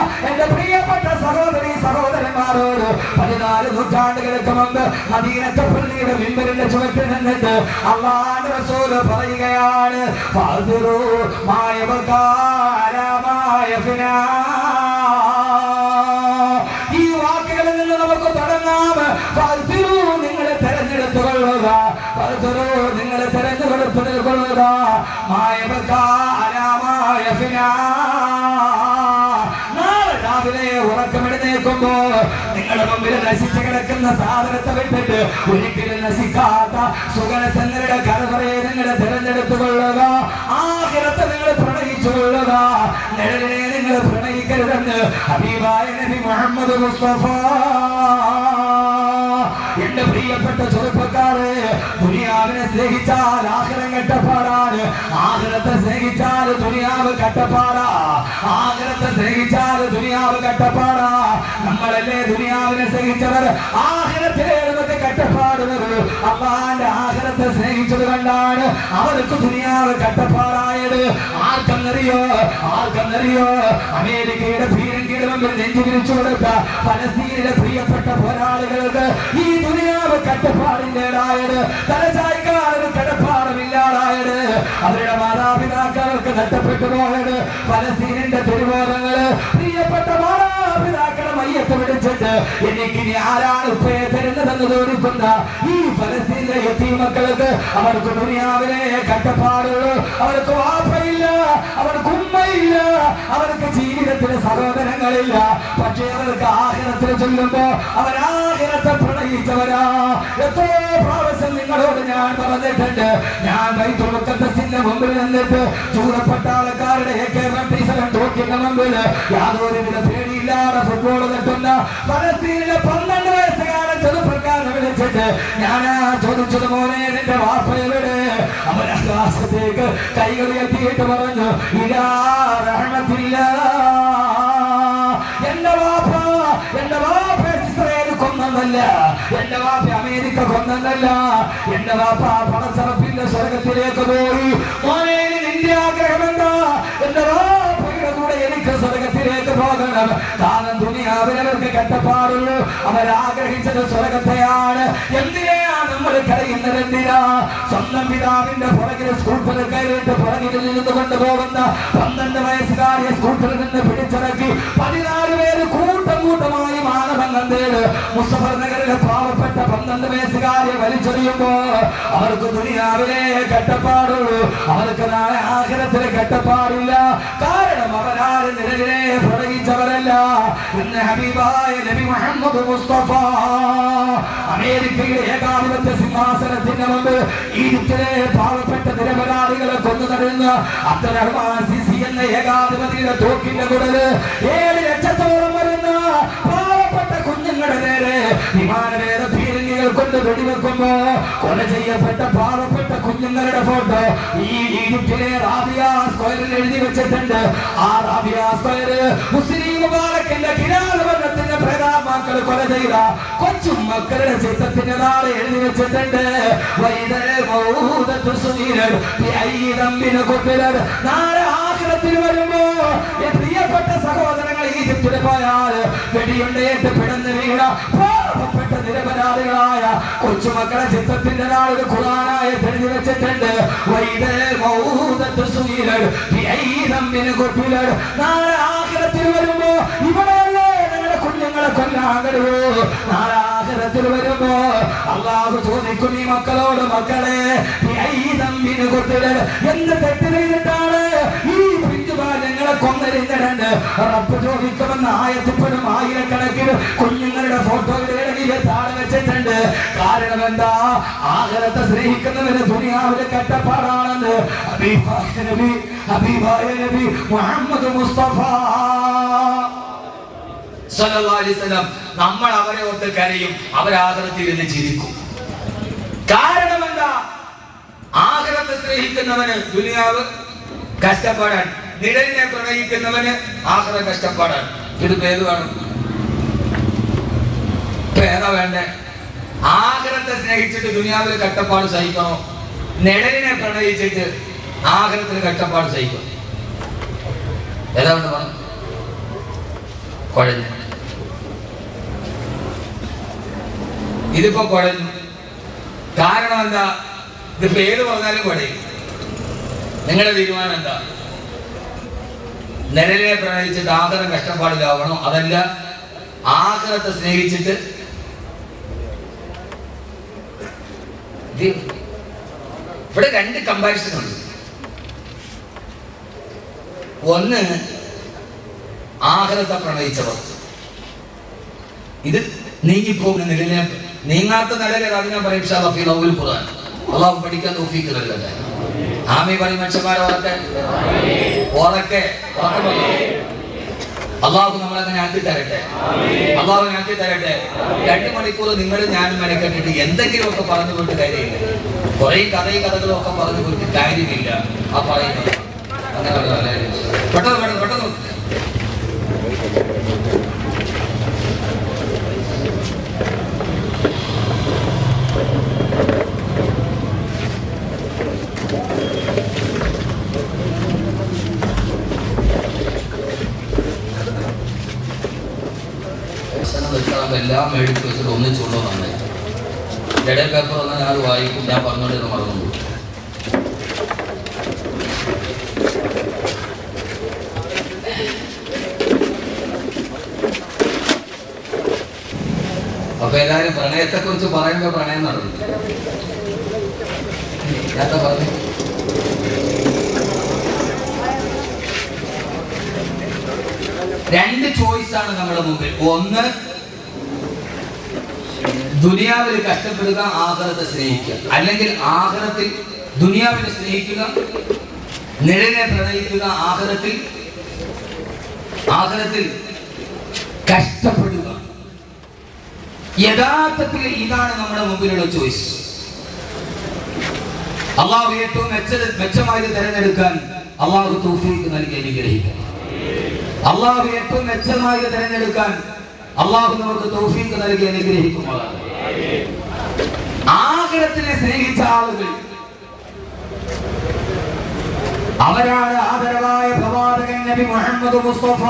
എന്റെ പ്രിയപ്പെട്ട സഹോദരി സഹോദരന്മാരോട് പതിനാല് നൂറ്റാണ്ടുകൾക്ക് മുമ്പ് മദീനത്തെ പള്ളിയുടെ മിമ്പരിന്റെ ചുവട്ടിൽ നിന്നിട്ട് അള്ളാഹ് റസൂല് പറയുകയാണ് ഫാദിറു മായവകാരമായ ഫിനാ ഈ വാക്കുകളിൽ നിന്ന് നമുക്ക് തുടങ്ങാം ഫാദിറു നിങ്ങളെ തെരഞ്ഞെടുത്തുകൊള്ളുക ഫാദിറു നിങ്ങളെ തെരഞ്ഞെടുത്തുകൊള്ളുക മായവകാരമായ ഫിനാ നാളെ രാവിലെ ഉറക്കമെഴുന്നേൽക്കുമ്പോ നിങ്ങളുടെ മുമ്പിൽ നശിച്ചു കിടക്കുന്ന സാധനത്തെ വിട്ടിട്ട് ഒരിക്കലും നശിക്കാത്ത സുഗനസങ്ങളുടെ കലവറയെ നിങ്ങൾ തിരഞ്ഞെടുത്തു കൊള്ളുക ആഹിരത്തെ നിങ്ങൾ പ്രണയിച്ചു കൊള്ളുക നിഴലിനെ നിങ്ങൾ പ്രണയിക്കരുതെന്ന് ഹബീബായ നബി മുഹമ്മദ് മുസ്തഫ എന്റെ പ്രിയപ്പെട്ട ചെറുപ്പക്കാരെ ദുനിയാവിനെ സ്നേഹിച്ചാൽ ആഗ്രഹം കെട്ടപ്പാടാണ് ആഗ്രഹത്തെ സ്നേഹിച്ചാൽ ദുനിയാവ് കട്ടപ്പാടാ ആഗ്രഹത്തെ സ്നേഹിച്ചാൽ ദുനിയാവ് കട്ടപ്പാടാ നമ്മളല്ലേ ദുനിയാവിനെ സ്നേഹിച്ചവർ ആഗ്രഹത്തിലെ നമുക്ക് കട്ടപ്പാടുന്നത് അള്ളാന്റെ ആഗ്രഹത്തെ സ്നേഹിച്ചത് കണ്ടാണ് അവർക്ക് ദുനിയാവ് കട്ടപ്പാടായത് ആർക്കെന്നറിയോ ആർക്കെന്നറിയോ അമേരിക്കയുടെ ഭീരങ്കിയുടെ മുമ്പിൽ നെഞ്ചു വിരിച്ചു കൊടുത്ത ഫലസ്തീനിലെ പ്രിയപ്പെട്ട പോരാളികൾക്ക് ഈ ദുനിയാവ് കട്ടപ്പാടിൻ്റെതായത് തലചായ്ക്കാരന് കടപ്പാടമില്ലാതായത് അവരുടെ മാതാപിതാക്കൾക്ക് നഷ്ടപ്പെട്ടു പോയത് ഫലസ്തീനിന്റെ തിരുവോധങ്ങള് പ്രിയപ്പെട്ട മാതാപിതാക്കളെ മയ്യത്ത് പിടിച്ചിട്ട് എനിക്ക് ഇനി ആരാണ് ഉപ്പയെ തരുന്നതെന്ന് തോന്നിക്കുന്ന ഈ ഫലസ്തീനിലെ എത്തി മക്കൾക്ക് അവർക്ക് ദുനിയാവിലെ കട്ടപ്പാടുള്ളൂ അവർക്ക് വാപ്പയില്ല അവർക്ക് ഉമ്മയില്ല അവർക്ക് ജീവിതത്തിലെ സഹോദരങ്ങളില്ല പക്ഷേ അവർക്ക് ആഹിരത്തിൽ ചൊല്ലുമ്പോ അവരാഹിരത്തെ പ്രണയിച്ചവരാ എത്രയോ പ്രാവശ്യം നിങ്ങളോട് ഞാൻ പറഞ്ഞിട്ടുണ്ട് ഞാൻ വൈദ്യുക്കത്തിന്റെ മുമ്പിൽ നിന്നിട്ട് ചൂടപ്പട്ടാളക്കാരുടെ എ കെ സെവൻ തോക്കിന്റെ മുമ്പിൽ യാതൊരുവിധ പേടിയില്ലാതെ ഫുട്ബോൾ തട്ടുന്ന പലസ്തീനിലെ പന്ത്രണ്ട് വയസ്സുകാരൻ ചെറുപ്പക്കാരനെ വിളിച്ചിട്ട് ഞാനാ ചോദിച്ചത് മോനെ നിന്റെ വാപ്പ എവിടെ അവൻ ആകാശത്തേക്ക് കൈകൾ എത്തിയിട്ട് പറഞ്ഞു ഇലാ റഹ്മത്തില്ല എന്റെ വാപ്പ എന്റെ വാപ്പ ഇസ്രായേൽ കൊന്നല്ല എന്റെ വാപ്പ അമേരിക്ക കൊന്നല്ല എന്റെ വാപ്പ പണച്ചറപ്പിന്റെ സ്വർഗത്തിലേക്ക് പോയി മോനെ നിന്റെ ആഗ്രഹം എന്താ എന്റെ വാപ്പയുടെ കൂടെ എനിക്ക് സ്വർഗത്തിലേക്ക് പോകണം കാരണം ദുനിയാവിനവർക്ക് കട്ടപ്പാടുള്ളൂ അവരാഗ്രഹിച്ചത് സ്വർഗത്തെയാണ് എന്തിനാ നമ്മൾ കരയുന്നത് എന്തിനാ സ്വന്തം പിതാവിന്റെ പുറകിൽ സ്കൂട്ടറിൽ കയറിയിട്ട് പുറകിൽ നിന്ന് കൊണ്ടുപോകുന്ന പന്ത്രണ്ട് വയസ്സുകാരിയെ സ്കൂട്ടറിൽ നിന്ന് പിടിച്ചിറക്കി പതിനാല് പേര് കൂട്ടം കൂട്ടമായി മാനവങ്ങൾ തേട് മുസഫർ നഗറിലെ പാവപ്പെട്ട പന്ത്രണ്ട് വയസ്സുകാരിയെ വലിച്ചെറിയുമ്പോ അവർക്ക് ദുനിയാവിലെ കെട്ടപ്പാടുള്ളൂ അവർക്ക് നാളെ ആഗ്രഹത്തിന് കെട്ടപ്പാടില്ല കാരണം അവരാര് നിലവിലെ പ്രവഹിച്ചവരല്ല ഇന്ന് ഹബീബായ നബി മുഹമ്മദ് മുസ്തഫ അമേരിക്കയുടെ ഏകാധിപത്യ സിംഹാസനത്തിന് മുമ്പ് ഈജിപ്തിലെ പാവപ്പെട്ട നിരപരാധികളെ കൊന്നു തരുന്ന അബ്ദുറഹ്മാൻ സിസി എന്ന ഏകാധിപതിയുടെ തോക്കിന്റെ കുടല് ഏഴ് ലക്ഷത്തോളം വരുന്ന പാവപ്പെട്ട കുഞ്ഞുങ്ങളുടെ നേരെ വിമാനവേദ പീരങ്കികൾ കൊണ്ട് വെടിവെക്കുമ്പോ കൊല ചെയ്യപ്പെട്ട പാവപ്പെട്ട കുഞ്ഞുങ്ങളുടെ ഫോട്ടോ ഈ ഈജിപ്തിലെ റാബിയ സ്ക്വയറിൽ എഴുതി വെച്ചിട്ടുണ്ട് ആ റാബിയ സ്ക്വയർ മുസ്ലിം മുബാറക്കിന്റെ കിരാതവർഗത്തിന്റെ പ്രേതാത്മാക്കൾ കൊല ചെയ്ത കൊച്ചു മക്കളുടെ ചിത്രത്തിന്റെ നാളെ എഴുതി വെച്ചിട്ടുണ്ട് വൈദൽ മൗദത്തു സുനീലൻ ബിഐദംബിന കുത്തിലൻ നാളെ ആഖിറത്തിൽ വരുമ്പോ ഈ പ്രിയപ്പെട്ട സഹോദരങ്ങൾ ഈജിപ്തിൽ പോയാൽ വെടിയുണ്ടേറ്റ് പിടന്ന് വീണ പാവപ്പെട്ട നിരപരാധികളായ കൊച്ചുമക്കളെ ചിത്രത്തിന്റെ നാളിൽ ഖുർആനായി എഴുതി വെച്ചിട്ടുണ്ട് വൈദൽ മൗദത്തു സുനീലൻ ബിഐദംബിന കുത്തിലൻ നാളെ ആഖിറത്തിൽ വരുമ്പോ ഇവിടെയല്ലേ നിങ്ങളുടെ കുഞ്ഞുങ്ങളെ കൊല്ലാൻ കഴിവൂ നാളെ ആഖിറത്തിൽ വരുമ്പോ അള്ളാഹു ചോദിക്കും ഈ മക്കളോട് മക്കളെ ബിഐദംബിന കുത്തിലൻ എന്ത് തെറ്റ് ചെയ്തിട്ടാണ് ഈ പിഞ്ചുബാലങ്ങളെ കൊന്നരിഞ്ഞിടണ്ട് റബ്ബ് ചോദിക്കുമെന്ന് ആയത്തിപ്പോഴും ആയിരക്കണക്കിന് കുഞ്ഞുങ്ങളുടെ ഫോട്ടോയുടെ താഴെ വെച്ചിട്ടുണ്ട് കാരണം എന്താ ആഗ്രഹത്തെ സ്നേഹിക്കുന്നവന് ദുനിയാവിലെ കട്ടപ്പാടാണെന്ന് ഹബീബായ നബി ഹബീബായ നബി മുഹമ്മദ് മുസ്തഫ സല്ലല്ലാഹു അലൈഹി വസല്ലം നമ്മൾ അവരെ ഓർത്ത് കരയും അവരാഗ്രഹത്തിൽ നിന്ന് ചിരിക്കും കാരണം എന്താ ആഗ്രഹത്തെ സ്നേഹിക്കുന്നവന് ദുനിയാവ് കഷ്ടപ്പാടാൻ നിഴലിനെ പ്രണയിക്കുന്നവന് ആഗ്രഹം കഷ്ടപ്പാടാൻ ഇത് പേര് വേണം പേര വേണ്ടേ ആഗ്രഹത്തെ സ്നേഹിച്ചിട്ട് ദുനിയാവിൽ കഷ്ടപ്പാട് സഹിക്കണോ നിഴലിനെ പ്രണയിച്ചിട്ട് ആഗ്രഹത്തിന് കഷ്ടപ്പാട് സഹിക്കണം ഏതാണ്ട് പറഞ്ഞു കുഴഞ്ഞു ഇതിപ്പോ കുഴഞ്ഞു കാരണം എന്താ ഇത് പേര് പറഞ്ഞാലും കുഴയും നിങ്ങളുടെ തീരുമാനം എന്താ നിഴലിനെ പ്രണയിച്ചിട്ട് ആദരം കഷ്ടപ്പാടിലാവണോ അതല്ല ആഗ്രഹത്തെ സ്നേഹിച്ചിട്ട് ഇത് ഇവിടെ രണ്ട് കമ്പാരിസൺ ഉണ്ട് ഒന്ന് ആഗ്രഹത്തെ പ്രണയിച്ചവർ ഇത് നീങ്ങിപ്പോകുന്ന നിഴലിനെ നീങ്ങാത്ത നിഴലെ അത് ഞാൻ പറയും ഷാ ഫീ ലൗൽ ഖുർആൻ അള്ളാഹു പഠിക്കാൻ തൗഫീഖ് നൽകട്ടെ ആമി പറയും മനുഷ്യന്മാരെ ഉറക്കെ ഉറക്കെ ഉറക്കെ പറയൂ. അള്ളാഹു നമ്മളങ്ങനെ ആക്കി തരട്ടെ അള്ളാഹു ആക്കി തരട്ടെ രണ്ട് മണിക്കൂർ നിങ്ങൾ ഞാനും മെനക്കെട്ടിട്ട് എന്തെങ്കിലുമൊക്കെ പറഞ്ഞു പോയിട്ട് കാര്യമില്ല കുറെ കഥയും കഥകളും ഒക്കെ പറഞ്ഞു പോയിട്ട് കാര്യമില്ല ആ പറയുന്നത് അങ്ങനെ പറഞ്ഞതല്ലേ? പെട്ടെന്ന് പെട്ടെന്ന് പെട്ടെന്ന് ദർശനം വെച്ചാൽ എല്ലാം മേടിച്ച് വെച്ചിട്ട് ഒന്നിച്ചുള്ളൂ നന്നായി ഇടയിൽ പേപ്പർ വന്നാൽ ഞാൻ അത് വായിക്കും ഞാൻ പറഞ്ഞുകൊണ്ടിരുന്ന മറന്നു പോകും. അപ്പൊ എല്ലാരും പ്രണയത്തെ കുറിച്ച് പറയുമ്പോ പ്രണയം നടന്നു എന്താ പറഞ്ഞു രണ്ട് ചോയ്സ് ആണ് നമ്മുടെ മുമ്പിൽ ഒന്ന് ദുനിയാവിൽ കഷ്ടപ്പെടുക ആഹ്റത്തെ സ്നേഹിക്കുക അല്ലെങ്കിൽ ആഹ്റത്തിൽ ദുനിയാവിനെ സ്നേഹിക്കുക നിഴലിനെ പ്രണയിക്കുക ആഹ്റത്തിൽ ആഹ്റത്തിൽ കഷ്ടപ്പെടുക യഥാർത്ഥത്തിൽ ഇതാണ് നമ്മുടെ മുമ്പിലുള്ള ചോയ്സ് അള്ളാഹു ഏറ്റവും മെച്ച മെച്ചമായത് തിരഞ്ഞെടുക്കാൻ അള്ളാഹു തൗഫീഖ് നൽകി അനുഗ്രഹിക്കണം അള്ളാഹു ഏറ്റവും മെച്ചമായത് തിരഞ്ഞെടുക്കാൻ അള്ളാഹു നമുക്ക് തൗഫീഖ് നൽകി അനുഗ്രഹിക്കുമാറാണ് ആഗ്രഹത്തിനെ സ്നേഹിച്ച ആളുകൾ അവരാണ് ആദരവായ പ്രവാചകൻ നബി മുഹമ്മദ് മുസ്തഫ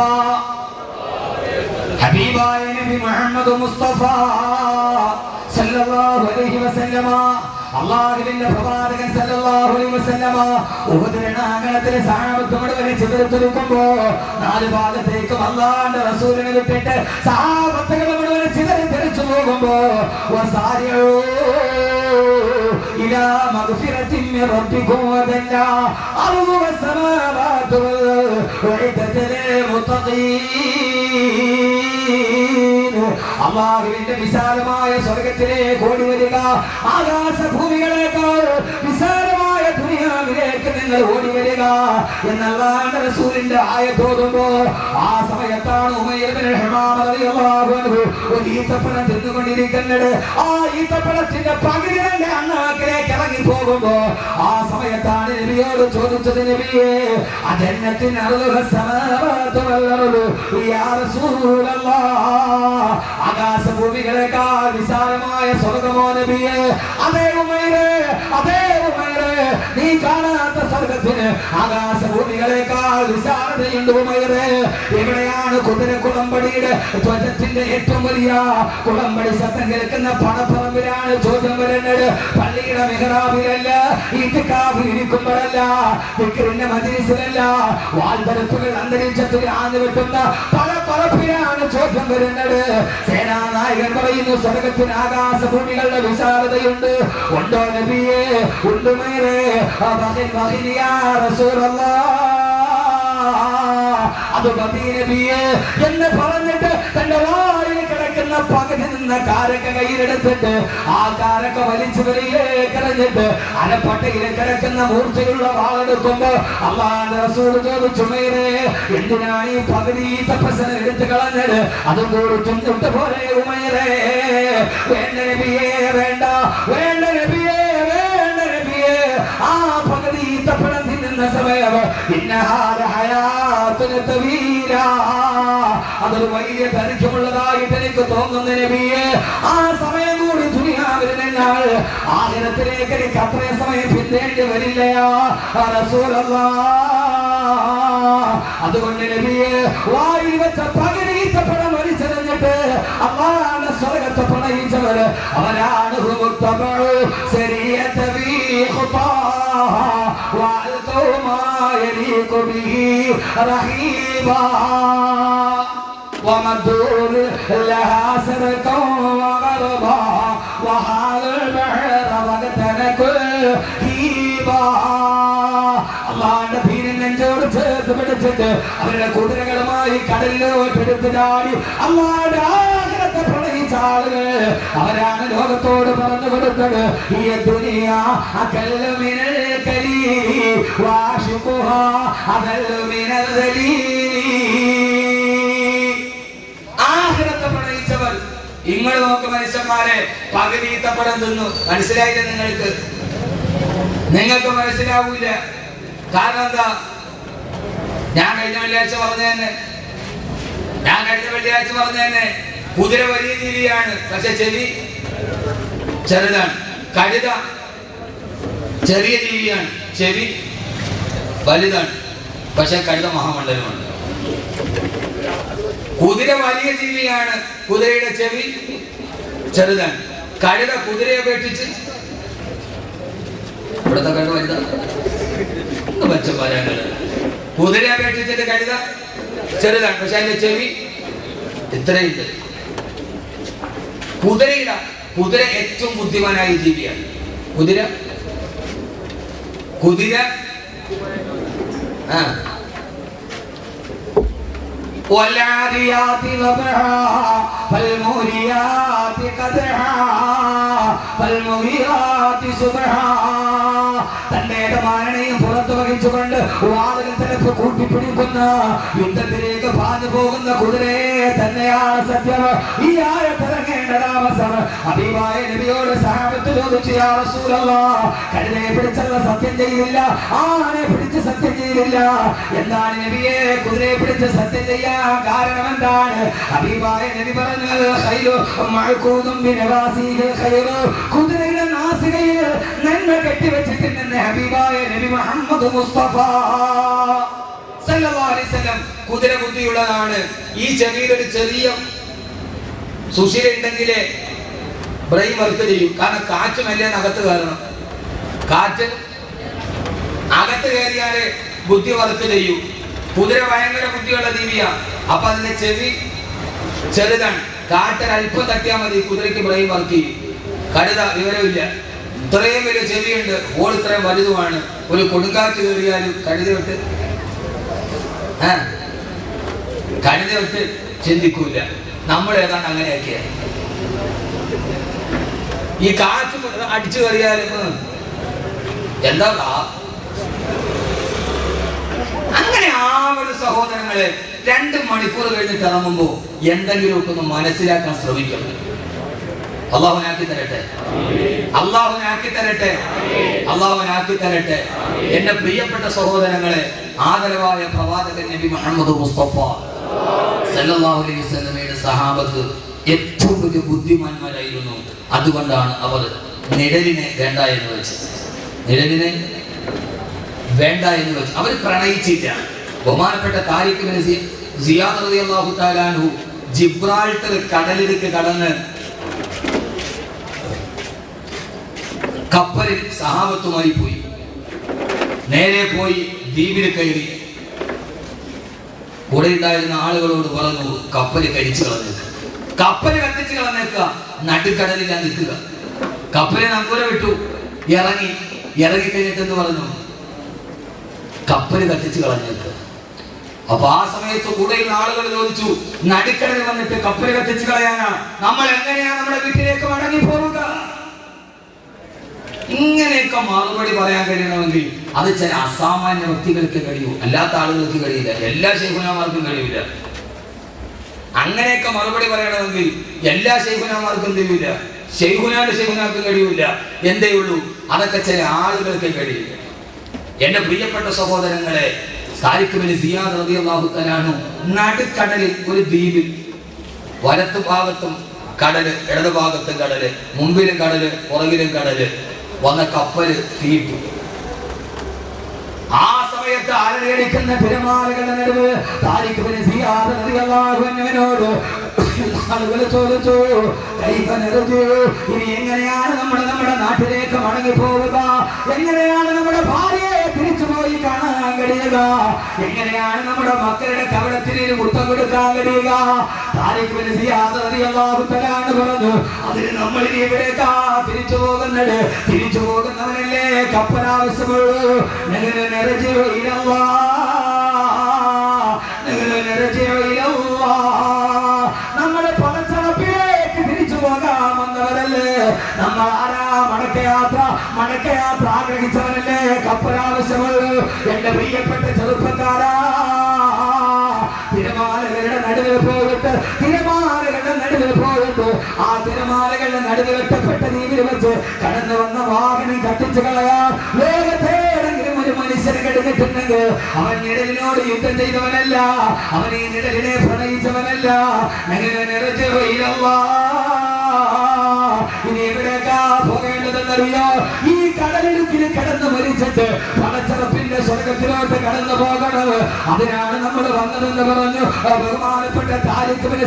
ഹബീബായ നബി മുഹമ്മദ് മുസ്തഫ സല്ലല്ലാഹു അലൈഹി വസല്ലമ അള്ളാഹുവിന്റെ പ്രവാചകൻ സല്ലല്ലാഹു അലൈഹി വസല്ലമ ഉഹദ് രണാങ്കണത്തിലെ സഹാബത്തോട് വരെ ചിതറിത്തൊരുക്കുമ്പോ നാല് ഭാഗത്തേക്കും അള്ളാന്റെ റസൂലിനെ വിട്ടിട്ട് സഹാബത്തുകൾ മുഴുവൻ ചിതറി തെറിച്ചു പോകുമ്പോ വസാരിയോ إلى مغفرة من ربكم وجنة أرضها السماوات وعدة للمتقين അള്ളാഹുവിന്റെ വിശാലമായ സ്വർഗത്തിലേക്ക് ഓടി വരിക ആകാശഭൂമികളേക്കാൾ വിശാലമായ ദുനിയാവിലേക്ക് നിങ്ങൾ ഓടി വരിക എന്നല്ലാണ്ട് റസൂലിന്റെ ആയ തോന്നുമ്പോ ആ സമയത്താണ് ഉമയ്യ ഇബ്നു ഹമാമ റളിയല്ലാഹു അൻഹു ഒരു ഈത്തപ്പഴം തിന്നുകൊണ്ടിരിക്കുന്നത് ആ ഈത്തപ്പഴത്തിന്റെ പകുതി തന്നെ അണ്ണാക്കിലേക്ക് ഇറങ്ങി പോകുമ്പോ ആ സമയത്താണ് നബിയോട് ചോദിച്ചത് നബിയെ അജന്നത്തിന് അറുതുക സമാവാത്തുമല്ലറുള്ളൂ യാ റസൂലല്ലാഹ് ആകാശഭൂമികളെക്കാൾ വിശാലമായ സ്വർഗമോ നബിയെ അതേ ഉമൈറെ അതേ ഉമൈറെ നീ കാണാത്ത സ്വർഗത്തിന് ആകാശഭൂമികളെക്കാൾ വിശാലതയുണ്ട് ഉമൈറെ എവിടെയാണ് കുതിര കുളമ്പടിയുടെ ധ്വജത്തിന്റെ ഏറ്റവും വലിയ കുളമ്പടി ശബ്ദം കേൾക്കുന്ന പണപ്പറമ്പിലാണ് ചോദ്യം വരുന്നത് പള്ളിയുടെ മെഹ്റാബിലല്ല ഈത്തിക്കാവിൽ ഇരിക്കുമ്പോഴല്ല വിക്രിന്റെ മജീസിലല്ല വാൽതരത്തുകൾ അന്തരീക്ഷത്തിൽ ആഞ്ഞു വെട്ടുന്ന പല പറപ്പിലാണ് ചോദ്യം വരുന്നത് സേനാനായകൻ പറയുന്നു സ്വർഗത്തിന് ആകാശഭൂമികളുടെ വിശാലതയുണ്ട് ഉണ്ടോ നബിയെ ഉണ്ട് മേരെ അത് മതി നബിയെ എന്ന് പറഞ്ഞിട്ട് തന്റെ വായിൽ കിടക്കുന്ന പകുതി നിന്ന കാരക്ക കയ്യിലെടുത്തിട്ട് ആ കാരക്ക വലിച്ചു വെളിയിലേക്ക് എറിഞ്ഞിട്ട് അരപ്പട്ടയിൽ കിടക്കുന്ന മൂർച്ചയുള്ള വാളെടുക്കുമ്പോ അള്ളാന്റെ റസൂൽ ചോദിച്ചു മേരെ എന്തിനാണ് ഈ പകുതി തപസ്സനെ എടുത്തു കളഞ്ഞത് അതും കൂടി ചുണ്ടിട്ട് പോലെ ഉമയരേ വേണ്ട നബിയേ വേണ്ട വേണ്ട നബിയേ വേണ്ട നബിയേ ആ പകുതി ഈത്തപ്പഴം തിന്നുന്ന സമയം ഇന്നഹാര ഹയാത്തിന് തവീല അതൊരു വലിയ ദൈർഘ്യമുള്ളതായിട്ട് എനിക്ക് തോന്നുന്നു നബിയെ ആ സമയം കൂടി ദുനിയാവിൽ നിന്നാൽ ആയിരത്തിലേക്ക് എനിക്ക് അത്രയും സമയം പിന്നേണ്ടി വരില്ലയാ റസൂലല്ലാ അതുകൊണ്ട് നബിയെ വായിൽ വെച്ച പകുതി ഈത്തപ്പഴം വലിച്ചെറിഞ്ഞിട്ട് അള്ളാഹുവിന്റെ സ്വർഗത്തെ പ്രണയിച്ചവര് അവരാണ് ഹുമുത്തബഉ ശരീഅത ഫീ ഖുതാഹ വഅൽഖൗ മാ യലീഖു ബിഹി റഹീബാ ومدور لها سركا وغربا وحال البحر وقتنكل هيبا അള്ളാന്റെ ഭീരൻ നെഞ്ചോട് ചേർത്ത് പിടിച്ചിട്ട് അവരുടെ കുതിരകളുമായി കടലിലോട്ടെടുത്ത് ചാടി അള്ളാന്റെ ആഗ്രഹത്തെ പ്രണയിച്ച ആളുകൾ അവരാണ് ലോകത്തോട് പറഞ്ഞു കൊടുത്തത് ഈ ദുനിയ അകല്ലു മിനൽ കലീ വാഷിഖുഹ അകല്ലു മിനൽ ദലീൽ ആഹ്റത്തെ പ്രണയിച്ചവർ നിങ്ങൾ നോക്ക് മനുഷ്യന്മാരെ പകുതിത്തപ്പടം തിന്നു മനസ്സിലായില്ല നിങ്ങൾക്ക് നിങ്ങൾക്ക് മനസ്സിലാവൂല കാരണം എന്താ ഞാൻ കഴിഞ്ഞ വെള്ളിയാഴ്ച പറഞ്ഞ തന്നെ ഞാൻ കഴിഞ്ഞ വെള്ളിയാഴ്ച പറഞ്ഞ തന്നെ കുതിര വലിയ ജീവിയാണ് പക്ഷെ ചെവി ചെറുതാണ് കഴുത ചെറിയ ജീവിയാണ് ചെവി വലുതാണ് പക്ഷെ കഴുത മഹാമണ്ഡലമാണ് കുതിര വലിയ ജീവിയാണ് കുതിരയുടെ ചെവി ചെറുതാണ് കഴുത കുതിരയെ അപേക്ഷിച്ച് ഇവിടുത്തെ കഴുത വലുതാണ് മെച്ചപ്പാരാണ് കുതിര അപേക്ഷിച്ചിട്ട് കഴുത ചെറുതാണ് പക്ഷെ അതിന്റെ ചെവി ഇത്രയുണ്ട് കുതിരയില കുതിര ഏറ്റവും ബുദ്ധിമാനായ ജീവിയാണ് കുതിര കുതിര ആ والعاديات ضبحا فالموريات قدحا فالمغيرات صبحا തന്റെ മാരണയും പുറത്തു വഹിച്ചുകൊണ്ട് വാതിൽ തിരക്ക് കൂട്ടിപ്പിടിക്കുന്ന യുദ്ധത്തിലേക്ക് പാഞ്ഞു പോകുന്ന കുതിരയെ തന്നെയാണ് സത്യം ഈ ആയത്തിറങ്ങേണ്ട താമസം അഭിമായ നബിയോട് സഹാബത്ത് ചോദിച്ചു യാ റസൂലല്ലാഹ് കഴുതയെ പിടിച്ചല്ല സത്യം ചെയ്തില്ല ആനെ പിടിച്ച് സത്യം ചെയ്തില്ല എന്താണ് നബിയെ കുതിരയെ പിടിച്ച് സത്യം ചെയ്യാൻ കാരണം എന്താണ് ഹബീബായ നബി പറഞ്ഞത് ഖൈറു മഅഖൂദും ബിനവാസിഹിൽ ഖൈറു കുതിരയുടെ നാസികയിൽ നന്മ കെട്ടിവെച്ചിട്ടുണ്ടെന്ന് ഹബീബായ നബി മുഹമ്മദ് മുസ്തഫ സല്ലല്ലാഹു അലൈഹി വസല്ലം കുതിര ബുദ്ധിയുള്ളതാണ് ഈ ചെവിയിൽ ഒരു ചെറിയ സുശീല ഉണ്ടെങ്കിലേ ബ്രെയിൻ വർക്ക് ചെയ്യും കാരണം കാറ്റ് മെല്ലെ അകത്ത് കയറണം കാറ്റ് അകത്ത് കയറിയാല് ബുദ്ധി വർക്ക് ചെയ്യും കുതിര ഭയങ്കര ബുദ്ധിയുള്ള ജീവിയാണ് അപ്പൊ അതിന്റെ ചെവി ചെറുതാണ് കാട്ടിൽ അല്പം തട്ടിയാൽ മതി കുതിരയ്ക്ക് ബ്രെയിൻ വർക്ക് ചെയ്യും കഴുത വിവരമില്ല ഇത്രയും വലിയ ചെവിയുണ്ട് ഓൾ ഇത്രയും വലുതുമാണ് ഒരു കൊടുങ്കാറ്റ് കയറിയാലും കഴുത വിട്ട് ആ കഴുത വിട്ട് ചിന്തിക്കൂല നമ്മൾ ഏതാണ്ട് അങ്ങനെയൊക്കെയാ ഈ കാറ്റ് അടിച്ചു കയറിയാലും ഉം, എന്താ കാ- അങ്ങനെ ആവൊരു സഹോദരങ്ങളെ രണ്ട് മണിക്കൂർ കഴിഞ്ഞിട്ട് ഇറങ്ങുമ്പോ എന്തെങ്കിലുമൊക്കെ ഒന്ന് മനസ്സിലാക്കാൻ ശ്രമിക്കണം അള്ളാഹുനാക്കി തരട്ടെ അള്ളാഹുനാക്കി തരട്ടെ അള്ളാഹുനാക്കി തരട്ടെ എന്റെ പ്രിയപ്പെട്ട സഹോദരങ്ങളെ ആദരവായ പ്രവാചകൻ നബി മുഹമ്മദ് മുസ്തഫ സല്ലല്ലാഹു അലൈഹി വസല്ലമയുടെ സഹാബത്ത് ഏറ്റവും വലിയ ബുദ്ധിമാന്മാരായിരുന്നു അതുകൊണ്ടാണ് അവർ നിഴലിനെ വേണ്ട എന്ന് വെച്ചത് നിഴലിനെ വേണ്ട എന്ന് വെച്ചു അവർ പ്രണയിച്ചില്ല ബഹുമാനപ്പെട്ട താരിഖിന് സിയാദ് റളിയല്ലാഹു തആല അൻഹു ജിബ്രാൾട്ടർ കടലിലേക്ക് കടന്ന് കപ്പലിൽ സഹാബത്തുമായി പോയി നേരെ പോയി ദ്വീപിൽ കയറി കൂടെ ഉണ്ടായിരുന്ന ആളുകളോട് പറഞ്ഞു കപ്പൽ കരിച്ചു കളഞ്ഞേക്കുക കപ്പൽ കത്തിച്ചു കളഞ്ഞേക്കുക നടുക്കടലിൽ ഞാൻ നിൽക്കുക കപ്പലിൽ നങ്കൂര വിട്ടു ഇറങ്ങി ഇറങ്ങി കഴിഞ്ഞിട്ട് എന്ത് പറഞ്ഞു കപ്പല് കത്തിച്ച് കളഞ്ഞേക്ക് അപ്പൊ ആ സമയത്ത് കൂടെയുള്ള ആളുകൾ ചോദിച്ചു നടുക്കടലിൽ വന്നിട്ട് കപ്പല് കത്തിച്ച് കളയാനാ നമ്മൾ എങ്ങനെയാ നമ്മുടെ വീട്ടിലേക്ക് മടങ്ങി പോവുക ഇങ്ങനെയൊക്കെ മറുപടി പറയാൻ കഴിയണമെങ്കിൽ അത് ചില അസാമാന്യ വ്യക്തികൾക്ക് കഴിയൂ അല്ലാത്ത ആളുകൾക്ക് കഴിയില്ല എല്ലാ ശൈഖുനാമാർക്കും കഴിയില്ല അങ്ങനെയൊക്കെ മറുപടി പറയണമെങ്കിൽ എല്ലാ ശൈഖുനാമാർക്കും കഴിയില്ല ശൈഖുനാന്റെ ശൈഖുനാർക്കും കഴിയില്ല എന്തേ ഉള്ളൂ അതൊക്കെ ചില ആളുകൾക്ക് കഴിയില്ല എന്റെ പ്രിയപ്പെട്ട സഹോദരങ്ങളെ സാരിക്കുബിന് സിയാദ് റളിയല്ലാഹു തആലാഹു നടുക്കടലിൽ ഒരു ദ്വീപിൽ വലത്തു ഭാഗത്തും കടല് ഇടതു ഭാഗത്തും കടല് മുമ്പിലും കടല് പുറകിലും കടല് വന്ന കപ്പല് തീട്ടു ആ സമയത്ത് സമയത്ത് ആലടിക്കുന്ന തിരമാലകളുടെ നടുവ് താരിഖിന് സിയാദ് റളിയല്ലാഹു അൻഹുവിനോട് ആളുകൾ ചോദിച്ചു കൈഫ നർജു ഇനി എങ്ങനെയാണ് നമ്മൾ നമ്മുടെ നാട്ടിലേക്ക് മടങ്ങി പോവുക എങ്ങനെയാണ് നമ്മുടെ ഭാര്യയെ തിരിച്ചു പോയി കാണാൻ കഴിയുക എങ്ങനെയാണ് നമ്മുടെ മക്കളുടെ കവടത്തിന് മുത്തം കൊടുക്കാൻ കഴിയുക താരിഖിന് സിയാദ് റളിയല്ലാഹു തആല പറഞ്ഞു അതിന് നമ്മൾ ഇനി എവിടേക്കാ തിരിച്ചു പോകുന്നത് തിരിച്ചു പോകുന്നവനല്ലേ കപ്പൽ ആവശ്യമുള്ളൂ നഗര നിറച്ചു ഇലവാ നഗര നിറച്ചു ഇലവാ നമ്മുടെ പണച്ചറപ്പിലേക്ക് തിരിച്ചു പോകാമെന്നവരല്ലേ നമ്മൾ ആരാ മടക്കയാത്ര മടക്കയാത്ര ആഗ്രഹിച്ചവനല്ലേ കപ്പൽ ആവശ്യമുള്ളൂ എന്റെ പ്രിയപ്പെട്ട ചെറുപ്പക്കാരാ തിരമാലകളുടെ നടുവിൽ പോയിട്ട് തിരമാലകളുടെ നടുവിൽ പോയിട്ട് ആ തിരമാലകളുടെ നടുവിൽ ഒറ്റപ്പെട്ട ദ്വീപിൽ വെച്ച് കടന്നു വന്ന വാഹനം കത്തിച്ചു കളയാൻ ലോകത്തേടെങ്കിലും ഒരു മനുഷ്യനെ കെടുത്തിട്ടുണ്ടെങ്കിൽ അവൻ നിഴലിനോട് യുദ്ധം ചെയ്തവനല്ല അവൻ ഈ നിഴലിനെ പ്രണയിച്ചവനല്ല അങ്ങനെ നിറച്ചു ഇനി എവിടേക്കാ പോകേണ്ടതെന്നറിയോ ഈ കടലിടുക്കിൽ കിടന്ന് മരിച്ചിട്ട് പണച്ചറപ്പിന്റെ സ്വർഗത്തിലോട്ട് കടന്നു പോകണം അതിനാണ് നമ്മൾ വന്നതെന്ന് പറഞ്ഞു ആ ബഹുമാനപ്പെട്ട താരിഖിന്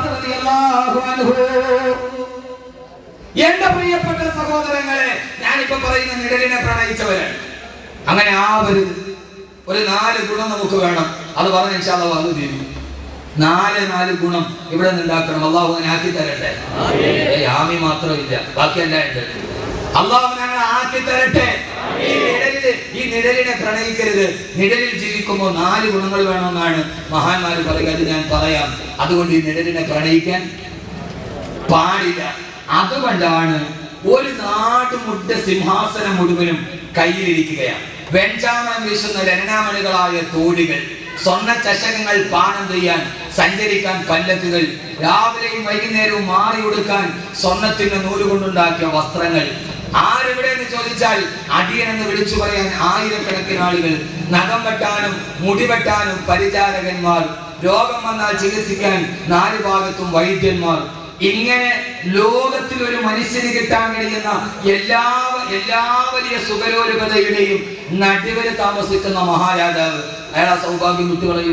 എന്റെ പ്രിയപ്പെട്ട സഹോദരങ്ങളെ ഞാനിപ്പോ പറയുന്ന നിഴലിനെ പ്രണയിച്ചവരാണ് അങ്ങനെ ആവരുത് ഒരു നാല് ഗുണം നമുക്ക് വേണം അത് പറഞ്ഞ ഇൻഷാല്ല വന്നു തീരും നാല് നാല് ഗുണം ഇവിടെ നിന്നുണ്ടാക്കണം അള്ളാഹു അങ്ങനെ ആക്കി തരട്ടെ ഏയ് ആമി മാത്രമില്ല ബാക്കിയെല്ലാം ഉണ്ട് അള്ളാഹു ഞങ്ങൾ ആക്കി തരട്ടെ ഈ നിഴലില് ഈ നിഴലിനെ പ്രണയിക്കരുത് നിഴലിൽ ജീവിക്കുമ്പോൾ നാല് ഗുണങ്ങൾ വേണമെന്നാണ് മഹാന്മാര് പറയുക അത് ഞാൻ പറയാം അതുകൊണ്ട് ഈ നിഴലിനെ പ്രണയിക്കാൻ പാടില്ല അതുകൊണ്ടാണ് ഒരു നാടുമുട്ട സിംഹാസനം മുഴുവനും കയ്യിലിരിക്കുകയാണ് വെഞ്ചാമണം വീശുന്ന രണാമണികളായ തോടികൾ സ്വർണ്ണ ചഷകങ്ങൾ പാനം ചെയ്യാൻ സഞ്ചരിക്കാൻ പല്ലക്കുകൾ രാവിലെയും വൈകുന്നേരവും മാറി ഉടുക്കാൻ സ്വർണത്തിന്റെ നൂല് കൊണ്ടുണ്ടാക്കിയ വസ്ത്രങ്ങൾ ആരെവിടെ എന്ന് ചോദിച്ചാൽ അടിയൻ എന്ന് വിളിച്ചു പറയാൻ ആയിരക്കണക്കിന് ആളുകൾ നഖം വെട്ടാനും മുടി വെട്ടാനും പരിചാരകന്മാർ രോഗം വന്നാൽ ചികിത്സിക്കാൻ നാല് ഭാഗത്തും വൈദ്യന്മാർ ഇങ്ങനെ ലോകത്തിൽ ഒരു മനുഷ്യന് കിട്ടാൻ കഴിയുന്ന എല്ലാ എല്ലാ വലിയ സുഖലോലുപതയുടെയും നടുവിൽ താമസിക്കുന്ന മഹാരാജാവ് അയാൾ ആ സൗഭാഗ്യം വിട്ടുകളയൂ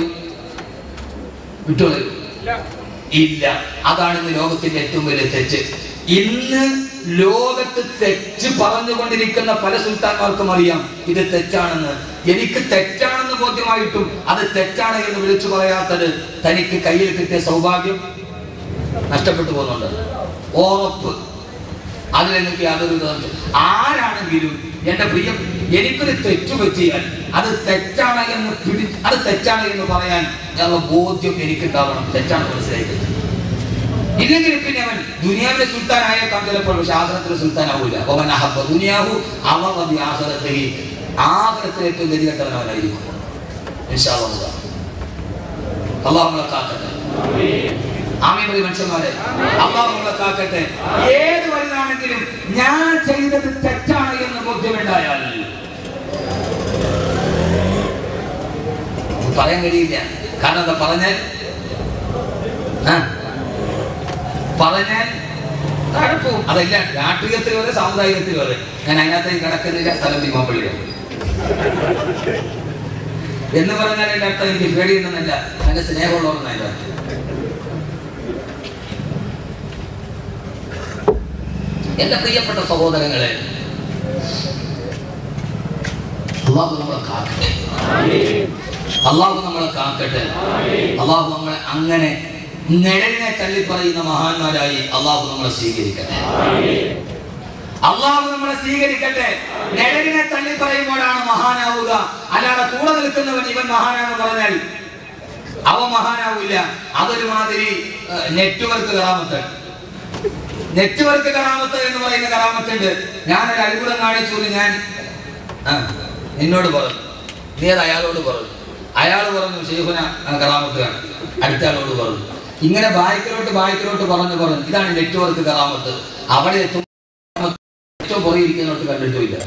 വിട്ടുകളയൂ ഇല്ല അതാണ് ഇന്ന് ലോകത്തിന്റെ ഏറ്റവും വലിയ തെറ്റ് ഇന്ന് ലോകത്ത് തെറ്റ് പറഞ്ഞുകൊണ്ടിരിക്കുന്ന പല സുൽത്താന്മാർക്കും അറിയാം ഇത് തെറ്റാണെന്ന് എനിക്ക് തെറ്റാണെന്ന് ബോധ്യമായിട്ടും അത് തെറ്റാണ് എന്ന് വിളിച്ചു പറയാത്തത് തനിക്ക് കയ്യിൽ കിട്ടിയ സൗഭാഗ്യം നഷ്ടപ്പെട്ടു പോകുന്നുണ്ട് ഉറപ്പ് അതിൽ എനിക്ക് യാതൊരു വിധം ആരാണെങ്കിലും എന്റെ പ്രിയ എനിക്കൊരു തെറ്റു പറ്റിയാൽ അത് തെറ്റാണ് എന്ന് പിടി അത് തെറ്റാണ് എന്ന് പറയാൻ ഞങ്ങളുടെ ബോധ്യം എനിക്കുണ്ടാവണം തെറ്റാണ് മനസ്സിലായിട്ട് ഇല്ലെങ്കിൽ പിന്നെ അവൻ ദുനിയാവിലെ സുൽത്താൻ ആയേക്കാം ചിലപ്പോൾ പക്ഷെ ആഹ്റത്തിലെ സുൽത്താൻ ആവൂല അവൻ അഹബ ദുനിയാവു അവൻ ആഹ്റത്തെ ആഹ്റത്തിൽ ഏറ്റവും ഗതികെട്ടവൻ അവനായിരിക്കും ഇൻഷാ അല്ലാഹ്. അള്ളാഹു നമ്മളെ കാക്കട്ടെ ആമീൻ പറയും മനുഷ്യന്മാരെ അള്ളാഹു നമ്മളെ കാക്കട്ടെ ഏത് വലുതാണെങ്കിലും ഞാൻ ചെയ്തത് തെറ്റാണ് എന്ന് ബോധ്യമുണ്ടായാൽ പറയാൻ കഴിയില്ല കാരണം എന്താ പറഞ്ഞാൽ ആ, പറഞ്ഞാൽ കുഴപ്പവും അതല്ല രാഷ്ട്രീയത്തിൽ വരെ സാമുദായികത്തിൽ വരെ ഞാൻ അതിനകത്തേക്ക് കിടക്കുന്നില്ല സ്ഥലം ഭീമാപ്പള്ളിയാണ് എന്ന് പറഞ്ഞാൽ എൻ്റെ അർത്ഥം എനിക്ക് പേടിയുണ്ടെന്നല്ല നല്ല സ്നേഹമുള്ളവരെന്നല്ല എന്റെ പ്രിയപ്പെട്ട സഹോദരങ്ങളെ അള്ളാഹു നമ്മളെ കാക്കട്ടെ അള്ളാഹു നമ്മളെ കാക്കട്ടെ അള്ളാഹു നമ്മളെ അങ്ങനെ നിഴലിനെ തള്ളിപ്പറയുന്ന മഹാന്മാരായി അള്ളാഹു നമ്മളെ സ്വീകരിക്കട്ടെ അള്ളാഹു നമ്മളെ സ്വീകരിക്കട്ടെ നിഴലിനെ തള്ളിപ്പറയുമ്പോഴാണ് മഹാനാവുക അല്ലാതെ കൂടെ നിൽക്കുന്നവൻ ഇവൻ മഹാനാന്ന് പറഞ്ഞാൽ അവ മഹാനാവില്ല അതൊരു മാതിരി നെറ്റ്വർക്ക് കറാമത്ത് നെറ്റ്വർക്ക് കറാമത്ത് എന്ന് പറയുന്ന കറാമത്തുണ്ട് ഞാനൊരു അത്ഭുതം കാണിച്ചു ഞാൻ ആ, നിന്നോട് പറഞ്ഞു നീ അത് അയാളോട് പറഞ്ഞു അയാൾ പറഞ്ഞു ഷെയ്ഖുന കറാമത്താണ് അടുത്ത ആളോട് പറഞ്ഞു ഇങ്ങനെ ബായ്ക്കിലോട്ട് ബായ്ക്കിലോട്ട് പറഞ്ഞു പറഞ്ഞു ഇതാണ് നെറ്റ്വർക്ക് കറാമത്ത് അവിടെ എത്തും ഏറ്റവും പുറകിരിക്കുന്നോട്ട് കണ്ടിട്ടുമില്ല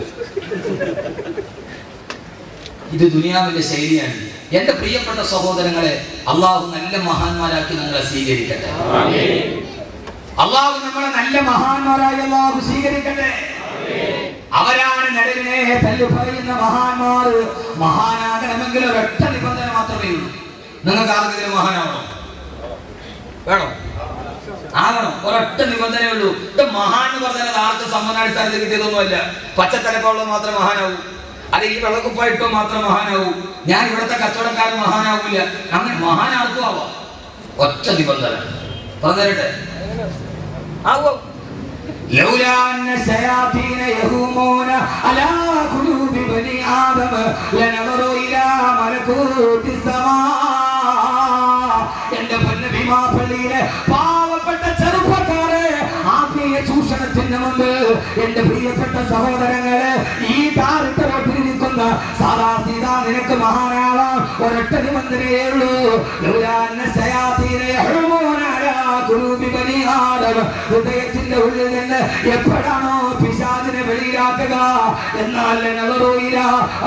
ഇത് ദുനിയാവിന്റെ ശൈലിയാണ് എന്റെ പ്രിയപ്പെട്ട സഹോദരങ്ങളെ അള്ളാഹു നല്ല മഹാന്മാരാക്കി നമ്മളെ സ്വീകരിക്കട്ടെ അള്ളാഹു നമ്മളെ നല്ല മഹാന്മാരായി അള്ളാഹു സ്വീകരിക്കട്ടെ അവരാണ് നിലവിനെ തല്ലു പറയുന്ന മഹാന്മാർ മഹാനാകണമെങ്കിൽ ഒരൊറ്റ നിബന്ധന മാത്രമേ ഉള്ളൂ നിങ്ങൾക്ക് ആർക്കെങ്കിലും മഹാനാവണം വേണോ ആകണം ഒരൊറ്റ നിബന്ധനയേ ഉള്ളൂ ഇത് മഹാൻ എന്ന് പറഞ്ഞാൽ അത് ആർക്കും സമ്മനാടിസ്ഥാനത്ത് കിട്ടിയതൊന്നുമല്ല പച്ചത്തലപ്പുള്ള മാത്രം മഹാനാവൂ അത് ഈ വെള്ളക്കുപ്പായിട്ടോ മാത്രം മഹാനാവൂ ഞാൻ ഇവിടുത്തെ കച്ചവടക്കാരൻ മഹാനാവൂല അങ്ങനെ മഹാൻ ആർക്കും ആവാം ഒറ്റ നിബന്ധന പറഞ്ഞു തരട്ടെ ആവോ لولا أن الشياطين يهومون على قلوب بني آدم لنظروا إلى ملكوت السماء എന്റെ പൊന്നഭിമാ പള്ളിയിലെ പാവപ്പെട്ട ചെറുപ്പക്കാരെ ആത്മീയ ചൂഷണത്തിന് മുമ്പ് എന്റെ പ്രിയപ്പെട്ട സഹോദരങ്ങളെ ഈ താരത്തലോട്ടിൽ നിൽക്കുന്ന സാദാ സീതാ നിനക്ക് മഹാനാവാം ഒരൊറ്റ നിബന്ധനയേ ഉള്ളൂ ലൗലാന്ന ശയാതീനെ ഹുമൂനാലാ ഖുലൂബി ബനി ആദം ഹൃദയത്തിന്റെ ഉള്ളിൽ നിന്ന് എപ്പോഴാണോ പിശാചിനെ വെളിയിലാക്കുക എന്നാൽ നവറോയില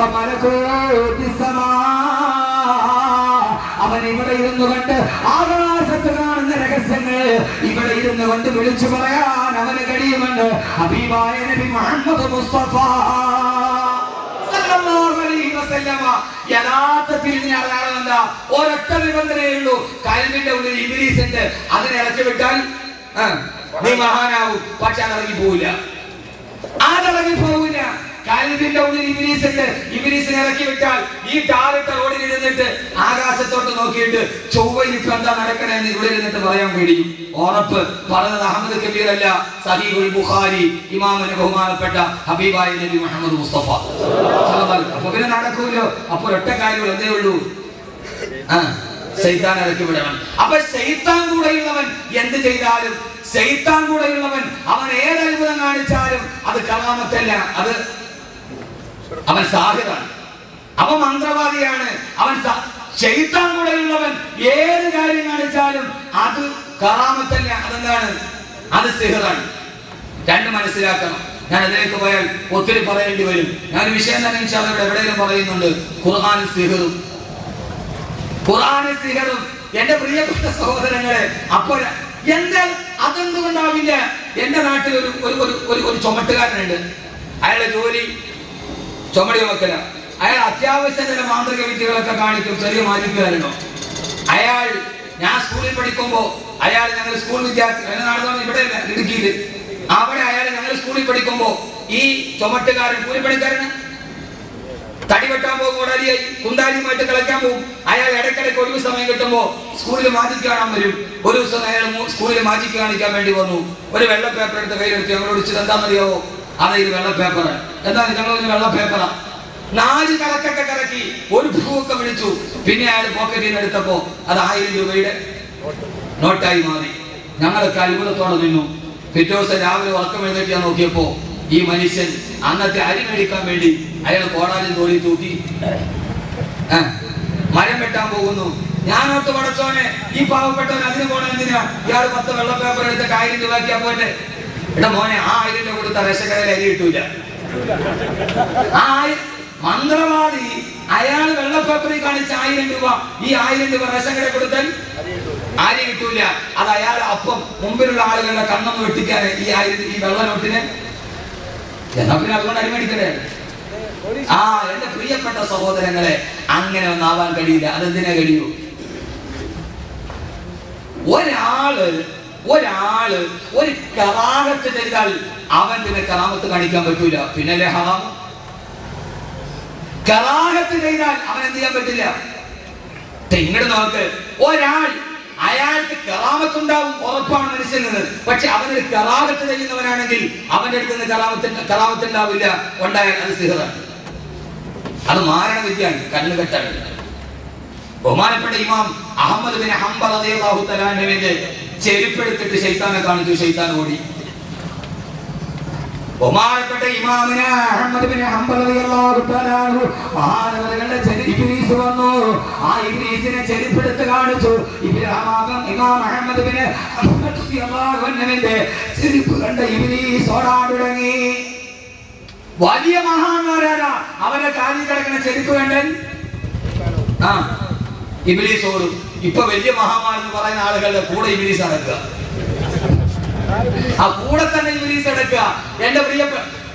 അവൻ ഇവിടെ ഇരുന്നു കൊണ്ട് ആകാശത്ത് കാണുന്ന രഹസ്യങ്ങൾ ഇവിടെ ഇരുന്നു കൊണ്ട് വിളിച്ചു പറയാൻ അവന് കഴിയുമെന്ന് ഹബീബായ നബി മുഹമ്മദ് മുസ്തഫ സല്ലല്ലാഹു അലൈഹി വസല്ലമ യഥാർത്ഥത്തിൽ ഇതിന് അടയാളം എന്താ ഒരൊറ്റ നിബന്ധനയേ ഉള്ളൂ കൽവിന്റെ ഉള്ളിൽ ഇബ്ലീസ് ഉണ്ട് അതിനെ ഇറക്കി വിട്ടാൽ ആ, നീ മഹാനാവും പക്ഷെ അതിറങ്ങി പോവില്ല അതിറങ്ങി പോവില്ല കൽവിന്റെ ഉള്ളിൽ ഇബിലീസ് ഉണ്ട് ഇബിലീസിനെ ഇറക്കി വിട്ടാൽ ഈ ടാറിട്ട റോഡിൽ ഇരുന്നിട്ട് ആകാശത്തോട്ട് നോക്കിയിട്ട് ചൊവ്വയിൽ ഇപ്പൊ എന്താ നടക്കണേന്ന് ഇവിടെ ഇരുന്നിട്ട് പറയാൻ കഴിയും ഉറപ്പ് പറഞ്ഞത് അഹമ്മദ് കബീർ അല്ല സഹീബുൽ ബുഖാരി ഇമാമിന് ബഹുമാനപ്പെട്ട ഹബീബായ നബി മുഹമ്മദ് മുസ്തഫ സല്ലല്ലാഹു അപ്പൊ പിന്നെ നടക്കൂലോ അപ്പോൾ ഒറ്റ കാര്യം എന്തേ ഉള്ളൂ ആ ശൈത്താൻ ഇറക്കി വിടണം അപ്പൊ ശൈത്താൻ കൂടെയുള്ളവൻ എന്ത് ചെയ്താലും ശൈത്താൻ കൂടെയുള്ളവൻ അവൻ ഏത് അത്ഭുതം കാണിച്ചാലും അത് കലാമത്തല്ല അത് അവൻ സാഹിറാണ് അവൻ മന്ത്രവാദിയാണ് അവൻ സ- ശൈത്താൻ കൂടെയുള്ളവൻ ഏത് കാര്യം കാണിച്ചാലും അത് കറാമത്തല്ല അതെന്താണ് അത് സിഹറാണ് രണ്ട് മനസ്സിലാക്കണം ഞാൻ അതിലേക്ക് പോയാൽ ഒത്തിരി പറയേണ്ടി വരും ഞാൻ ഒരു വിഷയം തന്നെ ഇൻഷാ അല്ലാഹ് ഇവിടെ എവിടെയെങ്കിലും പറയുന്നുണ്ട് ഖുർആൻ സിഹറും ഖുർആൻ സിഹറും എന്റെ പ്രിയപ്പെട്ട സഹോദരങ്ങളെ അപ്പോൾ എന്താ അതെന്തുകൊണ്ടാവില്ല എന്റെ നാട്ടിൽ ഒരു ഒരു ഒരു ഒരു ഒരു ചുമട്ടുകാരനുണ്ട് അയാളുടെ ജോലി ചുമടി വെക്കല അയാൾ അത്യാവശ്യം ചില മാന്ത്രിക വിദ്യകളൊക്കെ കാണിക്കും ചെറിയ മാജിക്കുകാരനോ അയാൾ ഞാൻ സ്കൂളിൽ പഠിക്കുമ്പോ അയാൾ ഞങ്ങൾ സ്കൂൾ വിദ്യാർത്ഥി എന്റെ നാട് ഇവിടെ അല്ല, ഇടുക്കിയില് അവിടെ അയാൾ ഞങ്ങൾ സ്കൂളിൽ പഠിക്കുമ്പോ ഈ ചുമട്ടുകാരൻ കൂലിപ്പണിക്കാരന് തടി വെട്ടാൻ പോകും ഉടലിയായി കുന്താലിയുമായിട്ട് കളിക്കാൻ പോകും അയാൾ ഇടയ്ക്കിടയ്ക്ക് ഒഴിവ് സമയം കിട്ടുമ്പോ സ്കൂളിൽ മാജിക്ക് കാണാൻ വരും ഒരു ദിവസം അയാൾ മൂ- സ്കൂളിൽ മാജിക്ക് കാണിക്കാൻ വേണ്ടി വന്നു ഒരു വെള്ള പേപ്പർ എടുത്ത് കയ്യിലെടുത്ത് ഞങ്ങളോട് വിളിച്ചത് എന്താണെന്നറിയാവോ അതെ ഇത് വെള്ള പേപ്പർ എന്താ ഞങ്ങൾ വെള്ള പേപ്പറാ നാല് കറക്കൊക്കെ കറക്കി ഒരു പൂവൊക്കെ വിളിച്ചു പിന്നെ അയാൾ പോക്കറ്റിൽ നിന്ന് എടുത്തപ്പോ അത് ആയിരം രൂപയുടെ നോട്ടായി മാറി ഞങ്ങളൊക്കെ അത്ഭുതത്തോടെ നിന്നു പിറ്റേ ദിവസം രാവിലെ ഉറക്കം എഴുന്നേറ്റ് ഞാൻ നോക്കിയപ്പോ ഈ മനുഷ്യൻ അന്നത്തെ അരി മേടിക്കാൻ വേണ്ടി അയാൾ കോടാലും തോടി തൂക്കി ആ, മരം വെട്ടാൻ പോകുന്നു ഞാൻ ഓർത്ത് പടച്ചോനെ ഈ പാവപ്പെട്ടവൻ അതിന് പോണ എന്തിനാ ഇയാൾ പത്ത് വെള്ള പേപ്പർ എടുത്ത് ആയിരം രൂപയ്ക്കാ പോട്ടെ എടാ മോനെ ആ ആയിരം രൂപ കൊടുത്ത റേഷക്കടയിൽ അരി കിട്ടൂല ആ ആയി- മന്ത്രവാദി അയാൾ വെള്ള പേപ്പറിൽ കാണിച്ച ആയിരം രൂപ ഈ ആയിരം രൂപ റേഷൻ കടയിൽ കൊടുത്താൽ ആരും കിട്ടൂല അത് അയാൾ അപ്പം മുമ്പിലുള്ള ആളുകളുടെ കണ്ണൊന്ന് വെട്ടിക്കാൻ ഈ ആയിരം ഈ വെള്ള നോട്ടിന് എന്നാ പിന്നെ അതുകൊണ്ട് അരിമേടിക്കണ്ടേ ആ എന്റെ പ്രിയപ്പെട്ട സഹോദരങ്ങളെ അങ്ങനെ ഒന്നാവാൻ കഴിയില്ല അതെന്തിനാ കഴിയൂ ഒരാള് ഒരാള് ഒരു കറാമത്ത് ചെയ്താൽ അവൻ പിന്നെ കറാമത്ത് കാണിക്കാൻ പറ്റൂല പിന്നല്ലേ ഹറാം കറാമത്ത് ചെയ്താൽ അവൻ എന്ത് ചെയ്യാൻ പറ്റില്ല ദേ ഇങ്ങോട്ട് നോക്ക് ഒരാൾ അയാൾക്ക് കറാമത്തുണ്ടാവും ഉറപ്പാണ് മനുഷ്യന് പക്ഷെ അവനൊരു കറാമത്ത് ചെയ്യുന്നവനാണെങ്കിൽ അവന്റെ അടുത്ത് നിന്ന് കറാമത്ത് കറാമത്തുണ്ടാവില്ല ഉണ്ടായാൽ അത് സിഹറാണ് അത് മാരണ വിദ്യയാണ് കണ്ണുകെട്ടാണ് ബഹുമാനപ്പെട്ട ഇമാം അഹമ്മദ് ബിൻ ഹംബർ റളിയല്ലാഹു തആല അൻഹുവിന്റെ ചെരുപ്പെടുത്തിട്ട് ശൈത്താനെ കാണിച്ചു ശൈത്താൻ ഓടി ബഹുമാനപ്പെട്ട ഇമാമിന് അഹമ്മദ് ബിൻ ഹംബർ റളിയല്ലാഹു തആല അൻഹു മഹാനവറുകളുടെ ചെരി ഇബ്ലീസ് വന്നു ആ ഇബ്ലീസിനെ ചെരുപ്പെടുത്ത് കാണിച്ചു ഇബ്രാഹിം ഇമാം അഹമ്മദ് ബിൻ ഹംബർ റളിയല്ലാഹു അൻഹുവിന്റെ ചെരുപ്പ് കണ്ട ഇബ്ലീസ് ഓടാൻ തുടങ്ങി വലിയ മഹാന്മാരാരാ അവരെ കാലിൽ കിടക്കുന്ന ചെരുപ്പ് കണ്ടൻ ആ ഇബിലീസ് ഓടും ഇപ്പൊ വലിയ മഹാമാർ എന്ന് പറയുന്ന ആളുകളുടെ കൂടെ ഇബിലീസ് നടക്കുക ആ കൂടെ തന്നെ ഇബിലീസ് എടുക്കുക എന്റെ പ്രിയപ്പെട്ട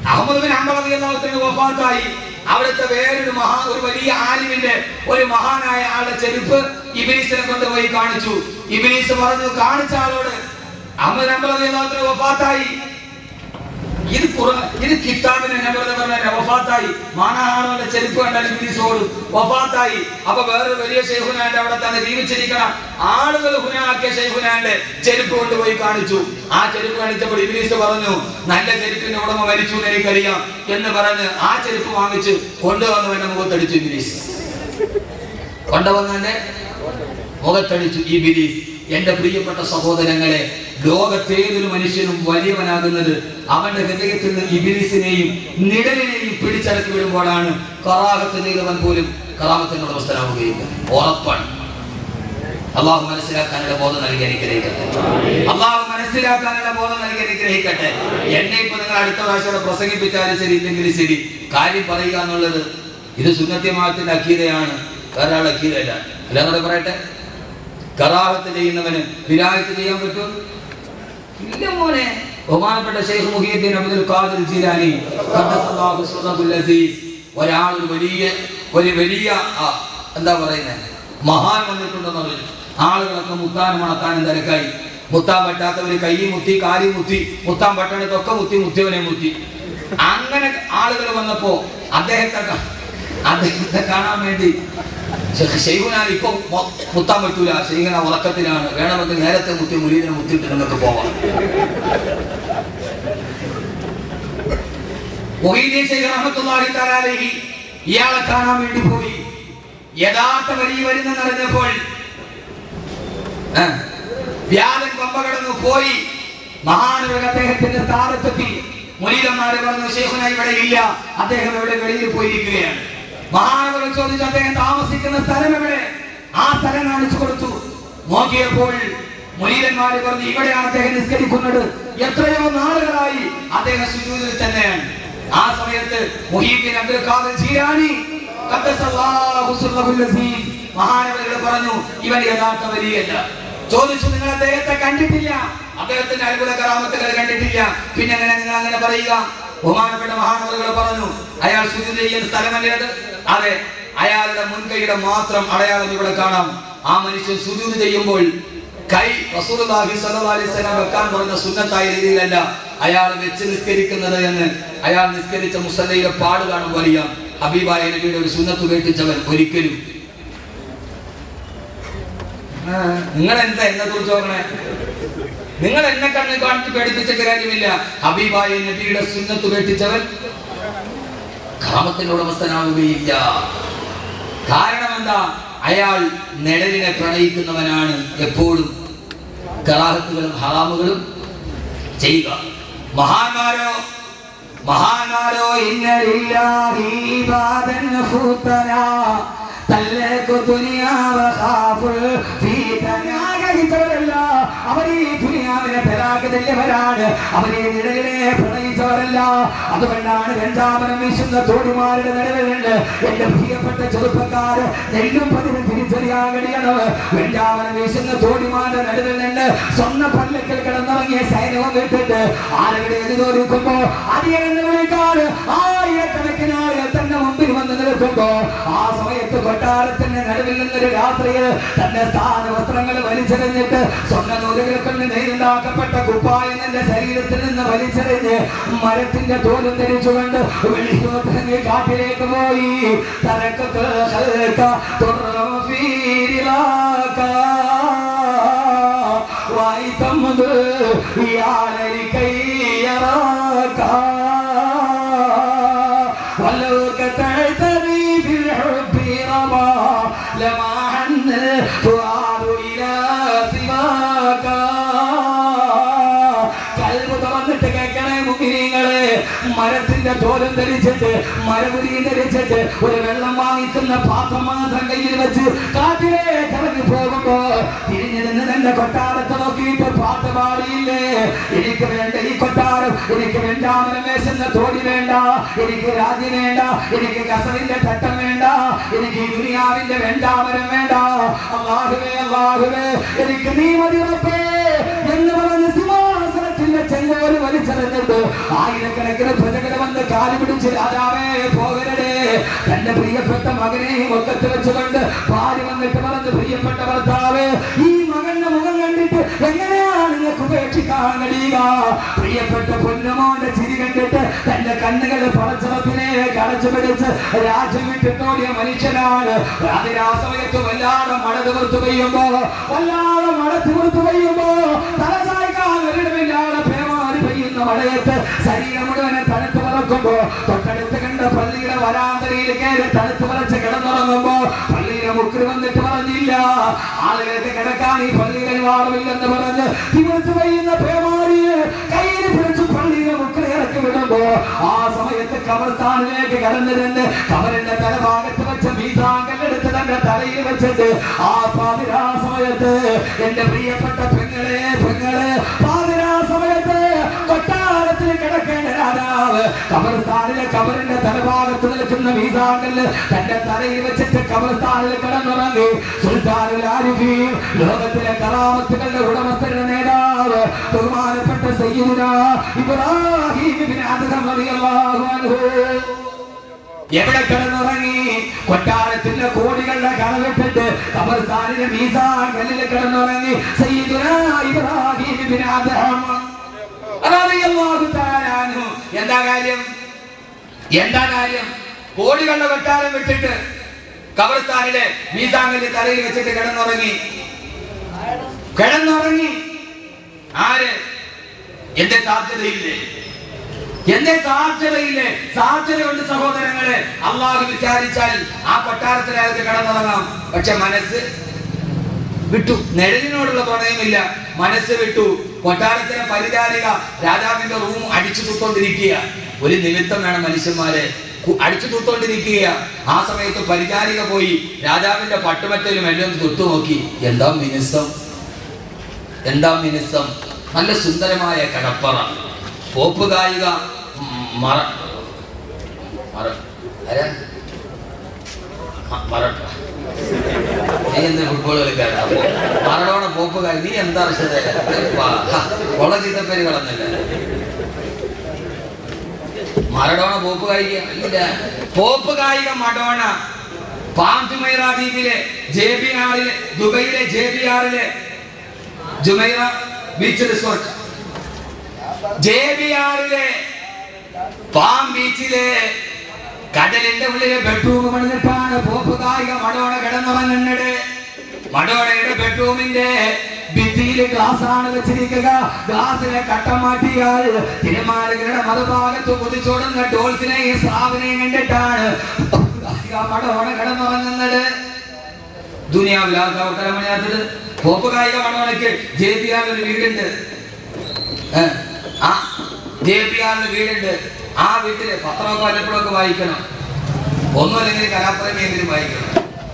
അഹമ്മദ് ബിൻ ഹംബൽ റളിയല്ലാഹു അൻഹു വഫാത്തായി അവിടുത്തെ വേറൊരു മഹാ ഒരു വലിയ ആലിമിന്റെ ഒരു മഹാനായ ആളുടെ ചെരുപ്പ് ഇബിലീസിനെ കൊണ്ടുപോയി കാണിച്ചു ഇബിലീസ് പറഞ്ഞു കാണിച്ച ആളോട് അഹമ്മദ് ഹംബൽ റളിയല്ലാഹു അൻഹു വഫാത്തായി ഇത് ഖുർആൻ ഇത് കിതാബിനെ ഞാൻ വെറുതെ പറഞ്ഞ വഫാത്തായി മാനാഹാണോന്റെ ചെരുപ്പ് കണ്ടാൽ ഇബ്ലീസ് ഓടും വഫാത്തായി അപ്പൊ വേറൊരു വലിയ ഷെയ്ഖുനാന്റെ അവിടെ തന്നെ ജീവിച്ചിരിക്കണം ആളുകൾ ഹുനാക്കിയ ഷെയ്ഖുനാന്റെ ചെരുപ്പ് കൊണ്ടുപോയി കാണിച്ചു ആ ചെരുപ്പ് കാണിച്ചപ്പോൾ ഇബ്ലീസ് പറഞ്ഞു നല്ല ചെരുപ്പിന്റെ ഉടമ മരിച്ചു എന്ന് എനിക്കറിയാം എന്ന് പറഞ്ഞ് ആ ചെരുപ്പ് വാങ്ങിച്ച് കൊണ്ടുവന്നവന്റെ മുഖത്തടിച്ചു ഇബ്ലീസ് കൊണ്ടുവന്നെ മുഖത്തടിച്ചു ഈ ബിലീസ് എന്റെ പ്രിയപ്പെട്ട സഹോദരങ്ങളെ ലോകത്തേതൊരു മനുഷ്യനും വലിയവനാകുന്നത് അവന്റെ ഹൃദയത്തിൽ നിന്ന് ഇബിലിസിനെയും നിഴലിനെയും പിടിച്ചടക്കി വിടുമ്പോഴാണ് കറാഹത്ത് ചെയ്തവൻ പോലും കറാമത്തിന്റെ ഉടമസ്ഥനാവുകയില്ല ഉറപ്പാണ് അള്ളാഹു മനസ്സിലാക്കാനുള്ള ബോധം നൽകി അനുഗ്രഹിക്കട്ടെ അള്ളാഹു മനസ്സിലാക്കാനുള്ള ബോധം നൽകി അനുഗ്രഹിക്കട്ടെ എന്നെ ഇപ്പൊ നിങ്ങൾ അടുത്ത പ്രാവശ്യം ഇവിടെ പ്രസംഗിപ്പിച്ചാലും ശരി ഇല്ലെങ്കിലും ശരി കാര്യം പറയുക എന്നുള്ളത് ഇത് സുന്നത്യമാത്തിന്റെ അക്കീതയാണ് വേറെ ആളുടെ അക്കീതയല്ല അല്ലാതെ പറയട്ടെ കറാഹത്ത് ചെയ്യുന്നവന് വിലായത്ത് ചെയ്യാൻ പറ്റുമോ ഇല്ല മോനെ ബഹുമാനപ്പെട്ട ഷെയ്ഖ് മുഹിയുദ്ദീൻ അബ്ദുൽ ഖാദിർ ജീലാനി ഖദ്ദസല്ലാഹു സിർറഹുൽ അസീസ് ഒരാൾ ഒരു വലിയ ഒരു വലിയ ആ, എന്താ പറയുന്നത് മഹാൻ വന്നിട്ടുണ്ടെന്ന് പറഞ്ഞു ആളുകളൊക്കെ മുത്താനും മണക്കാനും തിരക്കായി മുത്താൻ പറ്റാത്തവര് കൈ മുത്തി കാലി മുത്തി മുത്താൻ പറ്റണതൊക്കെ മുത്തി മുത്തിയവനെ മുത്തി അങ്ങനെ ആളുകൾ വന്നപ്പോ അദ്ദേഹത്തെ ക- അദ്ദേഹത്തെ കാണാൻ വേണ്ടി ഷെയ്ഖുനാൻ ഇപ്പൊ മൊ- മുത്താൻ പറ്റൂല ഷെയ്ഖുന ഉറക്കത്തിലാണ് വേണമെങ്കിൽ നേരത്തെ മുത്തി മുരീദിനെ മുത്തിയിട്ട് നിങ്ങൾക്ക് പോവാം മൊഹീദ്ദീൻ ഷെയ്ഖ് റഹ്മത്തുള്ളാഹി തആല അലൈഹി ഇയാളെ കാണാൻ വേണ്ടി പോയി യഥാർത്ഥ വരി വരുന്നെന്നറിഞ്ഞപ്പോൾ ആ, വ്യാജൻ പമ്പ കടന്നു പോയി മഹാനവർ അദ്ദേഹത്തിന്റെ സ്ഥാനത്തെത്തി മുരീതന്മാര് പറഞ്ഞു ഷെയ്ഖുന ഇവിടെ ഇല്ല അദ്ദേഹം എവിടെ വെളിയിൽ പോയിരിക്കുകയാണ് മഹാനവർ ചോദിച്ചു അദ്ദേഹം താമസിക്കുന്ന സ്ഥലം എവിടെ ആ സ്ഥലം കാണിച്ചു കൊടുത്തു നോക്കിയപ്പോൾ മുരീതന്മാര് പറഞ്ഞു ഇവിടെയാണ് അദ്ദേഹം നിസ്കരിക്കുന്നത് എത്രയോ നാളുകളായി അദ്ദേഹം സുജൂദിൽ തന്നെയാണ് ആ സമയത്ത് മുഹീദ്ദീൻ അബ്ദുൽ ഖാദിർ ജീലാനി ഖദ്ദസല്ലാഹു സിർറഹുൽ അസീസ് മഹാനവരുകൾ പറഞ്ഞു ഇവൻ യഥാർത്ഥ വലിയല്ല ചോദിച്ചു നിങ്ങൾ അദ്ദേഹത്തെ കണ്ടിട്ടില്ല അദ്ദേഹത്തിന്റെ അത്ഭുത കറാമത്തുകൾ കണ്ടിട്ടില്ല പിന്നെ എങ്ങനെ നിങ്ങൾ അങ്ങനെ പറയുക ബഹുമാനപ്പെട്ട മഹാനവറുകൾ പറഞ്ഞു അയാൾ സുജൂദ് ചെയ്യുന്ന സ്ഥലമല്ലേ അത് അതെ അയാളുടെ മുൻകൈയുടെ മാത്രം അടയാളം ഇവിടെ കാണാം ആ മനുഷ്യൻ സുജൂദ് ചെയ്യുമ്പോൾ കൈ റസൂലുള്ളാഹി സ്വല്ലല്ലാഹി അലൈഹി വസല്ലം വെക്കാൻ പറഞ്ഞ സുന്നത്തായ രീതിയിലല്ല അയാൾ വെച്ച് നിസ്കരിക്കുന്നത് എന്ന് അയാൾ നിസ്കരിച്ച മുസല്ലയുടെ പാട് കാണുമ്പോൾ അറിയാം ഹബീബായ നബിയുടെ ഒരു സുന്നത്ത് കേട്ടിച്ചവൻ ഒരിക്കലും നിങ്ങൾ എന്താ എന്നെ കുറിച്ച് നോക്കണേ നിങ്ങൾ എന്നെ കണ്ണ് കാണിച്ച് പേടിപ്പിച്ചിട്ട് കാര്യമില്ല ഹബീബായ നബിയുടെ സുന്നത്ത് കേട്ടിച്ചവൻ കാമത്തിന്റെ ഉടമസ്ഥനാവുകയില്ല കാരണം എന്താ അയാൾ നിഴലിനെ പ്രണയിക്കുന്നവനാണ് എപ്പോഴും കറാഹത്തുകളും ഹറാമുകളും ചെയ്യുക മഹാന്മാരോ മഹാന്മാരോ ഇന്നലില്ലാഹി ഇബാദൻ ഫൂതനാ തല്ലക്കു ദുനിയാ വഖാഫുൽ ഫീതനാ ഗ്രഹിച്ചവരല്ല അവർ ഈ ദുനിയാവിനെ തലാക്കതല്ലവരാണ് അവർ ഈ നിഴലിനെ പ്രണയിച്ചവരല്ല അതുകൊണ്ടാണ് രണ്ടാമനം വീശുന്ന തോടിമാരുടെ നിലവിലുണ്ട് എന്റെ പ്രിയപ്പെട്ട ചെറുപ്പക്കാർ നെല്ലും പതിനും തിരിച്ചറിയാൻ കഴിയണം രണ്ടാമനം വീശുന്ന തോടിമാരുടെ നടുവിൽ നിന്ന് സ്വന്തം പല്ലക്കൽ കിടന്നിറങ്ങിയ സൈന്യവും വിട്ടിട്ട് ആരെവിടെ എതിരൊരുക്കുമ്പോ അടിയെന്ന് വിളിക്കാൻ ആയിരക്കണക്കിന് ആളുകൾ തന്നെ മുമ്പിൽ വന്ന് നിൽക്കുമ്പോ ആ സമയത്ത് കൊട്ടാരത്തിന്റെ നടുവിൽ നിന്നൊരു രാത്രിയിൽ തന്റെ സ്ഥാന വസ്ത്രങ്ങൾ വലിച്ചെറിഞ്ഞിട്ട് സ്വർണ്ണ നൂലുകൾ കൊണ്ട് നെയ്തുണ്ടാക്കപ്പെട്ട കുപ്പായം തന്റെ ശരീരത്തിൽ നിന്ന് വലിച്ചെറിഞ്ഞ് മരത്തിന്റെ തോലും ധരിച്ചുകൊണ്ട് വെളിച്ചോട്ടിറങ്ങി കാട്ടിലേക്ക് പോയി തരക്കത്ത് ഹൽക്ക തുറം ഫീരിലാക്ക وايتمد يا لكي يراك ولو قطعتني في الحب رما لما حن الفؤاد الى سواك കൽബ് തുറന്നിട്ട് കേൾക്കണേ മുഖിനിങ്ങളെ മരത്തിന്റെ തോലം ധരിച്ചിട്ട് മരമുരി ധരിച്ചിട്ട് ഒരു വെള്ളം വാങ്ങിക്കുന്ന പാത്രം മാത്രം കയ്യിൽ വെച്ച് കാട്ടിലേക്ക് ഇറങ്ങി പോകുമ്പോ തിരിഞ്ഞു നിന്ന് തന്റെ കൊട്ടാരത്തെ നോക്കിയിട്ട് പാട്ട് പാടിയില്ലേ എനിക്ക് വേണ്ട ഈ കൊട്ടാരം എനിക്ക് വെണ്ടാമനം വേശുന്ന തോടി വേണ്ട എനിക്ക് രാജ്യം വേണ്ട എനിക്ക് കസവിന്റെ തട്ടം വേണ്ട എനിക്ക് ഈ ദുനിയാവിന്റെ വെണ്ടാമരം വേണ്ട അള്ളാഹുവേ അള്ളാഹുവേ എനിക്ക് നീ മതി ഉറപ്പേ എന്ന് പറഞ്ഞ് സിംഹാസനത്തിൽ കൊട്ടാരത്തിന്റെ ചെങ്കോല് വലിച്ചെറിഞ്ഞിട്ട് ആയിരക്കണക്കിന് പ്രജകൾ വന്ന് കാല് പിടിച്ച് രാജാവേ പോകരുതേ തന്റെ പ്രിയപ്പെട്ട മകനെയും ഒക്കത്ത് വെച്ചുകൊണ്ട് ഭാര്യ വന്നിട്ട് പറഞ്ഞു പ്രിയപ്പെട്ട ഭർത്താവ് ഈ മകന്റെ മുഖം കണ്ടിട്ട് എങ്ങനെയാണ് നിങ്ങൾക്ക് ഉപേക്ഷിക്കാൻ കഴിയുക പ്രിയപ്പെട്ട പൊന്നമോന്റെ ചിരി കണ്ടിട്ട് തന്റെ കണ്ണുകൾ പടച്ചറപ്പിനെ കടച്ചു പിടിച്ച് രാജ്യം വിട്ടിട്ടോടിയ മനുഷ്യനാണ് അതിനാ സമയത്ത് വല്ലാതെ മഴ തീർത്തു പെയ്യുമ്പോ വല്ലാതെ മഴ തീർത്തു പെയ്യുമ്പോ തലചായ്ക്കാൻ ഒരിടമില്ലാതെ പേമാരി പെയ്യുന്ന മഴയത്ത് ശരീരം മുഴുവനെ തണുത്ത് പറക്കുമ്പോ തൊട്ടടുത്ത് കണ്ട പള്ളിയുടെ വരാന്തരയിൽ കയറി തണുത്ത് പറച്ച് കിടന്നുറങ്ങുമ്പോ പള്ളിയിലെ മുക്കിൽ വന്നിട്ട് പറഞ്ഞില്ല ആളുകൾക്ക് കിടക്കാൻ ഈ പള്ളിയിൽ വാടമില്ലെന്ന് പറഞ്ഞ് തിമിർത്ത് പെയ്യുന്ന പേമാരിയെ കയ്യിൽ പിടിച്ച് പള്ളിയിലെ മുക്കിൽ ഇറക്കി വിടുമ്പോ ആ സമയത്ത് കബർസ്ഥാനിലേക്ക് കടന്നിരുന്ന് കബറിന്റെ തലഭാഗത്ത് വെച്ച മീസാങ്കല്ലെടുത്ത് തന്റെ തലയിൽ വെച്ചിട്ട് ആ പാതിരാ സമയത്ത് എന്റെ പ്രിയപ്പെട്ട പെങ്ങളെ പെങ്ങളെ പാതിരാ സമയത്ത് കൊട്ടാരത്തിൽ കിടക്കേണ്ട രാജാവ് കബർസ്ഥാനിലെ കബറിന്റെ തലഭാഗത്ത് നിൽക്കുന്ന മീസാങ്കല്ല് തന്റെ തലയിൽ വെച്ചിട്ട് കബർസ്ഥാനിൽ കിടന്നുറങ്ങി സുൽത്താനുൽ ആരിഫീൻ ലോകത്തിലെ കറാമത്തുകളുടെ ഉടമസ്ഥരുടെ നേതാവ് ബഹുമാനപ്പെട്ട സയ്യിദുന ഇബ്രാഹിം ഇബ്നു അദ്ഹം റളിയല്ലാഹു അൻഹു എവിടെ കിടന്നുറങ്ങി കൊട്ടാരത്തിന്റെ കോടികളുടെ കടവിട്ടിട്ട് കബർസ്ഥാനിലെ മീസാൻ കല്ലിൽ കിടന്നുറങ്ങി സയ്യിദുന ഇബ്രാഹിം ഇബ്നു അദ്ഹം റളിയല്ലാഹു തആല അൻഹു എന്താ കാര്യം എന്താ കാര്യം കോടികളുടെ കൊട്ടാരം വിട്ടിട്ട് കബർസ്ഥാനിലെ മീസാങ്കല്ല് തലയിൽ വെച്ചിട്ട് കിടന്നുറങ്ങി കിടന്നുറങ്ങി ആര് എന്റെ സാധ്യതയില്ലേ എന്റെ സാധ്യതയില്ലേ സാധ്യതയുണ്ട് സഹോദരങ്ങളെ അള്ളാഹു വിചാരിച്ചാൽ ആ കൊട്ടാരത്തിൽ അയാൾക്ക് കിടന്നുറങ്ങാം പക്ഷെ മനസ്സ് വിട്ടു നിഴലിനോടുള്ള പ്രണയമില്ല മനസ്സ് വിട്ടു കൊട്ടാരത്തിലെ പരിചാരിക രാജാവിന്റെ റൂം അടിച്ചു തൂത്തോണ്ടിരിക്കുക ഒരു നിമിത്തം വേണം മനുഷ്യന്മാരെ കു- അടിച്ചു തൂത്തോണ്ടിരിക്കുക ആ സമയത്ത് പരിചാരിക പോയി രാജാവിന്റെ പട്ടുമറ്റയിലും എല്ലാം ഒന്ന് തൊട്ടു നോക്കി എന്താ മിനുസം എന്താ മിനുസം നല്ല സുന്ദരമായ കടപ്പറ പോപ്പ് ഗായിക ഉം, മറ മറ ആരാ? മ- മറട്ട നീ എന്ത് ഫുട്ബോൾ കളിക്കാരാ മറഡോണ പോപ്പ് ഗായി നീ എന്താ കൊള ചീത്ത പേര് കളഞ്ഞില്ല മറഡോണ പോപ്പ് ഗായിക ഇല്ല പോപ്പ് ഗായിക മഡോണ പാംജുമൈറ ദ്വീപിലെ ജെ ബി ആറിലെ ദുബൈയിലെ ജെ ബി ആറിലെ Jumeirah beach resort J B ആറിലെ പാം ബീച്ചിലെ കടലിന്റെ ഉള്ളിലെ ബെഡ്റൂം പണിതിട്ടാണ് പോപ്പ് കായിക മടോണ കിടന്നുറങ്ങുന്നത് മടോണയുടെ ബെഡ്റൂമിന്റെ ഭിത്തിയിൽ ഗ്ലാസ് ആണ് വെച്ചിരിക്കുക ഗ്ലാസിനെ കട്ടം മാറ്റിയാൽ തിരുമാലകളുടെ മറുഭാഗത്ത് കുതിച്ചോടുന്ന ഡോൾസിനെയും സ്രാവിനെയും കണ്ടിട്ടാണ് പോപ്പ് കായിക മടോണ കിടന്നുറങ്ങുന്നത് ദുനിയാവിൽ ആൾക്കാർ പോപ്പ് കായിക മടോണയ്ക്ക് ജെ പി ആർ ഒരു വീടുണ്ട് ഏ, ആ ജെ പി ആറിന് വീടുണ്ട് ആ വീട്ടില് പത്രമൊക്കെ വല്ലപ്പോഴൊക്കെ വായിക്കണം ഒന്നും അല്ലെങ്കിൽ കലാപ്രേമിയെങ്കിലും വായിക്കണം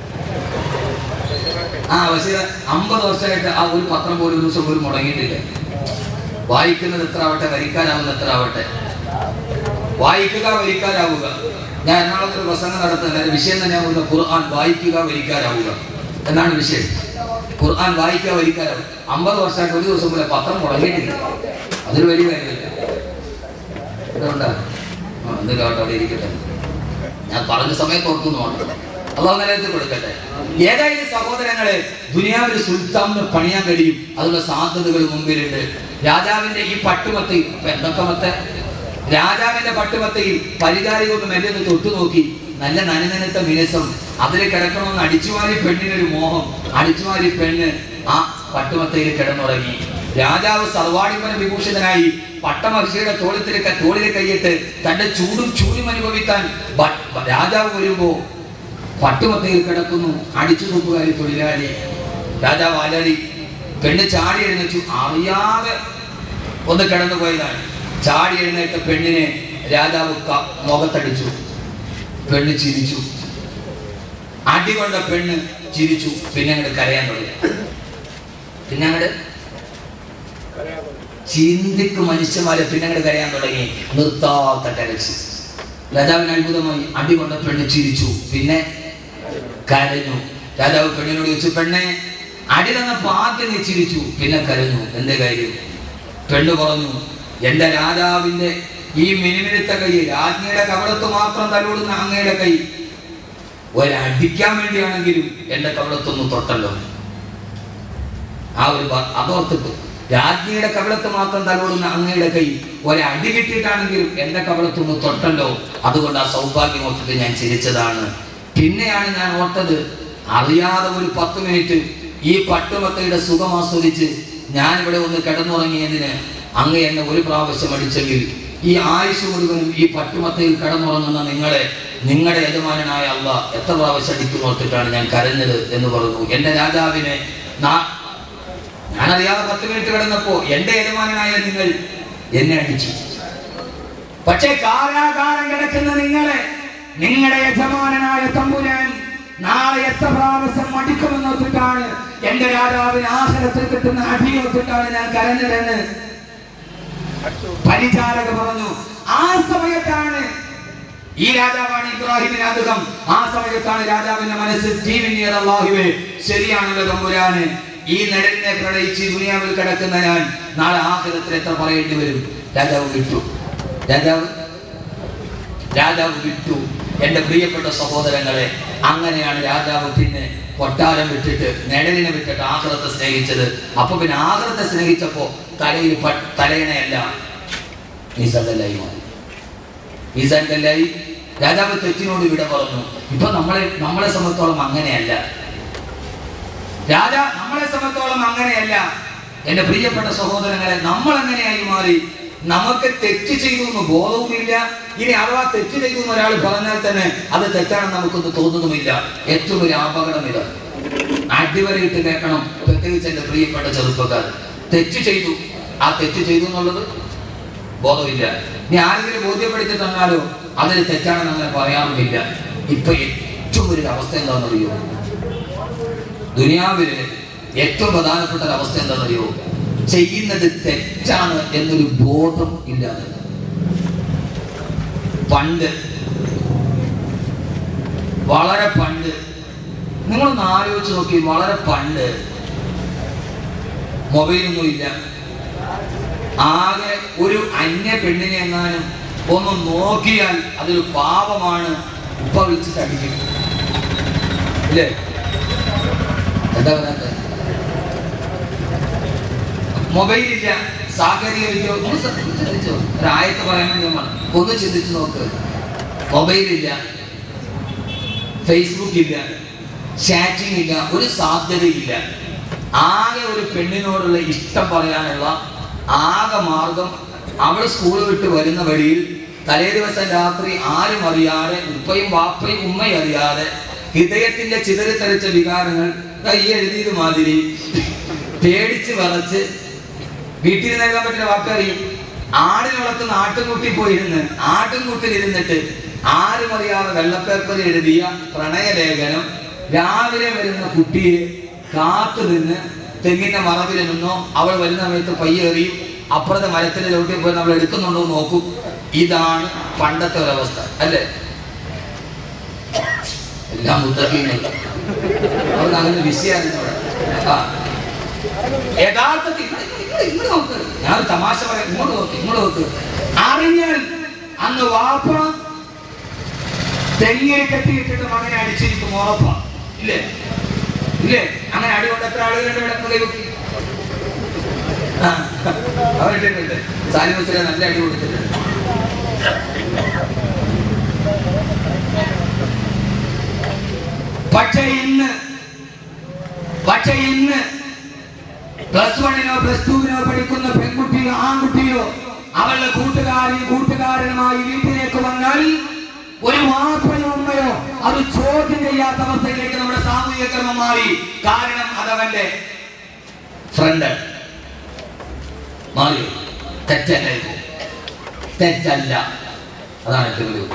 ആ പക്ഷേ അമ്പത് വർഷമായിട്ട് ആ ഒരു പത്രം പോലും ഒരു ദിവസം പോലും മുടങ്ങിയിട്ടില്ല വായിക്കുന്നത് എത്ര ആവട്ടെ വരിക്കാനാവുന്ന എത്ര ആവട്ടെ വായിക്കുക വരിക്കാരാവുക ഞാൻ എറണാകുളത്ത് ഒരു പ്രസംഗം നടത്തുന്നില്ല അതിന്റെ വിഷയം തന്നെ ആവുന്ന ഖുർആൻ വായിക്കുക വരിക്കാരാവുക എന്നാണ് വിഷയം ഖുർആൻ വായിക്കുക വരിക്കാരാവുക അമ്പത് വർഷമായിട്ട് ഒരു ദിവസം പോലെ പത്രം മുടങ്ങിയിട്ടില്ല അതൊരു വലിയ കാര്യമല്ല ഇവിടെ ഉണ്ടാ ആ എന്തെങ്കിലും ആവട്ടെ അവിടെ ഇരിക്കട്ടെ ഞാൻ പറഞ്ഞ സമയത്ത് ഓർക്കുന്നു അള്ളാഹു നിലനിർത്തി കൊടുക്കട്ടെ ഏതായാലും സഹോദരങ്ങളെ ദുനിയാവിൽ സുൽത്താന് പണിയാൻ കഴിയും അതിനുള്ള സാധ്യതകൾ മുമ്പിലുണ്ട് രാജാവിന്റെ ഈ പട്ടുമത്തയിൽ ഇപ്പൊ എന്തൊക്കെ മത്ത രാജാവിന്റെ പട്ടുമത്തയിൽ പരിചാരികൊന്ന് മെല്ലെ ഒന്ന് തൊട്ടു നോക്കി നല്ല നനനനത്ത മിനസം അതിൽ കിടക്കണമെന്ന് അടിച്ചുമാരി പെണ്ണിനൊരു മോഹം അടിച്ചുമാരി പെണ്ണ് ആ പട്ടുമത്തയിൽ കിടന്നുറങ്ങി രാജാവ് സർവാടിമന വിഭൂഷിതനായി പട്ടമഹർഷിയുടെ തോളത്തിൽ തോളിൽ കൈയിട്ട് തന്റെ ചൂടും ചൂടും അനുഭവിക്കാൻ ഭ- രാജാവ് വരുമ്പോ പട്ടുമത്തയിൽ കിടക്കുന്നു അടിച്ചു നോക്കുകാരി തൊഴിലാളി രാജാവ് അലറി പെണ്ണ് ചാടി എഴുന്നേച്ചു അറിയാതെ ഒന്ന് കിടന്നു പോയതാണ് ചാടി എഴുന്നേറ്റ പെണ്ണിനെ രാജാവ് ക- മുഖത്തടിച്ചു പെണ്ണ് ചിരിച്ചു അടികൊണ്ട പെണ്ണ് ചിരിച്ചു പിന്നെ അങ്ങോട്ട് കരയാൻ തുടങ്ങി പിന്നെ അങ്ങോട്ട് ചിന്തിക്ക് മനുഷ്യന്മാരെ പിന്നെ അങ്ങോട്ട് കരയാൻ തുടങ്ങി നിർത്താത്ത കരച്ച് രാജാവിന് അത്ഭുതമായി അടി കൊണ്ട പെണ്ണ് ചിരിച്ചു പിന്നെ കരഞ്ഞു രാജാവ് പെണ്ണിനോട് ചോദിച്ചു പെണ്ണെ അടി തന്നപ്പോ ആദ്യം നീ ചിരിച്ചു പിന്നെ കരഞ്ഞു എന്റെ കാര്യം പെണ്ണു പറഞ്ഞു എന്റെ രാജാവിന്റെ ഈ മിനിമിനുത്ത കൈ രാജ്ഞിയുടെ കവളത്ത് മാത്രം തലോടുന്ന അങ്ങയുടെ കൈ ഒരടിക്കാൻ വേണ്ടിയാണെങ്കിലും എന്റെ കവളത്തൊന്ന് തൊട്ടല്ലോ ആ ഒരു പ- അതോർത്തിട്ട് രാജ്ഞിയുടെ കവളത്ത് മാത്രം തലോടുന്ന അങ്ങയുടെ കൈ ഒരടി കിട്ടിയിട്ടാണെങ്കിലും എന്റെ കവളത്തൊന്ന് തൊട്ടല്ലോ അതുകൊണ്ട് ആ സൗഭാഗ്യം ഓർത്തിട്ട് ഞാൻ ചിരിച്ചതാണ് പിന്നെയാണ് ഞാൻ ഓർത്തത് അറിയാതെ ഒരു പത്ത് മിനിറ്റ് ഈ പട്ടുമത്തയുടെ സുഖം ആസ്വദിച്ച് ഞാൻ ഇവിടെ ഒന്ന് കിടന്നുറങ്ങിയതിന് അങ്ങ് എന്നെ ഒരു പ്രാവശ്യം അടിച്ചെങ്കിൽ ഈ ആയുസ് മുഴുവനും ഈ പട്ടുമത്തയിൽ കിടന്നുറങ്ങുന്ന നിങ്ങളെ നിങ്ങളുടെ യജമാനായ അല്ല എത്ര പ്രാവശ്യം അടിക്കുന്നു ഓർത്തിട്ടാണ് ഞാൻ കരഞ്ഞത് എന്ന് പറഞ്ഞു എന്റെ രാജാവിനെ നാ- ഞാനറിയാതെ പത്ത് മിനിറ്റ് കിടന്നപ്പോ എന്റെ യജമാനായ നിങ്ങൾ എന്നെ അടിച്ചു പക്ഷേ കാലാകാലം കിടക്കുന്ന നിങ്ങളെ നിങ്ങളുടെ യജമാനനായ തമ്പുരാൻ നാളെ എത്ര പ്രാവശ്യം മടിക്കുമെന്നോത്തിട്ടാണ് എന്റെ രാജാവിന് ആഹാരത്തിൽ കിട്ടുന്ന അടിയോത്തിട്ടാണ് ഞാൻ കരഞ്ഞതെന്ന് പരിചാരക പറഞ്ഞു ആ സമയത്താണ് ഈ രാജാവാണ് ഇബ്രാഹിമിന് അദ്ദേഹം ആ സമയത്താണ് രാജാവിന്റെ മനസ്സിൽ ജീവനിയത് അള്ളാഹുവേ ശരിയാണല്ലോ തമ്പുരാന് ഈ നെടലിനെ പ്രണയിച്ച് ഈ ദുനിയാവിൽ കിടക്കുന്ന ഞാൻ നാളെ ആഹ്ലത്തിൽ എത്ര പറയേണ്ടി വരും രാജാവ് വിട്ടു രാജാവ് രാജാവ് വിട്ടു എന്റെ പ്രിയപ്പെട്ട സഹോദരങ്ങളെ അങ്ങനെയാണ് രാജാവ് പിന്നെ കൊട്ടാരം വിട്ടിട്ട് നെടലിനെ വിട്ടിട്ട് ആഹ്ലത്തെ സ്നേഹിച്ചത് അപ്പൊ പിന്നെ ആഹ്ലത്തെ സ്നേഹിച്ചപ്പോ തലയിൽ പ- തലയണയല്ല നിസന്തല്ലായി മാറി നിസന്തല്ലായി രാജാവ് തെറ്റിനോട് വിട പറഞ്ഞു ഇപ്പൊ നമ്മളെ നമ്മളെ സംബന്ധിച്ചോളം അങ്ങനെയല്ല രാജാ നമ്മളെ സംബന്ധിച്ചോളം അങ്ങനെയല്ല എന്റെ പ്രിയപ്പെട്ട സഹോദരങ്ങളെ നമ്മൾ എങ്ങനെയായി മാറി നമുക്ക് തെറ്റ് ചെയ്തു എന്ന് ബോധവുമില്ല ഇനി അഥവാ തെറ്റ് ചെയ്തു എന്ന് ഒരാൾ പറഞ്ഞാൽ തന്നെ അത് തെറ്റാണെന്ന് നമുക്കൊന്ന് തോന്നുന്നുമില്ല ഏറ്റവും ഒരു അപകടം ഇത് അടിവരയിട്ട് കേൾക്കണം പ്രത്യേകിച്ച് എന്റെ പ്രിയപ്പെട്ട ചെറുപ്പക്കാർ തെറ്റ് ചെയ്തു ആ തെറ്റ് ചെയ്തു എന്നുള്ളത് ബോധമില്ല ഇനി ആരെങ്കിലും ബോധ്യപ്പെടുത്തി തന്നാലോ അതിൽ തെറ്റാണെന്ന് അങ്ങനെ പറയാറുമില്ല ഇപ്പൊ ഏറ്റവും ഒരു അവസ്ഥ എന്താണെന്നറിയോ ദുനിയാവില് ഏറ്റവും പ്രധാനപ്പെട്ട ഒരു അവസ്ഥ എന്താണെന്നറിയോ ചെയ്യുന്നത് തെറ്റാണ് എന്നൊരു ബോധം ഇല്ലാതെ പണ്ട് വളരെ പണ്ട് നിങ്ങളൊന്ന് ആലോചിച്ച് നോക്കി വളരെ പണ്ട് മൊബൈലൊന്നും ഇല്ല ആകെ ഒരു അന്യ പെണ്ണിനെ എങ്ങാനും ഒന്ന് നോക്കിയാൽ അതൊരു പാപമാണ് ഉപ്പ വിളിച്ചിട്ട് അടിക്കും ഇല്ലേ എന്താ പറയാത്ത മൊബൈൽ ഇല്ല സാങ്കേതിക വിദ്യ ഒന്ന് ശ്രദ്ധ- ചിന്തിച്ചോ ഒരായത്ത് പറയാൻ വേണ്ടി ഞാൻ പറഞ്ഞു. ഒന്ന് ചിന്തിച്ചു നോക്ക് മൊബൈൽ ഇല്ല ഫേസ്ബുക്ക് ഇല്ല ചാറ്റിംഗ് ഇല്ല ഒരു സാധ്യതയില്ല ആകെ ഒരു പെണ്ണിനോടുള്ള ഇഷ്ടം പറയാനുള്ള ആകെ മാർഗം അവൾ സ്കൂൾ വിട്ട് വരുന്ന വഴിയിൽ തലേ ദിവസം രാത്രി ആരും അറിയാതെ ഉപ്പയും വാപ്പയും ഉമ്മയും അറിയാതെ ഹൃദയത്തിന്റെ ചിതറിത്തെറിച്ച വികാരങ്ങൾ ദാ ഈ എഴുതിയത് മാതിരി പേടിച്ച് വിറച്ച് വീട്ടിൽ നൽകാൻ പറ്റുന്ന വാപ്പ അറിയും ആടിനെ വളർത്തുന്ന ആട്ടുംകുട്ടി പോയിരുന്ന് ആട്ടുംകുട്ടിൽ ഇരുന്നിട്ട് ആരും അറിയാതെ വെള്ളപ്പേപ്പറിൽ എഴുതിയ പ്രണയലേഖനം രാവിലെ വരുന്ന കുട്ടിയെ കാത്തു നിന്ന് തെങ്ങിന്റെ മറവിൽ നിന്നോ അവൾ വരുന്ന സമയത്ത് പയ്യേറിയും അപ്പുറത്തെ മരത്തിന്റെ ചവിട്ടിൽ പോയി നമ്മൾ എടുക്കുന്നുണ്ടോ എന്ന് നോക്കും ഇതാണ് പണ്ടത്തെ ഒരവസ്ഥ അല്ലേ എല്ലാം മുത്തക്കീങ്ങൾ അവർക്ക് അങ്ങനെ വിഷയമായിരുന്നു അവിടെ. ആ യഥാർത്ഥത്തിൽ ഇങ്ങോട്ട് ഇങ്ങോട്ട് ഇങ്ങോട്ട് നോക്ക് ഞാൻ ഒരു തമാശ പറയാം ഇങ്ങോട്ട് നോക്ക് ഇങ്ങോട്ട് നോക്ക് അറിഞ്ഞാൽ അന്ന് വാപ്പ തെങ്ങിൽ കെട്ടിയിട്ടിട്ട് മകനെ അടിച്ചിരിക്കും ഉറപ്പ ഇല്ലേ ഇല്ലേ അങ്ങനെ അടി കൊണ്ട് എത്ര ആളുകളുണ്ട് ഇവിടെ കൈ വെക്കി അവരിട്ടിട്ടുണ്ട് സാലി മത്സരം നല്ല അടി കൊടുത്തിട്ടുണ്ട് പക്ഷെ ഇന്ന് പക്ഷെ ഇന്ന് പ്ലസ് വണ്ണിനോ പ്ലസ് ടുവിനോ പഠിക്കുന്ന പെൺകുട്ടിയോ ആൺകുട്ടിയോ അവളുടെ കൂട്ടുകാരി കൂട്ടുകാരനുമായി വീട്ടിലേക്ക് വന്നാൽ ഒരു വാപ്പയോ ഉമ്മയോ അത് ചോദ്യം ചെയ്യാത്ത അവസ്ഥയിലേക്ക് നമ്മുടെ സാമൂഹിക ക്രമം മാറി കാരണം അതവന്റെ ഫ്രണ്ട് മാറി തെറ്റല്ല ഇത് തെറ്റല്ല അതാണ് ഏറ്റവും വലിയ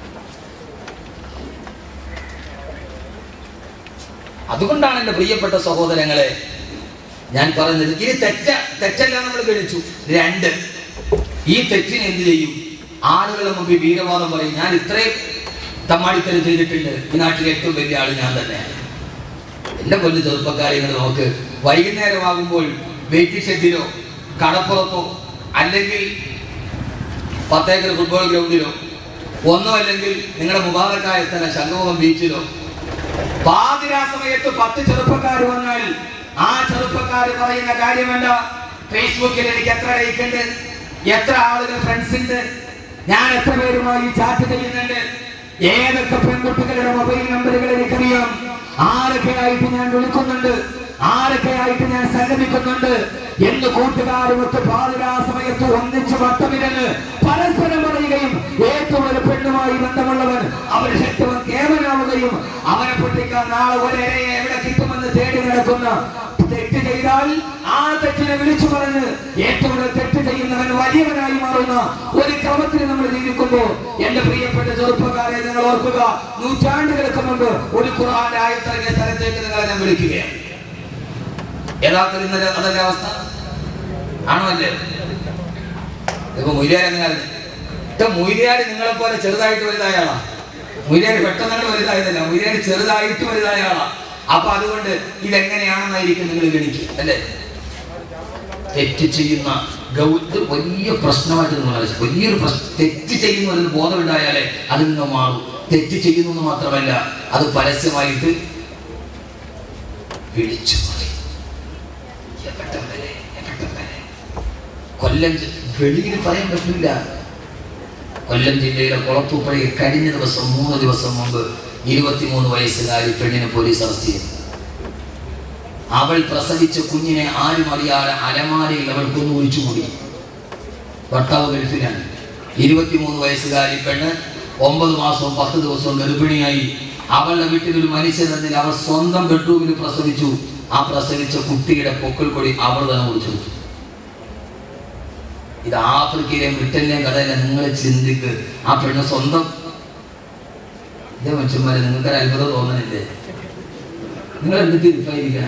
അതുകൊണ്ടാണ് എൻ്റെ പ്രിയപ്പെട്ട സഹോദരങ്ങളെ ഞാൻ പറഞ്ഞത് ഇനി തെറ്റ തെറ്റല്ല നമ്മൾ ഗണിച്ചു രണ്ട് ഈ തെറ്റിന് എന്ത് ചെയ്യും ആളുകളെ മുമ്പിൽ വീരവാദം പറയും ഞാൻ ഇത്രയും തമ്മാടിത്തരം ചെയ്തിട്ടുണ്ട് ഈ നാട്ടിലെ ഏറ്റവും വലിയ ആള് ഞാൻ തന്നെയാണ് എന്റെ കൊല്ലം ചെറുപ്പക്കാരെ ഇങ്ങനെ നോക്ക് വൈകുന്നേരമാകുമ്പോൾ വെയിറ്റിംഗ് ഷെഡിലോ കടപ്പുറത്തോ അല്ലെങ്കിൽ പത്തേക്കർ ഫുട്ബോൾ ഗ്രൗണ്ടിലോ ഒന്നോ അല്ലെങ്കിൽ നിങ്ങളുടെ മുബാറക്കായ സ്ഥലം ശംഖുമുഖം ബീച്ചിലോ പാതിരാ സമയത്ത് പത്ത് ചെറുപ്പക്കാർ വന്നാൽ ആ ചെറുപ്പക്കാർ പറയുന്ന കാര്യമല്ല ഫേസ്ബുക്കിൽ എനിക്ക് എത്ര ലൈക്ക് ഉണ്ട് എത്ര ആളുകൾ ഫ്രണ്ട്സ് ഉണ്ട് ഞാൻ എത്ര പേരുമായി ചാറ്റ് ചെയ്യുന്നുണ്ട് ഏതൊക്കെ പെൺകുട്ടികളുടെ മൊബൈൽ നമ്പറുകൾ എനിക്കറിയാം ആരൊക്കെ ആയിട്ട് ഞാൻ വിളിക്കുന്നുണ്ട് ആരൊക്കെ ആയിട്ട് ഞാൻ സംഗമിക്കുന്നുണ്ട് എന്ന് കൂട്ടുകാരുമൊത്ത് പാതിരാ സമയത്ത് ഒന്നിച്ച് വട്ടമിരന്ന് പരസ്പരം പറയുകയും ഏറ്റവും ഒരു പെണ്ണുമായി ബന്ധമുള്ളവൻ അവന് ശക്തവൻ കേവലാവുകയും അവനെ പൊട്ടിക്കാൻ നാളെ ഒരേയെ എവിടെ കിട്ടുമെന്ന് തേടി നടക്കുന്ന തെറ്റ് ചെയ്താൽ ആ തെറ്റിനെ വിളിച്ചു പറഞ്ഞ് ഏറ്റവും കൂടുതൽ തെറ്റ് ചെയ്യുന്നവൻ വലിയവനായി മാറുന്ന ഒരു ക്രമത്തിൽ നമ്മൾ ജീവിക്കുമ്പോൾ എന്റെ പ്രിയപ്പെട്ട ചെറുപ്പക്കാരെ നിങ്ങൾ ഓർക്കുക നൂറ്റാണ്ടുകൾക്ക് മുമ്പ് ഒരു ഖുർആൻ ആയത്തിറങ്ങിയ സ്ഥലത്തേക്ക് നിങ്ങളെ ഞാൻ വിളിക്കുകയാണ് യഥാർത്ഥത്തിൽ ഇന്നലെ അതല്ലേ അവസ്ഥ ആണോ അല്ലേ ഇപ്പൊ മൊയ്ലിയാർ എങ്ങനെയാണ് ഇപ്പൊ മൊയ്ലിയാർ നിങ്ങളെ പോലെ ചെറുതായിട്ട് വലുതായ ആളാ മൊയ്ലിയാർ പെട്ടെന്നാണ് വലുതായതല്ല മൊയ്ലിയാർ ചെറുതായിട്ട് വലുതായ ആളാ അപ്പൊ അതുകൊണ്ട് ഇതെങ്ങനെയാണെന്നായിരിക്കും നിങ്ങൾ ഗണിക്കുക അല്ലേ തെറ്റ് ചെയ്യുന്ന ഗൗ- ഇത് വലിയ പ്രശ്നമായിട്ട് നിങ്ങൾ ആലോചിച്ചു വലിയൊരു പ്രശ്നം തെറ്റ് ചെയ്യുന്ന ഒരു ബോധമുണ്ടായാലേ അതിൽ നിന്ന് മാറും തെറ്റ് ചെയ്യുന്നു എന്ന് മാത്രമല്ല അത് പരസ്യമായിട്ട് വിളിച്ചു പറയും എവിടെ വരെ എവിടെ വരെ കൊല്ലം ജി- വെളിയിൽ പറയാൻ പറ്റില്ല കൊല്ലം ജില്ലയിലെ കുളത്തൂപ്പുഴയിൽ കഴിഞ്ഞ ദിവസം മൂന്ന് ദിവസം മുമ്പ് ഇരുപത്തിമൂന്ന് വയസ്സുകാരി പെണ്ണിനെ പോലീസ് അറസ്റ്റ് ചെയ്തു അവൾ പ്രസവിച്ച കുഞ്ഞിനെ ആരും അറിയാതെ അലമാരയിൽ അവൾ കൊന്നു ഒഴിച്ചുകൂടി ഭർത്താവ് ഗൾഫിലാണ് ഇരുപത്തിമൂന്ന് വയസ്സുകാരി പെണ്ണ് ഒമ്പത് മാസവും പത്ത് ദിവസവും ഗർഭിണിയായി അവളുടെ വീട്ടിൽ ഒരു മനുഷ്യനെന്നിൽ അവൾ സ്വന്തം ബെഡ്റൂമിൽ പ്രസവിച്ചു ആ പ്രസവിച്ച കുട്ടിയുടെ പൊക്കിൾ കൊടി അവൾ തന്നെ കുടിച്ചു ഇത് ആഫ്രിക്കയിലെയും ബ്രിട്ടനിലെയും കഥയല്ല നിങ്ങൾ ചിന്തിക്ക് ആ പെണ്ണ് സ്വന്തം ഇതേ മനുഷ്യന്മാരെ നിങ്ങൾക്ക് ഒരു അത്ഭുതം തോന്നണില്ലേ നിങ്ങൾ എന്ത് തിരിപ്പായിരിക്കണേ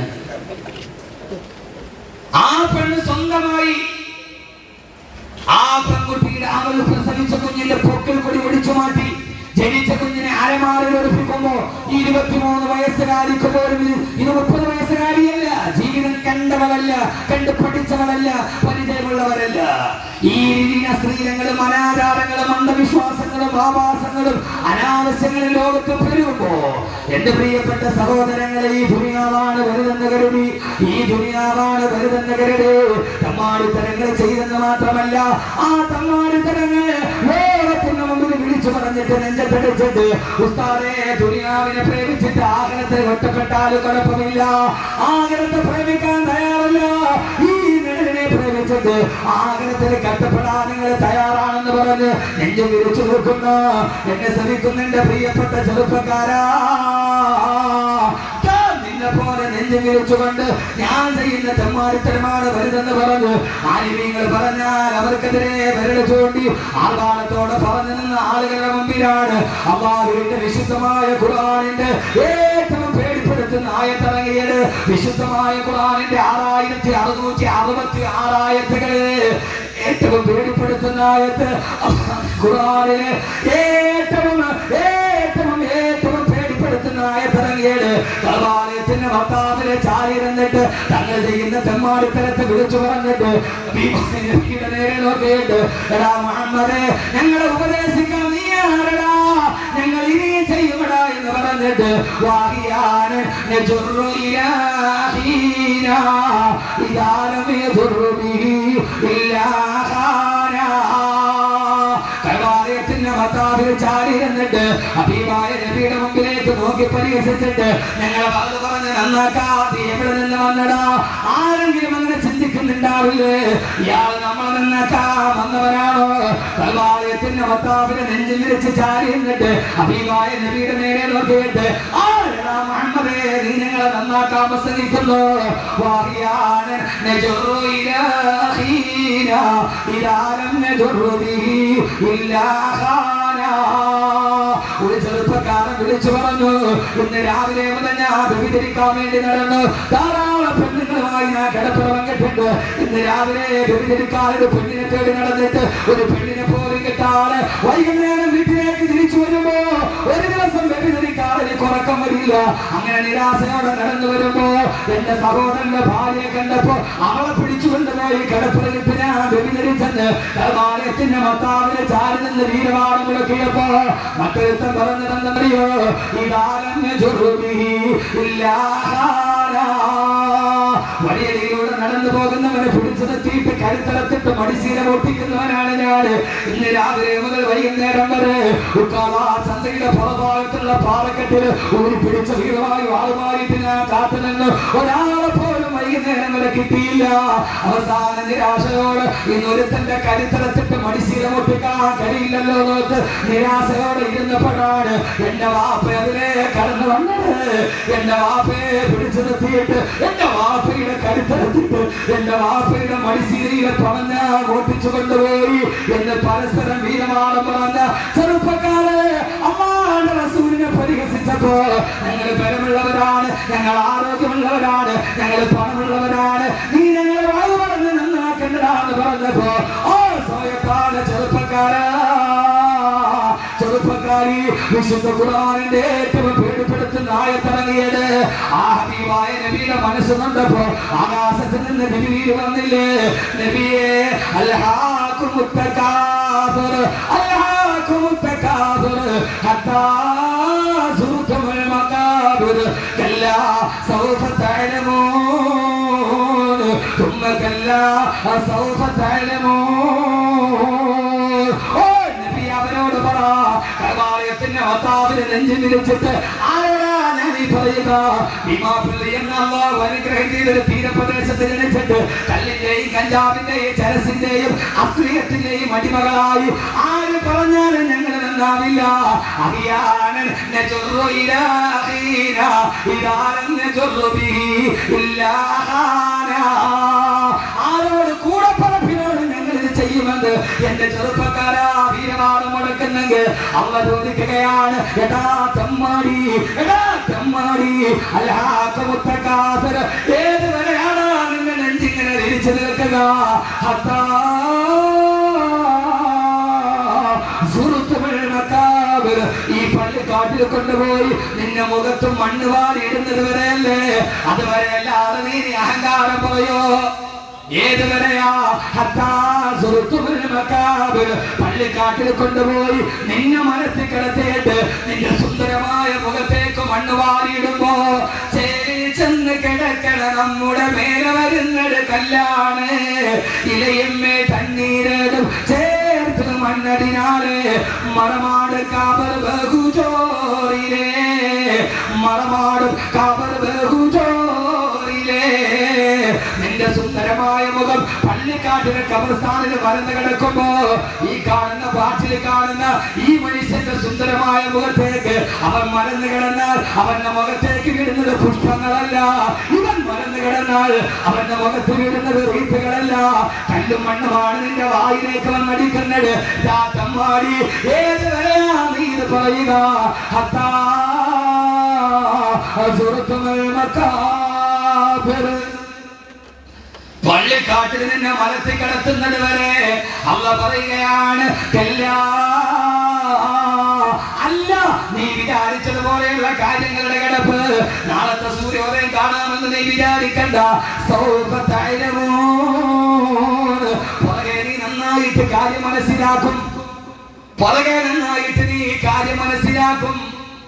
ആ പെണ്ണ് സ്വന്തമായി ആ പെൺകുട്ടിയുടെ അവൾ പ്രസവിച്ച കുഞ്ഞിന്റെ പൊക്കിൽ കൊടി ഒടിച്ചു മാറ്റി ജനിച്ച കുഞ്ഞിനെ അരമാറിൽ ഒളിപ്പിക്കുമ്പോ ഈ ഇരുപത്തിമൂന്ന് വയസ്സുകാരിക്ക് പോലും ഇത് ഇത് മുപ്പത് വയസ്സുകാരിയല്ല ജീവിതം കണ്ടവളല്ല കണ്ടു പഠിച്ചവളല്ല പരിചയമുള്ളവരല്ല ഈ രീതിയിലെ സ്ത്രീലങ്ങളും അനാചാരങ്ങളും അന്ധവിശ്വാസങ്ങളും ആവാസങ്ങളും അനാവശ്യങ്ങളും ലോകത്ത് പെരുകുമ്പോ എന്റെ പ്രിയപ്പെട്ട സഹോദരങ്ങളെ ഈ ദുനിയാവാണ് വലുതെന്ന് കരുതി ഈ ദുനിയാവാണ് വലുതെന്ന് കരുതി തമ്മാടിത്തരങ്ങൾ ചെയ്തെന്ന് മാത്രമല്ല ആ തമ്മാടിത്തരങ്ങൾ ലോകത്തിന് മുമ്പിൽ വിളിച്ചു പറഞ്ഞിട്ട് നെഞ്ചത്തടിച്ചിട്ട് ഉസ്താദെ ദുനിയാവിനെ പ്രേമിച്ചിട്ട് ആഗ്രഹത്തെ ഒറ്റപ്പെട്ടാലും കുഴപ്പമില്ല ആഗ്രഹത്തെ പ്രേമിക്കാൻ തയ്യാറല്ല ഈ നിഴലിനെ പ്രേമിച്ചിട്ട് ആഗ്രഹത്തിൽ കഷ്ടപ്പെടാൻ നിങ്ങൾ തയ്യാറാണെന്ന് പറഞ്ഞ് നെഞ്ചു വിരിച്ചു നിൽക്കുന്ന എന്നെ ശ്രമിക്കുന്ന എന്റെ പ്രിയപ്പെട്ട ചെറുപ്പക്കാരാ ഞാൻ നിന്നെ പോലെ നെഞ്ചു വിരിച്ചുകൊണ്ട് ഞാൻ ചെയ്യുന്ന തെമ്മാടിത്തരമാണ് വരുതെന്ന് പറഞ്ഞു ആലിമീങ്ങൾ പറഞ്ഞാൽ അവർക്കെതിരെ വിരൽ ചൂണ്ടി ആർഭാടത്തോടെ പറഞ്ഞു നിന്ന ആളുകളുടെ മുമ്പിലാണ് അള്ളാഹുവിന്റെ വിശുദ്ധമായ ഖുർആനിന്റെ ഏറ്റവും പേടിപ്പെടുത്തുന്ന ആയത്തിറങ്ങിയത് വിശുദ്ധമായ ഖുർആനിന്റെ ആറായിരത്തി അറുന്നൂറ്റി അറുപത്തി ആറായത്തുകള് ഏറ്റവും പേടിപ്പെടുത്തുന്ന ആയത്ത് ഖുർആനിലെ ഏറ്റവും ഏറ്റവും ഏറ്റവും പേടിപ്പെടുത്തുന്ന ആയത്തിറങ്ങിയത് കർവാലയത്തിന്റെ ഭർത്താവിനെ ചാരിയിരുന്നിട്ട് തങ്ങൾ ചെയ്യുന്ന തെമ്മാടിത്തരത്തെ വിളിച്ചു പറഞ്ഞിട്ട് ഭീമന്റെ നബിയുടെ നേരെ നോക്കിയിട്ട് എടാ മുഹമ്മദേ ഞങ്ങളെ ഉപദേശിക്കാൻ നീ ആരടാ ഞങ്ങൾ ഇനി ചെയ്യുമടാ എന്ന് പറഞ്ഞിട്ട് വാഹിയാണ് നജുറു ഇലാഹീന ഇദാലം യദുറു ബിഹി ഇല്ലാ ഖാനാ കൈവാലയത്തിന്റെ മത്താവിൽ ചാടി എന്നിട്ട് അഭിമായ നബിയുടെ മുമ്പിലേക്ക് നോക്കി പരിഹസിച്ചിട്ട് ഞങ്ങളെ ഭാഗത്ത് പറഞ്ഞ് നന്നാക്കാതെ എവിടെ നിന്ന് വന്നടാ ആരെങ്കിലും അങ്ങനെ ചിന്തിക്കുന്നുണ്ടാവില്ലേ ഇയാൾ നമ്മളെ നന്നാക്കാൻ വന്നവരാണോ കൈവാലയത്തിന്റെ മത്താവിനെ നെഞ്ചിൽ വിരിച്ച് ചാടി എന്നിട്ട് അഭിമായ നബിയുടെ നേരെ നോക്കിയിട്ട് ആരെടാ മുഹമ്മദേ നീ ഞങ്ങളെ നന്നാക്കാൻ പ്രസംഗിക്കുന്നു വാഹിയാണ് നജുറു ഇലാഹീന ഇലാലം നജുറു ബിഹി ഇല്ലാ ഖാനാ ഒരു ചെറുപ്പക്കാരൻ വിളിച്ചു പറഞ്ഞു ഇന്ന് രാവിലെ മുതൽ ഞാൻ വ്യഭിചരിക്കാൻ വേണ്ടി നടന്നു ധാരാളം പെണ്ണുങ്ങളുമായി ഞാൻ കിടപ്പിറവം കെട്ടിട്ട് ഇന്ന് രാവിലെ വ്യഭിചരിക്കാൻ ഒരു പെണ്ണിനെ തേടി നടന്നിട്ട് ഒരു പെണ്ണിനെ പോലും കിട്ടാതെ വൈകുന്നേരം വീട്ടിലേക്ക് തിരിച്ചു വരുമ്പോ ഒരു ദിവസം വ്യഭിചരിക്കാൻ എനിക്ക് ഉറക്കം വരില്ല അങ്ങനെ നിരാശയോടെ നടന്നു വരുമ്പോ എന്റെ സഹോദരന്റെ ഭാര്യയെ കണ്ടപ്പോ അവളെ പിടിച്ചുകൊണ്ടുപോയി കിടപ്പുറകിട്ട് ഞാൻ വ്യഭിചരിച്ചെന്ന് കർമാലയത്തിന്റെ മത്താവിനെ ചാരി നിന്ന് വീരവാടം മുടക്കിയപ്പോ മറ്റൊരുത്തൻ പറഞ്ഞതെന്നറിയോ ഇതാലഞ്ഞ ചൊറുമി ഇല്ലാഹാരാ വഴിയരികിലൂടെ നടന്നു പോകുന്നവനെ പിടിച്ചു നിർത്തിയിട്ട് കരുത്തടത്തിട്ട് മടിശീല പൊട്ടിക്കുന്നവനാണ് ഞാൻ ഇന്ന് രാവിലെ മുതൽ വൈകുന്നേരം വരെ ഉക്കാള ചന്തയുടെ പുറഭാഗത്തുള്ള പാറക്കെട്ടിൽ ഊരി പിടിച്ച വീരമായി വാളുമായിട്ട് ഞാൻ കാത്തു നിന്ന് ഒരാളെ പോലും വൈകുന്നേരം വരെ കിട്ടിയില്ല അവസാന നിരാശയോട് ഇന്നൊരുത്തന്റെ കരുത്തടത്തിട്ട് മടിശീല പൊട്ടിക്കാൻ കഴിയില്ലല്ലോ നോക്ക് നിരാശയോടെ ഇരുന്നപ്പോഴാണ് എന്റെ വാപ്പ അതിലെ കടന്നു വന്നത് എന്റെ വാപ്പയെ പിടിച്ചു നിർത്തിയിട്ട് എന്റെ വാപ്പയുടെ കരുത്തരത്തിട്ട് എന്റെ വാപ്പയുടെ മടിശീലയിലെ പറഞ്ഞ ഓട്ടിച്ചു കൊണ്ടുപോയി എന്ന് പരസ്പരം വീരമാണം പറഞ്ഞ ചെറുപ്പക്കാരെ അമ്മാന്റെ റസൂലിനെ പരിഹസിച്ചപ്പോ ഞങ്ങൾ ബലമുള്ളവരാണ് ഞങ്ങൾ ആരോഗ്യമുള്ളവരാണ് ഞങ്ങൾ പണമുള്ളവരാണ് നീ ഞങ്ങളെ വാഴ പറഞ്ഞ് നന്നാക്കേണ്ടതാന്ന് പറഞ്ഞപ്പോ ഓ സമയത്താണ് ചെറുപ്പക്കാരാ ചെറുപ്പക്കാരി വിശുദ്ധ ഖുർആനിന്റെ ഏറ്റവും പേടിപ്പെടുത്തുന്ന ആയത്തിറങ്ങിയത് ആ ഹബീബായ നബിയുടെ മനസ്സ് നൊണ്ടപ്പോ ആകാശത്ത് നിന്ന് നബിയിൽ വന്നില്ലേ നബിയെ അൽഹാക്കുമുത്തകാബർ അൽഹാക്കുമുത്തകാബർ ഹത്താ സുറുത്തുൽ മകാബിർ കല്ലാ സൗഫ തഅലമൂൻ ثم كلا سوف تعلمون ഓ നബി അവരോട് പറ കൈവാലയത്തിന്റെ വത്താവിന് നെഞ്ചു വിരിച്ചിട്ട് ആരോടാ ഞാൻ ഈ പറയുക ഭീമാപള്ളി എന്ന അള്ളാഹു അനുഗ്രഹം ചെയ്തൊരു തീരപ്രദേശത്ത് ജനിച്ചിട്ട് കല്ലിന്റെയും കഞ്ചാവിന്റെയും ചരസിന്റെയും അശ്രീയത്തിന്റെയും അടിമകളായി ആര് പറഞ്ഞാലും ഞങ്ങൾ നന്നാവില്ല അറിയാനൻ നജുറു ഇലാഹീന ഇദാലൻ നജുറു ബിഹി ഇല്ലാഹാന ആരോട് കൂടെ പറപ്പിനോട് ഞങ്ങൾ ഇത് ചെയ്യുമെന്ന് എന്റെ ചെറുപ്പക്കാരാ വീരവാദം മുടക്കുന്നെങ്കിൽ അവ ചോദിക്കുകയാണ് എടാ തെമ്മാടി എടാ തെമ്മാടി അല്ലാത്തമുത്തക്കാത്തര് ഏത് വരെയാണ് നിന്റെ നെഞ്ചിങ്ങനെ തിരിച്ചു നിൽക്കുക ഹത്താ സുഹൃത്തുക്കൾ മക്കാബിർ ഈ പള്ളിക്കാട്ടിൽ കൊണ്ടുപോയി നിന്നെ മുഖത്തും മണ്ണ് വാരി ഇടുന്നത് വരെയല്ലേ അതുവരെ അല്ലാതെ നീ നീ അഹങ്കാരം പോയോ ഏതുവരെയാ ഹത്താ സുഹൃത്തുക്കൾ മക്കാബിർ പള്ളിക്കാട്ടിൽ കൊണ്ടുപോയി നിന്നെ മനസ്സിൽ കിടത്തിയിട്ട് നിന്റെ സുന്ദരമായ മുഖത്തേക്ക് മണ്ണ് വാരിയിടുമ്പോ ചേരി ചെന്ന് കിടക്കണ നമ്മുടെ മേലെ വരുന്നത് കല്ലാണ് ഇലയമ്മേ തണ്ണീരടും ചേർത്ത് മണ്ണടിനാല് മറമാട് കാവൽ ബഹുജോറിലേ മറമാടും കാവൽ ബഹുജോറിലേ നിന്റെ സുന്ദരമായ മുഖം പള്ളിക്കാട്ടിലെ കബർസ്ഥാനിൽ വരന്ന് കിടക്കുമ്പോ ഈ കാണുന്ന പാട്ടിൽ കാണുന്ന ഈ മനുഷ്യന്റെ സുന്ദരമായ മുഖത്തേക്ക് അവൻ മറന്നു കിടന്നാൽ അവന്റെ മുഖത്തേക്ക് വീഴുന്നത് പുഷ്പങ്ങളല്ല ഇവൻ മറന്നു കിടന്നാൽ അവന്റെ മുഖത്ത് വീഴുന്നത് റീത്തുകളല്ല കല്ലും മണ്ണുമാണ് നിന്റെ വായിലേക്ക് വന്നടിക്കുന്നത് ചാത്തമ്മാടി ഏത് വരെയാ നീ ഇത് പറയുക ഹത്താ സുഹൃത്തുക്കൾ മക്കാബിർ പള്ളിക്കാട്ടിൽ നിന്നെ മലത്തിൽ കിടത്തുന്നത് വരെ അല്ല പറയുകയാണ് കല്ലാ. അല്ല നീ വിചാരിച്ചതുപോലെയുള്ള കാര്യങ്ങളുടെ കിടപ്പ് നാളത്തെ സൂര്യോദയം കാണാമെന്ന് നീ വിചാരിക്കണ്ട സൗഫ തഅലമൂൻ. പുറകെ നീ നന്നായിട്ട് കാര്യം മനസ്സിലാക്കും പുറകെ നന്നായിട്ട് നീ കാര്യം മനസ്സിലാക്കും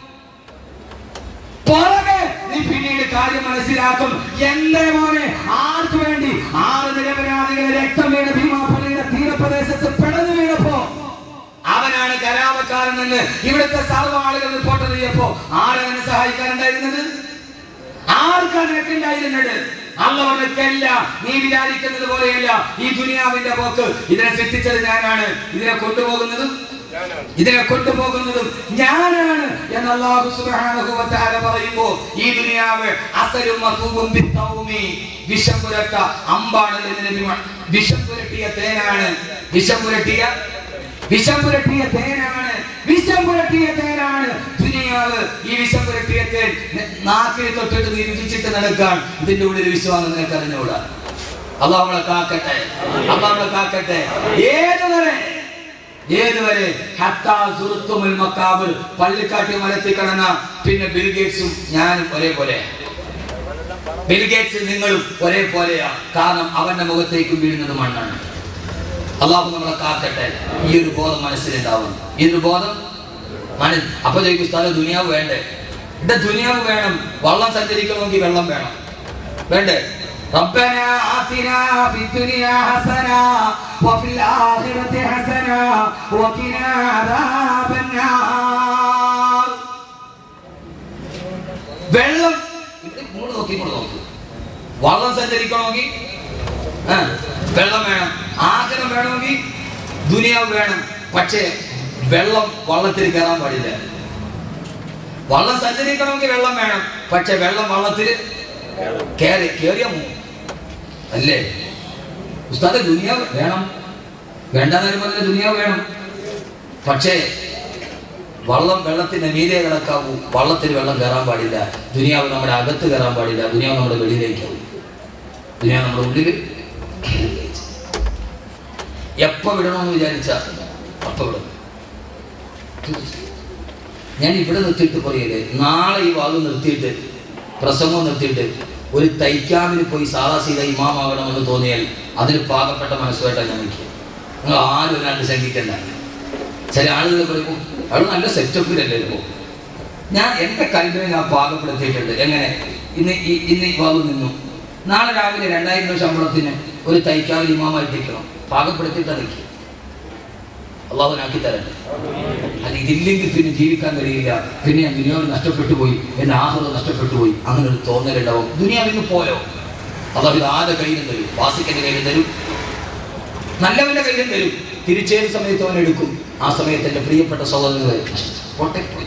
പുറകെ നീ പിന്നീട് കാര്യം മനസ്സിലാക്കും എന്റെ മോനെ ആർക്ക് വേണ്ടി ആറ് നിരപരാധികളെ രക്തം വീണ് ഭീമാപള്ളിയുടെ തീരപ്രദേശത്ത് പിടഞ്ഞു വീണപ്പോ അവനാണ് കരാമക്കാരൻ എന്ന് ഇവിടുത്തെ സർവ്വ ആളുകൾ റിപ്പോർട്ട് ചെയ്യപ്പോ ആരവനെ സഹായിക്കാനുണ്ടായിരുന്നത് ആർക്കാണ് ഉണ്ടായിരുന്നത് അള്ളവർക്കല്ല നീ വിചാരിക്കുന്നത് പോലെയല്ല ഈ ദുനിയാവിന്റെ പോക്ക് ഇതിനെ സൃഷ്ടിച്ചത് ഞാനാണ് ഇതിനെ കൊണ്ടുപോകുന്നത് ഇതിനെ കൊണ്ടുപോകുന്നതും ഞാനാണ് എന്ന് അല്ലാഹു സുബ്ഹാനഹു വ തആല പറയുമ്പോൾ ഈ ദുനിയാവ് അസലും മസൂബും ബിത്തൗമി വിഷം പുരട്ട അമ്പാണ് എന്ന് നബി മുഹ- വിഷം പുരട്ടിയ തേനാണ് വിഷം പുരട്ടിയ വിഷം പുരട്ടിയ തേനാണ് വിഷം പുരട്ടിയ തേനാണ് ദുനിയാവ് ഈ വിഷം പുരട്ടിയ തേൻ ന- നാക്കിൽ തൊട്ടിട്ട് നീ രുചിച്ചിട്ട് നടക്കാൻ ഇതിന്റെ ഉള്ളിൽ വിശ്വാസം നിനക്ക് അറിഞ്ഞുകൂടാ അള്ളാഹ് നമ്മളെ കാക്കട്ടെ അള്ളാഹ് നമ്മളെ കാക്കട്ടെ ഏതുവരെ ഏതുവരെ ഹത്താ സുറുത്തുമുൽ മക്കാബിർ പള്ളിക്കാട്ടി മലത്തി കിടന്ന പിന്നെ ബിൽഗേറ്റ്സും ഞാനും ഒരേപോലെ ബിൽഗേറ്റ്സ് നിങ്ങളും ഒരേപോലെയാ കാരണം അവന്റെ മുഖത്തേക്ക് വീഴുന്നത് മണ്ണാണ് അള്ളാഹു നമ്മളെ കാക്കട്ടെ ഈ ഒരു ബോധം മനസ്സിലുണ്ടാവും ഈ ഒരു ബോധം മനസ്സ് അപ്പൊ ചോദിക്കും സ്ഥലം ദുനിയാവ് വേണ്ടേ ഇവിടെ ദുനിയാവ് വേണം വള്ളം സഞ്ചരിക്കണമെങ്കിൽ വെള്ളം വേണം വേണ്ടേ ربنا آتنا في الدنيا حسنة وفي الآخرة حسنة وقنا عذاب النار വെള്ളം ഇവിടെ ഇങ്ങോട്ട് നോക്കി ഇങ്ങോട്ട് നോക്കി വള്ളം സഞ്ചരിക്കണമെങ്കിൽ ആ, വെള്ളം വേണം ആഗ്രഹം വേണമെങ്കിൽ ദുനിയാവ് വേണം പക്ഷേ വെള്ളം വള്ളത്തിൽ കയറാൻ പാടില്ല വള്ളം സഞ്ചരിക്കണമെങ്കിൽ വെള്ളം വേണം പക്ഷെ വെള്ളം വള്ളത്തിൽ കയറി കയറിയ അല്ലേ ഉസ്താദ് ദുനിയാവ് വേണം വേണ്ടെന്നൊരു പറഞ്ഞ ദുനിയാവ് വേണം പക്ഷേ വള്ളം വെള്ളത്തിന്റെ മീതെ കിടക്കാവൂ വള്ളത്തിൽ വെള്ളം കയറാൻ പാടില്ല ദുനിയാവ് നമ്മുടെ അകത്ത് കയറാൻ പാടില്ല ദുനിയാവ് നമ്മുടെ വെളിയിലേക്കാവും ദുനിയാവ് നമ്മുടെ ഉള്ളിൽ എപ്പോ വിടണമെന്ന് വിചാരിച്ച അപ്പൊ വിടണം ഞാൻ ഇവിടെ നിർത്തിയിട്ട് പറയല്ലേ നാളെ ഈ വാദം നിർത്തിയിട്ട് പ്രസംഗം നിർത്തിയിട്ട് ഒരു തൈക്കാമിന് പോയി സാദാ സീത ഇമാമാകണമെന്ന് തോന്നിയാൽ അതിന് പാകപ്പെട്ട മനസ്സുമായിട്ടാണ് ഞാൻ നിൽക്കുക നിങ്ങൾ ആരും ഒരാണ്ട് ശങ്കിക്കണ്ട ചില ആളുകൾ പറയുമ്പോൾ അത് നല്ല സെറ്റപ്പിലല്ലേ ഇപ്പോൾ ഞാൻ എൻ്റെ കൽവിനെ ഞാൻ പാകപ്പെടുത്തിയിട്ടുണ്ട് എങ്ങനെ ഇന്ന് ഈ ഇന്ന് ഈ വാദം നിന്നു നാളെ രാവിലെ രണ്ടായിരം രൂപ ശമ്പളത്തിന് ഒരു തൈക്കാവിൽ ഇമാമായിട്ടിരിക്കണം പാകപ്പെടുത്തിയിട്ടാണ് നിൽക്കുക അള്ളാഹുനാക്കി തരട്ടെ അത് ഇതില്ലെങ്കിൽ പിന്നെ ജീവിക്കാൻ കഴിയില്ല പിന്നെ ഞാൻ ദുനിയാവ് നഷ്ടപ്പെട്ടു പോയി എന്റെ ആഹ്റം നഷ്ടപ്പെട്ടു പോയി അങ്ങനെ ഒരു തോന്നലുണ്ടാവും ദുനിയാവിന് പോയോ അള്ളാഹു ഇത് ആരുടെ കയ്യിലും തരും വാസിക്കന്റെ കയ്യിലും തരും നല്ലവന്റെ കയ്യിലും തരും തിരിച്ചേത് സമയത്ത് അവൻ എടുക്കും ആ സമയത്ത് എന്റെ പ്രിയപ്പെട്ട സഹോദരങ്ങളെ പോട്ടെ പോയി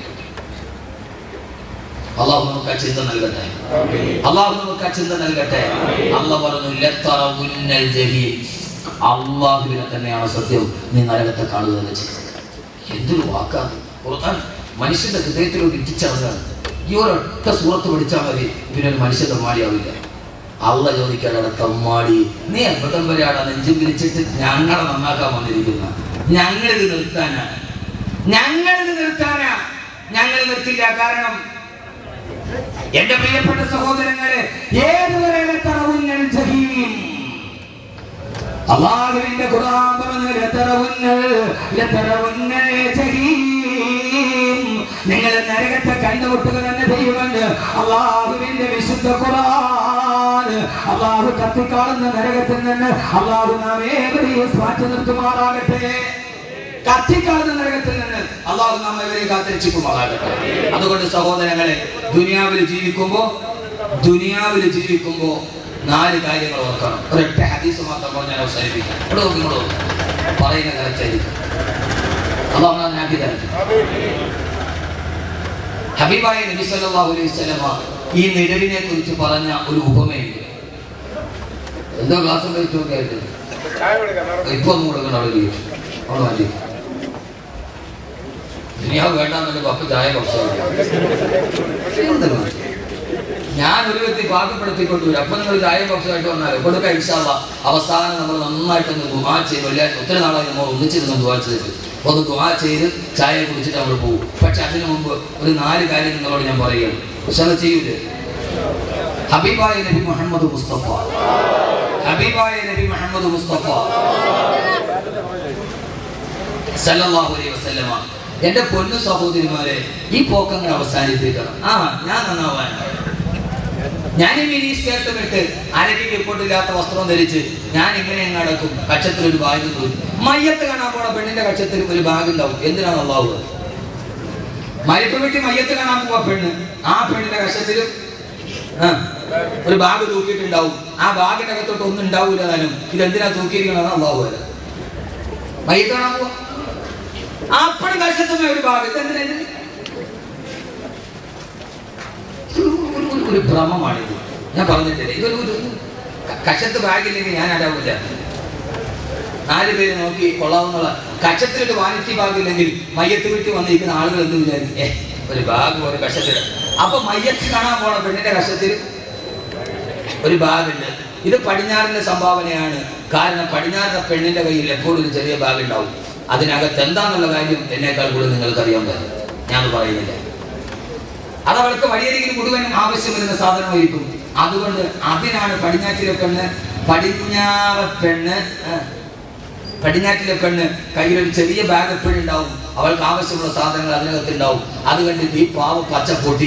അള്ളാഹു നമുക്ക് ആ ചിന്ത നൽകട്ടെ അള്ളാഹു നമുക്ക് ആ ചിന്ത നൽകട്ടെ അള്ളാഹ് പറഞ്ഞു "ലത്തറവുന്നൽ ജഹീം." അള്ളാഹുവിനെ തന്നെയാണ് സത്യം നീ നരകത്തെ കാണുക എന്ന് ചെയ്തത് എന്തൊരു വാക്കാണ് ഖുർആൻ മനുഷ്യന്റെ ഹൃദയത്തിലോട്ട് ഇറ്റിച്ചറിഞ്ഞാണ് ഈ ഒരൊറ്റ സൂറത്ത് പഠിച്ചാൽ മതി ഇവനൊരു മനുഷ്യ തമ്മാടിയാവില്ല അള്ള ചോദിക്കാടാ തമ്മാടി നീ എപ്പോഴും വരെയാടാ നെഞ്ചും പിരിച്ചിട്ട് ഞങ്ങളെ നന്നാക്കാൻ വന്നിരിക്കുന്ന ഞങ്ങളിത് നിർത്താനാണ് ഞങ്ങളിത് നിർത്താനാ ഞങ്ങൾ നിർത്തില്ല കാരണം എന്റെ പ്രിയപ്പെട്ട സഹോദരങ്ങളെ ഏതുവരെ തറവുന്നൽ ജഹീം അള്ളാഹുവിന്റെ ഖുർആൻ പറഞ്ഞു ലതറവുന്നൽ ലതറവുന്നൽ ജഹീം നിങ്ങൾ നരകത്തെ കണ്ടുമുട്ടുക തന്നെ ചെയ്യുമെന്ന് അള്ളാഹുവിന്റെ വിശുദ്ധ ഖുർആൻ അള്ളാഹു കത്തിക്കാളുന്ന നരകത്തിൽ നിന്ന് അള്ളാഹു നാം ഏവരെയും മാറ്റി നിർത്തുമാറാകട്ടെ കത്തിക്കാളുന്ന നരകത്തിൽ നിന്ന് അള്ളാഹു നാം ഏവരെയും കാത്തിരക്ഷിക്കുമാറാകട്ടെ അതുകൊണ്ട് സഹോദരങ്ങളെ ദുനിയാവിൽ ജീവിക്കുമ്പോ ദുനിയാവിൽ ജീവിക്കുമ്പോ നാല് കാര്യങ്ങൾ ഓർക്കണം ഒരൊറ്റ ഹദീസ് മാത്രം പറഞ്ഞാൽ അവസാനിപ്പിക്കാം ഇവിടെ നോക്കി ഇങ്ങോട്ട് നോക്കി പറയുന്ന കറക്റ്റായിരിക്കും അള്ളാഹു നാം നാട്ടി തരട്ടെ ഹബീബായ നബി സല്ലല്ലാഹു അലൈഹി വസല്ലമ ഈ നിഴലിനെ കുറിച്ച് പറഞ്ഞ ഒരു ഉപമയുണ്ട് എന്തോ ക്ലാസ് കഴിച്ചു നോക്കിയായിട്ട് ഇപ്പൊ ഒന്നും കൊടുക്കണം അവിടെ ജീവിച്ചു അവിടെ മാറ്റി ദുനിയാവ് വേണ്ടാന്നുണ്ടെങ്കിൽ അപ്പൊ ചായ കുറച്ച് ഞാൻ ഒരു വ്യക്തി പാകപ്പെടുത്തിക്കൊണ്ട് വരും അപ്പൊ നിങ്ങൾ ചായ കുറച്ചായിട്ട് വന്നാൽ കൊടുക്ക ഇൻഷാല്ല അവസാനം നമ്മൾ നന്നായിട്ടൊന്ന് ദുവാ ചെയ്ത് വെള്ളിയാഴ്ച ഒത്തിരി നാളായി നമ്മൾ ഒന്നിച്ചിരുന്ന് ദുവാ ചെയ്തിട്ട് ഒന്ന് ദുവാ ചെയ്ത് ചായ കുടിച്ചിട്ട് നമ്മൾ പോകും പക്ഷെ അതിനു മുമ്പ് ഒരു നാല് കാര്യം നിങ്ങളോട് ഞാൻ പറയുകയാണ് പക്ഷെ അത് ചെയ്യൂലേ ഹബീബായ നബി മുഹമ്മദ് മുസ്തഫ ഹബീബായ നബി മുഹമ്മദ് മുസ്തഫ സല്ലല്ലാഹു അലൈഹി വസല്ലമ എന്റെ പൊന്നു സഹോദരിമാരെ ഈ പോക്കങ്ങൾ അവസാനിപ്പിക്കണം ആ ഞാൻ നന്നാവാനാണ് ഞാൻ ഈ മിനി സ്കേർട്ടും ഇട്ട് അരയ്ക്ക് കിപ്പോട്ടില്ലാത്ത വസ്ത്രം ധരിച്ച് ഞാൻ ഇങ്ങനെ അങ്ങ് നടക്കും കക്ഷത്തിൽ ഒരു ബാഗ് തൂരി മയ്യത്ത് കാണാൻ പോണ പെണ്ണിന്റെ കക്ഷത്തിൽ ഒരു ബാഗ് ഉണ്ടാവും എന്തിനാണ് അള്ളാഹു മരിപ്പ് വെട്ടി മയ്യത്ത് കാണാൻ പോവാ പെണ്ണ് ആ പെണ്ണിന്റെ കക്ഷത്തിൽ ആ, ഒരു ബാഗ് തൂക്കിയിട്ടുണ്ടാവും ആ ബാഗിന്റെ അകത്തോട്ട് ഒന്നും ഉണ്ടാവൂല താനും ഇതെന്തിനാ തൂക്കിയിരിക്കണമെന്ന് അള്ളാഹു വരെ മയ്യത്ത് കാണാൻ പോവാ അപ്പോഴും കക്ഷത്തുന്ന ഒരു ബാഗ് ഇതെന്തിനാ ഇത്? ഒരു- ഒരു- ഒരു ഭ്രമമാണിത് ഞാൻ പറഞ്ഞിട്ടില്ലേ ഇതൊരു ഒരു ക- കഷത്ത് ബാഗില്ലെങ്കിൽ ഞാൻ അടാവില്ല നാല് പേര് നോക്കി കൊള്ളാവുന്നുള്ള കക്ഷത്തിലൊരു വാനിറ്റി ബാഗില്ലെങ്കിൽ മയ്യത്ത് വീട്ടിൽ വന്നിരിക്കുന്ന ആളുകൾ എന്ത് വിചാരിക്കും ഏ ഒരു ബാഗ് ഒരു കഷത്തിൽ അപ്പൊ മയ്യത്ത് കാണാൻ പോണ പെണ്ണിന്റെ കഷത്തിൽ ഒരു ബാഗുണ്ട് ഇത് പടിഞ്ഞാറിന്റെ സംഭാവനയാണ് കാരണം പടിഞ്ഞാറിന്റെ പെണ്ണിന്റെ കയ്യിൽ എപ്പോഴും ഒരു ചെറിയ ബാഗ് ഉണ്ടാവും അതിനകത്ത് എന്താന്നുള്ള കാര്യം എന്നേക്കാൾ കൂടുതൽ നിങ്ങൾക്ക് അറിയാൻ പറ്റും ഞാൻ പറയുന്നില്ല അത് അവൾക്ക് വഴിയരികിൽ മുഴുവൻ ആവശ്യം വരുന്ന സാധനമായിരിക്കും അതുകൊണ്ട് അതിനാണ് പടിഞ്ഞാറ്റിലെ പെണ്ണ് പടിഞ്ഞാറ പെണ്ണ് ആ, പടിഞ്ഞാറ്റിലെ പെണ്ണ് കയ്യിലൊരു ചെറിയ ബാഗ് എപ്പോഴും ഉണ്ടാവും അവൾക്ക് ആവശ്യമുള്ള സാധനങ്ങൾ അതിനകത്ത് ഉണ്ടാവും അത് കണ്ടിട്ട് ഈ പാവ പച്ച പൊട്ടി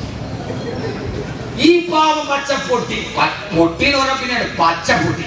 ഈ പാവ പച്ച പൊട്ടി പ- പൊട്ടി എന്ന് പറഞ്ഞാൽ പിന്നെ പച്ച പൊട്ടി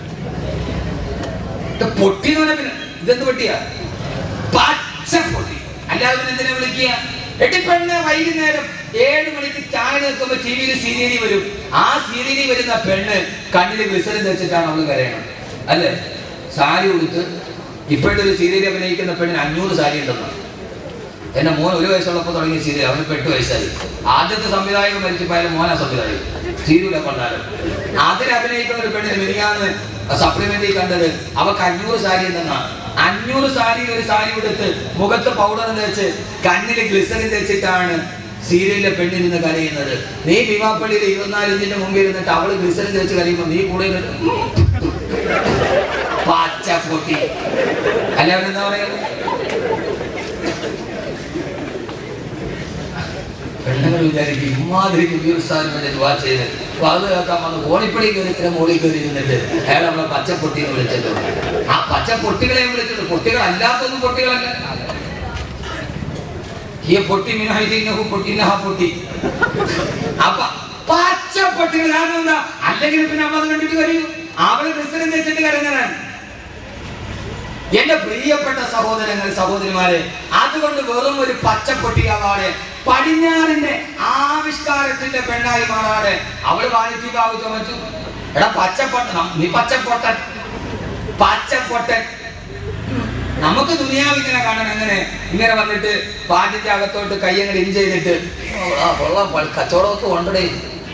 ഇത് പൊട്ടി എന്ന് പറഞ്ഞാൽ പിന്നെ ഇതെന്ത് പൊട്ടിയാ പച്ച പൊട്ടി അല്ലാതെ പിന്നെ എന്തിനാ വിളിക്കുക എട്ടി പെണ്ണ് വൈകുന്നേരം ഏഴ് മണിക്ക് ചാനൽ നിൽക്കുമ്പോ ടി വിയിൽ സീരിയലി വരും ആ സീരിയലി വരുന്ന പെണ്ണ് കണ്ണിൽ വിസരം വെച്ചിട്ടാണ് അവള് കരയണം അല്ലേ സാരി ഉടുത്ത് ഇപ്പോഴത്തെ ഒരു സീരിയൽ അഭിനയിക്കുന്ന പെണ്ണിന് അഞ്ഞൂറ് സാരി ഉണ്ടെന്നാണ് എന്റെ മോൻ ഒരു വയസ്സുള്ളപ്പോൾ തുടങ്ങിയ സീരിയൽ അവന് ഇപ്പൊ എട്ട് വയസ്സായി ആദ്യത്തെ സംവിധായകൻ മരിച്ചപ്പോയാലും മോനാ സംവിധായകൻ സീരിയലെ കൊണ്ടാലും അതിൽ അഭിനയിക്കുന്ന ഒരു പെണ്ണിന് മിനിയാന്ന് സപ്ലിമെന്റിൽ കണ്ടത് അവക്ക് അഞ്ഞൂറ് സാരി എന്തെന്നാണ് അഞ്ഞൂറ് സാരി ഒരു സാരി എടുത്ത് മുഖത്ത് പൗഡർ തേച്ച് കണ്ണിൽ ഗ്ലിസറിൻ തേച്ചിട്ടാണ് സീരിയലിലെ പെണ്ണിരുന്ന് കരയുന്നത് നീ ഭീമാപ്പള്ളിയിൽ ഇരുപത്തിനാല് ഇഞ്ചിന്റെ മുമ്പിൽ ഇരുന്നിട്ട് അവള് ഗ്ലിസറിൻ തേച്ച് കരയുമ്പോൾ നീ കൂടെ ഇരുന്നിട്ട് പച്ച പൊട്ടി അല്ല അവനെന്താ പറയുക പെണ്ണുങ്ങൾ വിചാരിക്കും ഇമാതിരി ഉയർസ്ഥാനം വേണ്ടി ദുവാ ചെയ്ത് അപ്പൊ അത് കേൾക്കാൻ വന്ന് ഓണിപ്പടി കയറി ഇത്ര മോളിൽ കയറി ഇരുന്നിട്ട് അയാൾ നമ്മളെ പച്ചപ്പൊട്ടി എന്ന് വിളിച്ചിട്ടുണ്ട് ആ പച്ചപ്പൊട്ടികളെ വിളിച്ചിട്ടുണ്ട് പൊട്ടികൾ അല്ലാത്തൊന്നും പൊട്ടികളല്ല ഈ പൊട്ടി മിനഹു പൊട്ടി ഇന്നഹ പൊട്ടി അപ്പൊ പച്ച പൊട്ടികൾ കാരണം എന്താ അല്ലെങ്കിൽ പിന്നെ അമ്മ അത് കണ്ടിട്ട് കരയും അവള് ക്രിസ്ത്യൻ വെച്ചിട്ട് കരഞ്ഞതാണ് എന്റെ പ്രിയപ്പെട്ട സഹോദരങ്ങൾ സഹോദരിമാരെ അതുകൊണ്ട് വെറും ഒരു പച്ചപ്പൊട്ടിയാവാതെ പടിഞ്ഞാറിന്റെ ആവിഷ്കാരത്തിന്റെ പെണ്ണായി മാറാതെ അവള് വാണിജ്യ ബാബു ചുമച്ചു എടാ പച്ചപ്പൊട്ട നീ പച്ചപ്പൊട്ടൻ പച്ചപ്പൊട്ടൻ നമുക്ക് ദുനിയാവ് ഇങ്ങനെ കാണണം എങ്ങനെ ഇങ്ങനെ വന്നിട്ട് പാട്ടിന്റെ അകത്തോട്ട് കയ്യങ്ങൾ ഇൻ ചെയ്തിട്ട് ആ കൊള്ളാം പ- കച്ചവടമൊക്കെ കൊണ്ടടേ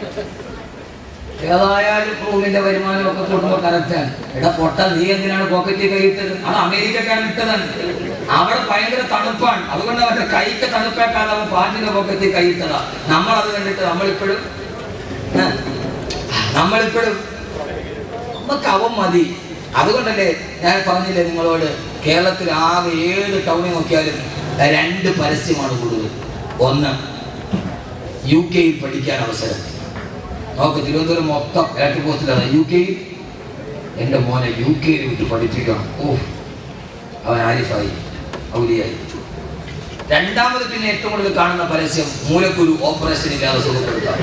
ഏതായാലും റൂമിന്റെ വരുമാനമൊക്കെ കൂടുമ്പോൾ കറക്റ്റാണ് എടാ പൊട്ട നീ എന്തിനാണ് പോക്കറ്റിൽ കൈയിട്ടത് അത് അമേരിക്കക്കാരൻ ഇട്ടതാണ് അവിടെ ഭയങ്കര തണുപ്പാണ് അതുകൊണ്ട് അവന്റെ കൈക്ക് തണുപ്പേക്കാതെ അവൻ പാട്ടിന്റെ പോക്കറ്റിൽ കൈയിട്ടതാ നമ്മൾ അത് കണ്ടിട്ട് നമ്മളിപ്പോഴും ഏ, നമ്മളിപ്പോഴും നമുക്ക് അവൻ മതി അതുകൊണ്ടല്ലേ ഞാൻ പറഞ്ഞില്ലേ നിങ്ങളോട് കേരളത്തിൽ ആകെ ഏത് ടൗണിൽ നോക്കിയാലും രണ്ട് പരസ്യമാണ് കൂടുതൽ ഒന്ന് യു കെയിൽ പഠിക്കാൻ അവസരം നോക്ക് തിരുവനന്തപുരം മൊത്തം ഇലക്ട്രിക് പോസ്റ്റിലാണ് യു കെയിൽ എൻ്റെ മോനെ യു കെയിൽ വിട്ട് പഠിപ്പിക്കണം ഓ അവൻ ആരിഫായി ഔലിയായി രണ്ടാമത് പിന്നെ ഏറ്റവും കൂടുതൽ കാണുന്ന പരസ്യം മൂലക്കുരു ഓപ്പറേഷൻ ഇല്ലാതെ സുഖപ്പെടുത്താം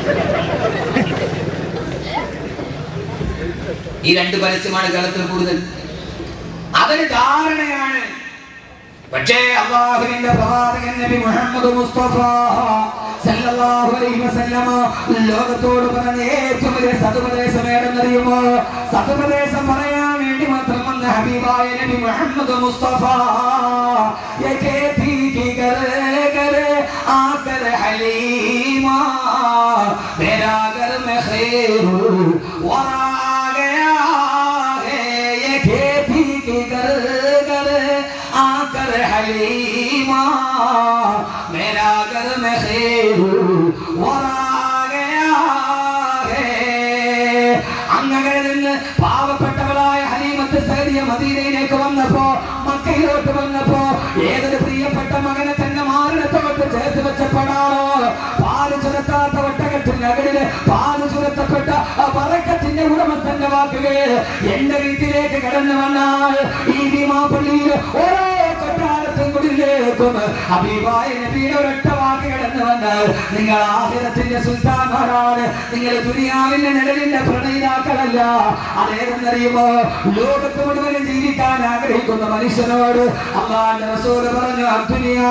ഈ രണ്ട് പരസ്യമാണ് കേരളത്തിൽ കൂടുതൽ അതൊരു ധാരണയാണ് പക്ഷേ അള്ളാഹുവിന്റെ പ്രവാചകൻ നബി മുഹമ്മദ് മുസ്തഫ സല്ലല്ലാഹു അലൈഹി വസല്ലമ ലോകത്തോട് പറഞ്ഞ ഏറ്റവും വലിയ സതുപദേശം ഏതെന്നറിയുമോ സതുപദേശം പറയാൻ വേണ്ടി മാത്രം വന്ന ഹബീബായ നബി മുഹമ്മദ് മുസ്തഫ ये खेती की करे करे आकर हलीमा मेरा घर में खैर वरा गया है ये खेती की कर कर आकर हलीमा मेरा घर में खैर वरा गया है അങ്ങകളിൽ നിന്ന് പാവപ്പെട്ടവളായ ഹലീമത്ത് സേരിയ മദീനയിലേക്ക് വന്നപ്പോ മക്കയിലോട്ട് വന്നപ്പോ ഏതൊരു പ്രിയപ്പെട്ട മകനെ തന്നെ മാറിടത്തോട്ട് ചേർത്ത് വെച്ചപ്പെടാണോ പാല് ചുരത്താത്ത ഒട്ടകത്തിന്റെ അകടില് പാല് ചുരത്തപ്പെട്ട ആ പറക്കത്തിന്റെ ഉടമസ്ഥന്റെ വാക്കുകൾ എന്റെ വീട്ടിലേക്ക് കടന്നു വന്നാൽ ഈ ഭീമാപ്പള്ളിയിൽ ഓരോ കൊട്ടാരത്തും കുടിലേക്കും അഭിവായ നബിയുടെ ഒരൊറ്റ വാക്ക് കടന്നു വന്നാൽ നിങ്ങൾ ആഹിരത്തിന്റെ സുൽത്താൻമാരാണ് നിങ്ങൾ ദുനിയാവിന്റെ നിഴലിന്റെ പ്രണയിതാക്കളല്ല അതേതെന്നറിയുമോ ലോകത്ത് മുഴുവനും ജീവിക്കാൻ ആഗ്രഹിക്കുന്ന മനുഷ്യനോട് അള്ളാന്റെ റസൂല് പറഞ്ഞു അദ്ദുനിയാ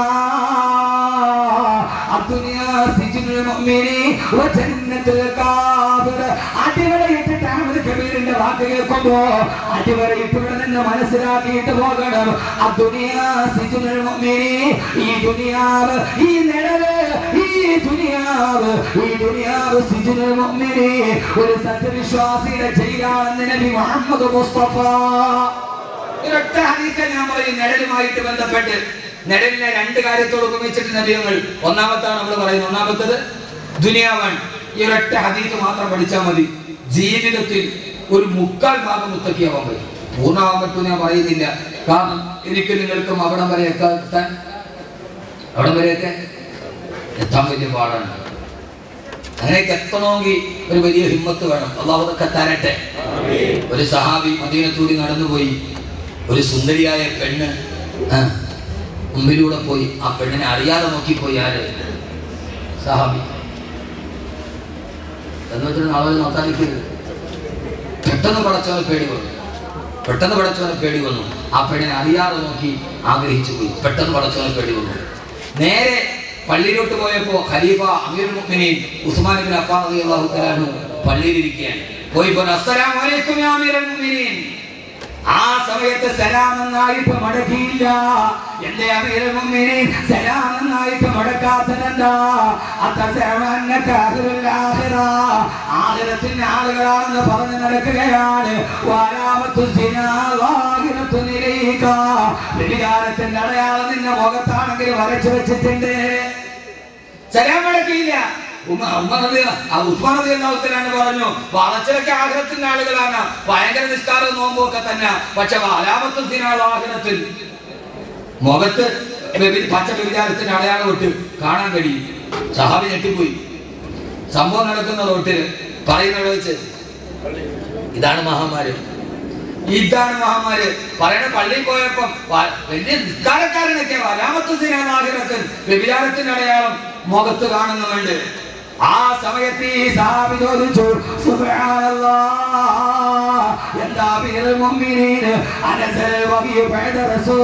അദ്ദുനിയാ സിജ്നുൽ മുഅ്മിനി വജന്നത്തുൽ കാഫിർ അടിവരയിട്ടിട്ട് അഹ്മദ് കബീറിന്റെ വാക്ക് കേൾക്കുമ്പോ അടിവരയിട്ട് ഇവിടെ നിന്ന് മനസ്സിലാക്കിയിട്ട് പോകണം അദ്ദുനിയാ സിജ്നുൽ മുഅ്മിനി ഈ ദുനിയാവ് ഈ നിഴല് ഈ ദുനിയാവ് ഈ ദുനിയാവ് സിജ്നുൽ മുഅ്മിനി ഒരു സത്യവിശ്വാസിയുടെ ജയിലാണെന്ന് നബി മുഹമ്മദ് മുസ്തഫ ഒരൊറ്റ ഹദീസ് ഞാൻ പറയും നിഴലുമായിട്ട് ബന്ധപ്പെട്ട് നിഴലിനെ രണ്ട് കാര്യത്തോട് ഉപമിച്ചിട്ട് നബിയങ്ങൾ ഒന്നാമത്താണ് നമ്മൾ പറയുന്നത് ഒന്നാമത്തത് ദുനിയാവാണ് ഈ ഒരൊറ്റ ഹദീസ് മാത്രം പഠിച്ചാൽ മതി ജീവിതത്തിൽ ഒരു മുക്കാൽ ഭാഗം മുത്തക്കിയാവാൻ പറ്റും പൂർണ്ണമാകാൻ പറ്റുമെന്ന് ഞാൻ പറയുന്നില്ല കാരണം എനിക്ക് നിങ്ങൾക്കും അവിടം വരെയൊക്കെ എത്താൻ അവിടം വരെയൊക്കെ എത്താൻ വലിയ പാടാണ് അങ്ങനെയൊക്കെ എത്തണമെങ്കിൽ ഒരു വലിയ ഹിമ്മത്ത് വേണം അള്ളാഹുദൊക്കെ തരട്ടെ ഒരു സഹാബി മദീനത്തൂടി നടന്നുപോയി ഒരു സുന്ദരിയായ പെണ്ണ് ആ, മുമ്പിലൂടെ പോയി ആ പെണ്ണിനെ അറിയാതെ നോക്കിപ്പോയി ആര് സഹാബി എന്ന് വെച്ചിട്ട് ആളുകൾ നോക്കാൻ നിൽക്കരുത് പെട്ടെന്ന് പടച്ചവനെ പേടി വന്നു പെട്ടെന്ന് പടച്ചവനെ പേടി വന്നു ആ പെണ്ണിനെ അറിയാതെ നോക്കി ആഗ്രഹിച്ചു പോയി പെട്ടെന്ന് പടച്ചവനെ പേടി വന്നു നേരെ പള്ളിയിലോട്ട് പോയപ്പോ ഖലീഫ അമീർ മുഅ്മിനീൻ ഉസ്മാൻ ബിൻ അഫ്ഫാൻ റളിയല്ലാഹു തആല അൻഹു പള്ളിയിലിരിക്കുകയാണ് പോയി പറഞ്ഞു അസ്സലാമു അലൈക്കും യാ അമീറൽ മുഅ്മിനീൻ ആ സമയത്ത് സലാം എന്നായിട്ട് മടക്കിയില്ല എന്റെ അമീറൽ മുഅ്മിനീൻ സലാം എന്നായിട്ട് മടക്കാത്തതെന്താ അത്തസമന്നക അഹ്ലുൽ ആഖിറ ആഖിറത്തിന്റെ ആളുകളാണെന്ന് പറഞ്ഞു നടക്കുകയാണ് വാലാമത്തു സിനാ വാഹിറത്തു നിലയിക വ്യഭിചാരത്തിന്റെ അടയാളം നിന്റെ മുഖത്താണെങ്കിൽ വരച്ചു വെച്ചിട്ടുണ്ട് സലാം മടക്കിയില്ല ഉമ്മ ഉമ്മ നബി ആ ഉസ്മാൻ നബി എന്നാണ് പറഞ്ഞു വളച്ചിലൊക്കെ ആഗ്രഹത്തിന്റെ ആളുകളാണ് ഭയങ്കര നിസ്കാരവും നോമ്പും ഒക്കെ തന്നെ പക്ഷെ വാലാമത്വത്തിനാണ് ആഗ്രഹത്തിൽ മുഖത്ത് വ്യഭി- പച്ച വ്യഭിചാരത്തിന്റെ അടയാളം ഇട്ട് കാണാൻ കഴിയും സഹാബി ഞെട്ടിപ്പോയി സംഭവം നടക്കുന്ന റോട്ടിൽ പറയുന്നത് വെച്ച് ഇതാണ് മഹാമാര് ഇതാണ് മഹാമാര് പറയണ പള്ളിയിൽ പോയപ്പം വ- വലിയ നിസ്കാരക്കാരനൊക്കെ വരാമത്തുസിനാഗ്രഹത്തിൽ വ്യഭിചാരത്തിന്റെ അടയാളം മുഖത്ത് കാണുന്നുണ്ട് ആ സമയത്ത് ഈ സാബി ചോദിച്ചു സുബ്ഹാനല്ലാഹ് എന്താ അമീറുൽ മുഅ്മിനീൻ അനസൽ വബി ബഅദ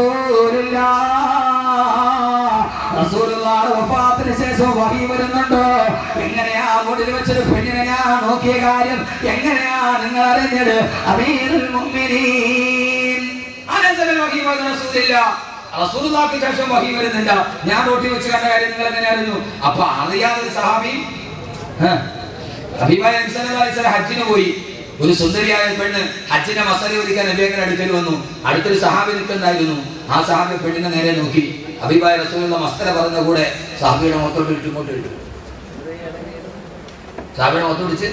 റസൂലുള്ളാഹ് റസൂലുള്ളാഹിയുടെ വഫാത്തിന് ശേഷം വഹി വരുന്നുണ്ടോ എങ്ങനെയാ മുടിൽ വെച്ചൊരു പെണ്ണിനെ ഞാൻ നോക്കിയ കാര്യം എങ്ങനെയാ നിങ്ങൾ അറിഞ്ഞത് അമീറുൽ മുഅ്മിനീൻ അനസൽ വഹി ബഅദ റസൂലില്ലാഹ് റസൂലുള്ളാഹിക്ക് ശേഷം വഹി വരുന്നില്ല ഞാൻ റോട്ടിൽ വെച്ച് കണ്ട കാര്യം നിങ്ങൾ എങ്ങനെ അറിഞ്ഞു അപ്പൊ അറിയാതെ ഒരു സഹാബി അഭിമായ ഹജ്ജിന് പോയി ഒരു സുന്ദരിയായ പെണ്ണ് ഹജ്ജിന്റെ മസാല ഒരിക്കാൻ നബിയക്കൻ അടുക്കൽ വന്നു അടുത്തൊരു സഹാബി നിൽക്കുന്നുണ്ടായിരുന്നു ആ സഹാബി പെണ്ണിനെ നേരെ നോക്കി അഭിമായ റസൂലുള്ള മസ്തര പറഞ്ഞ കൂടെ സഹാബിയുടെ മുഖത്തോട്ട് ഇട്ടു ഇങ്ങോട്ട് ഇട്ടു സഹാബിയുടെ മുഖത്ത് പിടിച്ച്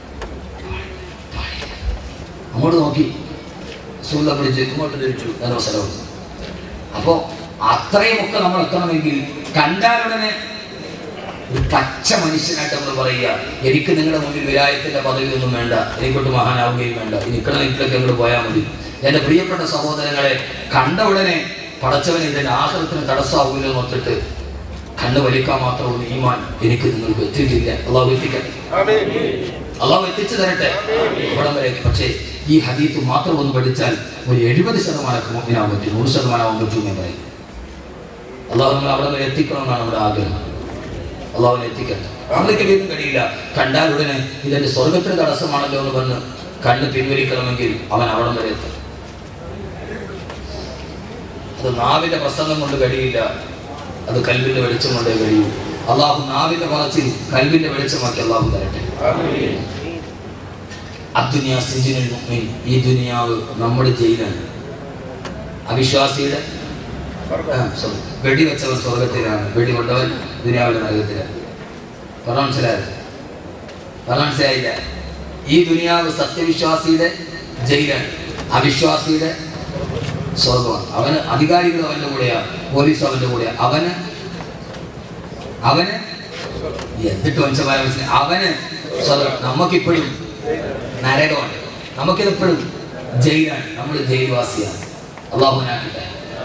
അങ്ങോട്ട് നോക്കി റസൂലുള്ള പിടിച്ച് ഇങ്ങോട്ട് തിരിച്ചു നല്ല അവസരവും അപ്പോ അത്രയും ഒക്കെ നമ്മൾ എത്തണമെങ്കിൽ കണ്ടാലുടനെ ഒരു പച്ച മനുഷ്യനായിട്ട് നമ്മൾ പറയുക എനിക്ക് നിങ്ങളുടെ മുന്നിൽ വിലായത്തിന്റെ പദവി ഒന്നും വേണ്ട എനിക്കൊട്ട് മഹാനാവുകയും വേണ്ട നിൽക്കണ നിൽക്കിലൊക്കെ അങ്ങോട്ട് പോയാൽ മതി എന്റെ പ്രിയപ്പെട്ട സഹോദരങ്ങളെ കണ്ട ഉടനെ പടച്ചവൻ ഇതിന്റെ ആഹൃതത്തിന് തടസ്സമാവില്ല നോക്കിട്ട് കണ്ണ് വലിക്കാൻ മാത്രമുള്ള ഈമാൻ എനിക്ക് നിങ്ങൾക്ക് എത്തിയിട്ടില്ല അള്ളാഹു എത്തിക്കട്ടെ അള്ളാഹു എത്തിച്ചു തരട്ടെ ഇവിടം വരെയൊക്കെ പക്ഷേ ഈ ഹദീത്ത് മാത്രം ഒന്ന് പഠിച്ചാൽ ഒരു എഴുപത് ശതമാനം മുമ്പിനാവാൻ പറ്റും നൂറ് ശതമാനമാവാൻ പറ്റും ഞാൻ പറയും അള്ളാഹു നമ്മൾ അവിടെ വരെ എത്തിക്കണമെന്നാണ് നമ്മുടെ ആഗ്രഹം അള്ളാഹുവിനെ എത്തിക്കട്ടെ നമ്മൾക്ക് വീണ്ടും കഴിയില്ല കണ്ടാൽ ഉടനെ ഇതെന്റെ സ്വർഗത്തിന് തടസ്സമാണല്ലോ എന്ന് പറഞ്ഞ് കണ്ണ് പിൻവലിക്കണമെങ്കിൽ അവൻ അവിടം വരെ എത്തും അത് നാവിന്റെ പ്രസംഗം കൊണ്ട് കഴിയില്ല അത് കൽവിന്റെ വെളിച്ചം കൊണ്ടേ കഴിയൂ അള്ളാഹു നാവിന്റെ പറച്ചിൽ കൽവിന്റെ വെളിച്ചമാക്കി അള്ളാഹു തരട്ടെ അദ്ദുനിയാ സിജിനുൽ മുഅ്മിൻ ഈ ദുനിയാവ് നമ്മുടെ ജയിലാണ് അവിശ്വാസിയുടെ ആ, sorry. വെടി വെച്ചവൻ സ്വർഗത്തിലാണ് വെടി കൊണ്ടവൻ ദുനിയാവിലെ നരകത്തിലാണ് പറഞ്ഞ മനസ്സിലായത് പറഞ്ഞ മനസ്സിലായില്ല ഈ ദുനിയാവ് സത്യവിശ്വാസിയുടെ ജയിലാണ് അവിശ്വാസിയുടെ സ്വർഗമാണ് അവന് അധികാരികൾ അവന്റെ കൂടെയാ പോലീസ് അവന്റെ കൂടെയാ അവന് അവന് എന്നിട്ട് മനുഷ്യന്മാരെ മനസ്സിലായി അവന് സ്വർഗം നമുക്കിപ്പോഴും നരകമാണ് നമുക്കിതെപ്പോഴും ജയിലാണ് നമ്മൾ ജയിൽവാസിയാണ് അള്ളാഹുനാക്കട്ടെ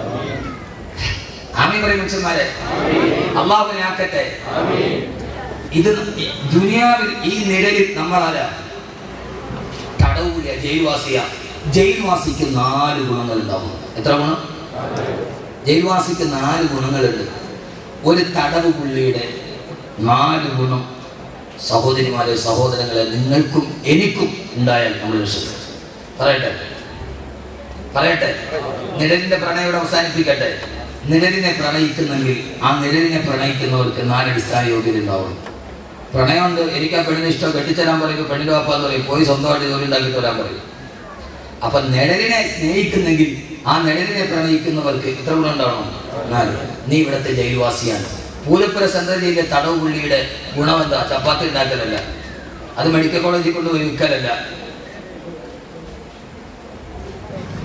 ആമി പറയും മനുഷ്യന്മാരെ അള്ളാഹുവിനെ ആക്കട്ടെ ഇത് ഈ ദുനിയാവിൽ ഈ നിഴലിൽ നമ്മളാരാ തടവുക ജയിൽവാസിയ ജയിൽവാസിക്ക് നാല് ഗുണങ്ങൾ ഉണ്ടാവും എത്ര ഗുണം ജയിൽവാസിക്ക് നാല് ഗുണങ്ങളുണ്ട് ഒരു തടവ് പുള്ളിയുടെ നാല് ഗുണം സഹോദരിമാരെ സഹോദരങ്ങളെ നിങ്ങൾക്കും എനിക്കും ഉണ്ടായാൽ നമ്മൾ രക്ഷപ്പെടും പറയട്ടെ പറയട്ടെ നിഴലിന്റെ പ്രണയോട് അവസാനിപ്പിക്കട്ടെ നിഴലിനെ പ്രണയിക്കുന്നെങ്കിൽ ആ നിഴലിനെ പ്രണയിക്കുന്നവർക്ക് നാലടിസ്ഥാന യോഗ്യത ഉണ്ടാവും പ്രണയമുണ്ട് എനിക്ക് ആ പെണ്ണിനെ ഇഷ്ടം കെട്ടിച്ചേരാൻ പറയുമ്പോൾ പെണ്ണിന്റെ വാപ്പ എന്ന് പറയും പോയി സ്വന്തമായിട്ട് ജോലി ഉണ്ടാക്കിയിട്ട് വരാൻ പറയും അപ്പൊ നിഴലിനെ സ്നേഹിക്കുന്നെങ്കിൽ ആ നിഴലിനെ പ്രണയിക്കുന്നവർക്ക് ഇത്ര ഗുണം ഉണ്ടാവണം നാല് നീ ഇവിടുത്തെ ജയിൽവാസിയാണ് പൂലപ്പുര സെൻട്രൽ ജയിലിലെ തടവ് പുള്ളിയുടെ ഗുണം എന്താ ചപ്പാത്തി ഉണ്ടാക്കലല്ല അത് മെഡിക്കൽ കോളേജിൽ കൊണ്ടുപോയി വിൽക്കലല്ല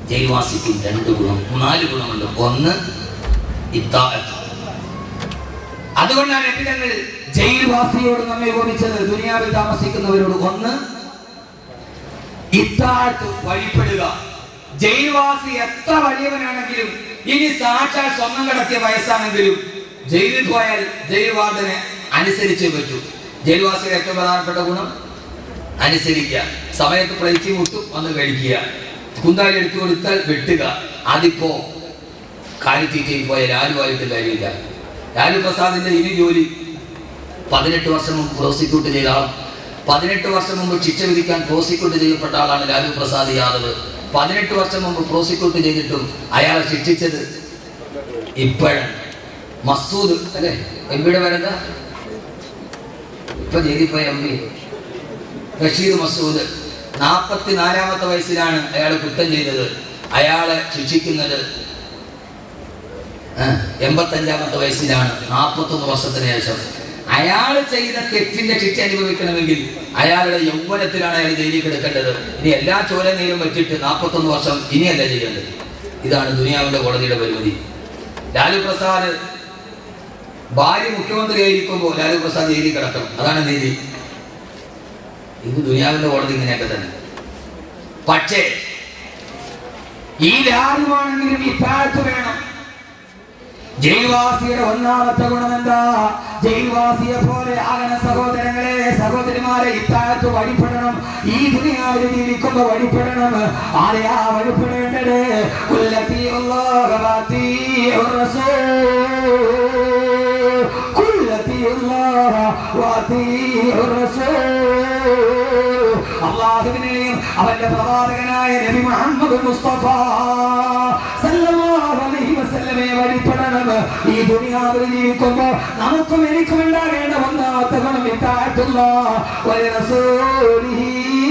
ജയിൽവാസിക്ക് രണ്ട് ഗുണം നാല് ഗുണമുണ്ട് ഒന്ന് ഇത്താഅത്ത് അതുകൊണ്ടാണ് എപ്പിതങ്ങൾ ജയിൽവാസിയോട് നമ്മെ ഓടിച്ചത് ദുനിയാവിൽ താമസിക്കുന്നവരോട് ഒന്ന് ഇത്താഴത്ത് വഴിപ്പെടുക ജയിൽവാസി എത്ര വലിയവനാണെങ്കിലും ഇനി സാക്ഷാൽ സ്വർണം കടത്തിയ വയസ്സാണെങ്കിലും ജയിലിൽ പോയാൽ ജയിൽ വാർഡനെ അനുസരിച്ചേ പറ്റൂ ജയിൽവാസിയുടെ ഏറ്റവും പ്രധാനപ്പെട്ട ഗുണം അനുസരിക്കുക സമയത്ത് പ്ലേറ്റ് മുട്ടും വന്ന് കഴിക്കുക കുന്താലി എടുത്തു കൊടുത്താൽ വെട്ടുക അതിപ്പോ കാലിത്തീറ്റയിൽ പോയ ലാലുവായിട്ട് കാര്യമില്ല ലാലു പ്രസാദിന്റെ ഇനി ജോലി പതിനെട്ട് വർഷം മുമ്പ് പ്രോസിക്യൂട്ട് ചെയ്ത ആൾ പതിനെട്ട് വർഷം മുമ്പ് ശിക്ഷ വിധിക്കാൻ പ്രോസിക്യൂട്ട് ചെയ്യപ്പെട്ട ആളാണ് ലാലു പ്രസാദ് യാദവ് പതിനെട്ട് വർഷം മുമ്പ് പ്രോസിക്യൂട്ട് ചെയ്തിട്ടും അയാളെ ശിക്ഷിച്ചത് ഇപ്പോഴും മസൂദ് അല്ലെ എം പിയുടെ പേരെന്താ ഇപ്പൊ ജയിലിൽ പോയ എം പി റഷീദ് മസൂദ് നാൽപ്പത്തി നാലാമത്തെ വയസ്സിലാണ് അയാൾ കുറ്റം ചെയ്തത് അയാളെ ശിക്ഷിക്കുന്നത് ആ, എൺപത്തഞ്ചാമത്തെ വയസ്സിലാണ് നാൽപ്പത്തൊന്ന് വർഷത്തിന് ശേഷം അയാൾ ചെയ്ത തെറ്റിന്റെ ശിക്ഷ അനുഭവിക്കണമെങ്കിൽ അയാളുടെ യൗവനത്തിലാണ് അയാൾ ജയിലിൽ കിടക്കേണ്ടത് ഇനി എല്ലാ ചോര നീരും വെച്ചിട്ട് നാൽപ്പത്തൊന്ന് വർഷം ഇനിയല്ല ചെയ്യേണ്ടത് ഇതാണ് ദുനിയാവിന്റെ കോടതിയുടെ പരിമിതി ലാലു പ്രസാദ് ഭാര്യ മുഖ്യമന്ത്രിയായിരിക്കുമ്പോൾ ലാലു പ്രസാദ് ജയിലിൽ കിടക്കണം അതാണ് നീതി ഇത് ദുനിയാവിന്റെ കോടതി ഇങ്ങനെയൊക്കെ തന്നെ പക്ഷേ ഈ രാജ്യമാണെങ്കിലും ഈ താഴ്ത്തു വേണം ജയിൽവാസിയുടെ ഒന്നാമത്തെ ഗുണം എന്താ ജയിൽവാസിയെ പോലെ ആകണ സഹോദരങ്ങളെ സഹോദരിമാരെ ഇത്താഴത്ത് വഴിപ്പെടണം ഈ ദുനിയാവിൽ ജീവിക്കുമ്പോ വഴിപ്പെടണം ആരെയാ വഴിപ്പെടേണ്ടത് കുല്ലത്തി ഉള്ളാഹവാത്തി കുല്ലത്തി ഉള്ളാഹവാത്തി അള്ളാഹുവിനെയും അവന്റെ പ്രവാചകനായ നബി മുഹമ്മദ് മുസ്തഫ സല്ലല്ലാഹു അലൈഹി വസല്ലമയെ വഴിപ്പെടണം ഈ ദുനിയാവിൽ ജീവിക്കുമ്പോൾ നമുക്കും എനിക്കും ഉണ്ടാകേണ്ട ഒന്നാമത്തെ ഗുണം ഇത്താഴത്തുള്ള ഒരു റസൂലിഹി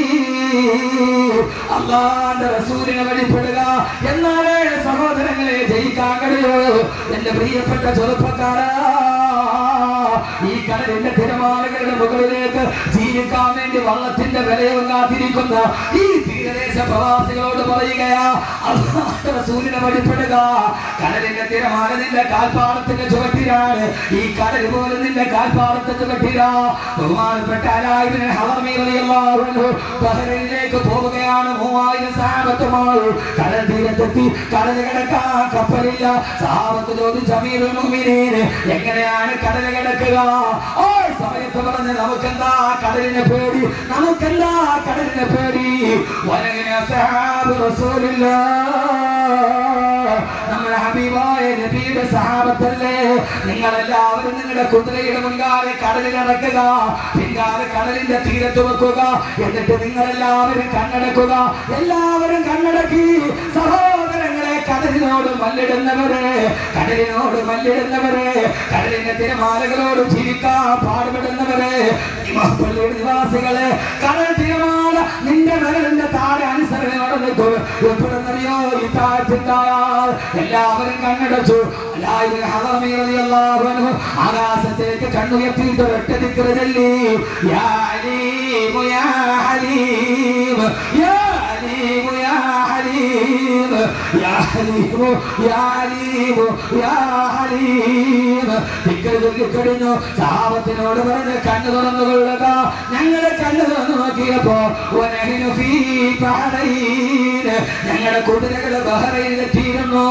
അള്ളാന്റെ റസൂലിനെ വഴിപ്പെടുക എന്നാലേ സഹോദരങ്ങളെ ജയിക്കാൻ കഴിയൂ എന്റെ പ്രിയപ്പെട്ട ചെറുപ്പക്കാരാ ഈ കടലിന്റെ തിരമാലകളുടെ മുകളിലേക്ക് ജീവിക്കാൻ വേണ്ടി വള്ളത്തിന്റെ വിലയും കാത്തിരിക്കുന്ന ഈ തീരദേശ പ്രവാസികളോട് പറയുകയാ അള്ളാഹുവിന്റെ റസൂലിനെ വഴിപ്പെടുക കടലിന്റെ തിരമാല നിന്റെ കാൽപ്പാടത്തിന്റെ ചുവട്ടിലാണ് ഈ കടൽ പോലും നിന്റെ കാൽപ്പാടത്തിന്റെ ചുവട്ടിലാ ബഹുമാനപ്പെട്ട ആരായിരം ഹവർമീറിയല്ലാഹു ബഹ്റൈനിലേക്ക് പോവുകയാണ് മൂവായിരം സാപത്തുമായി കടൽ തീരത്തെത്തി കടൽ കിടക്കാൻ കപ്പലില്ല സാപത്ത് ചോദിച്ച അമീറുൽ മുഅ്മിനീൻ എങ്ങനെയാണ് കടൽ കിടക്കുക ഓ സമയത്ത് പറഞ്ഞ് നമുക്കെന്താ കടലിനെ പേടി നമുക്കെന്താ കടലിനെ പേടി വലകിന സഹാബ് റസൂലില്ല നമ്മുടെ ഹബീബായ നബിയുടെ സഹാബത്തല്ലേ നിങ്ങളെല്ലാവരും നിങ്ങളുടെ കുതിരയുടെ മുൻകാലെ കടലിൽ ഇറക്കുക പിൻകാലെ കടലിന്റെ തീരത്ത് വെക്കുക എന്നിട്ട് നിങ്ങളെല്ലാവരും കണ്ണടക്കുക എല്ലാവരും കണ്ണടക്കി സഹോദരങ്ങളെ കടലിനോട് മല്ലിടുന്നവരെ കടലിനോട് മല്ലിടുന്നവരെ കടലിന്റെ തിരമാലകളോട് ജീവിക്കാൻ പാടുപെടുന്നവരെ പള്ളിയുടെ നിവാസികളെ കടൽ തിരമാല നിന്റെ വിരലിന്റെ താഴെ അനുസരണയോടെ നിൽക്കും എപ്പോഴെന്നറിയോ ഈ താഴ്ത്തിണ്ടായാൽ എല്ലാവരും കണ്ണടച്ചു എല്ലാവരും ഹതമീറിയല്ലാവനും ആകാശത്തേക്ക് കണ്ണുയർത്തിയിട്ട് ഒറ്റ ദിക്കറിതല്ലേ യാ അലീമു യാ ഹലീം യാ അലീമു യാ ഹലീം യാ ഹലീമു യാ ഹലീമു യാ ഹലീം ദിക്കറ് ചൊല്ലിക്കഴിഞ്ഞു സാപത്തിനോട് പറഞ്ഞ് കണ്ണു തുറന്നു കൊള്ളുക ഞങ്ങളെ കണ്ണു തുറന്നു നോക്കിയപ്പോ വനഹിനു ഫീ ബഹ്റൈൻ ഞങ്ങളുടെ കുതിരകള് ബഹ്റൈനിലെത്തിയിരുന്നു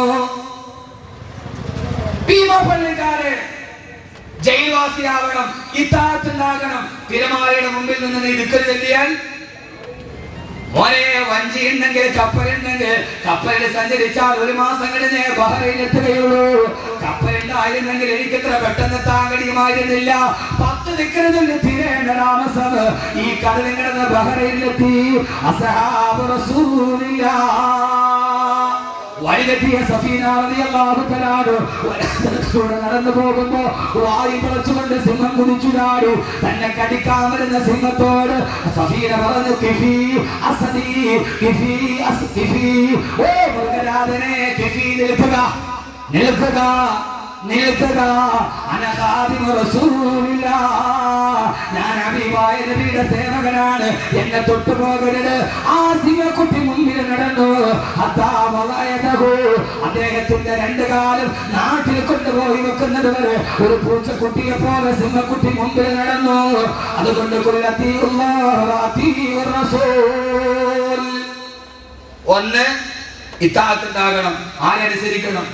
ഭീമപ്പള്ളിക്കാര് ജയിൽവാസിയാവണം ഇത്താത്തുണ്ടാകണം തിരമാലയുടെ മുമ്പിൽ നിന്ന് നീ ദിക്കറ് ചെല്ലിയാൽ മോനെ വഞ്ചി ഉണ്ടെങ്കിൽ കപ്പലുണ്ടെങ്കിൽ കപ്പലിൽ സഞ്ചരിച്ചാൽ ഒരു മാസം കഴിഞ്ഞേ ബഹ്റൈൻ എത്തുകയുള്ളൂ കപ്പലുണ്ടായിരുന്നെങ്കിൽ എനിക്ക് ഇത്ര പെട്ടെന്ന് എത്താൻ കഴിയുമായിരുന്നില്ല പത്ത് നിക്കരുതല്ലേ തീരേണ്ട താമസം ഈ കടലിൽ കിടന്ന് ബഹ്റൈനിലെത്തി അസഹാബ് റസൂലില്ല വഴിതെറ്റിയ സഫീന റളിയല്ലാഹു തആല വലത്തൂടെ നടന്നു പോകുമ്പോ വായു പിളച്ചുകൊണ്ട് സിംഹം കുതിച്ചു ചാടി തന്നെ കടിക്കാൻ വരുന്ന സിംഹത്തോട് സഫീന പറഞ്ഞു കിഫി അസദി കിഫി അസ് കിഫി ഓ മൃഗരാജനെ കിഫി നിൽക്കുക നിൽക്കുക നിൽക്കുക അനഹാദിമ റസൂലില്ല ഞാൻ അഭിവായ നബിയുടെ സേവകനാണ് എന്നെ തൊട്ടു പോകരുത് ആ സിംഹക്കുട്ടി മുമ്പിൽ നടന്നു ഹത്താ വളയതഹു. അദ്ദേഹത്തിന്റെ രണ്ട് കാലം നാട്ടിൽ കൊണ്ടുപോയി വെക്കുന്നത് വരെ ഒരു പൂച്ചക്കുട്ടിയെ പോലെ സിംഹക്കുട്ടി മുമ്പിൽ നടന്നു അതുകൊണ്ട് കൊല്ലത്തിയുള്ളാഹ് വാത്തിയുർ റസൂൽ. ഒന്ന് ഇത്താത്തുണ്ടാകണം ആരനുസരിക്കണം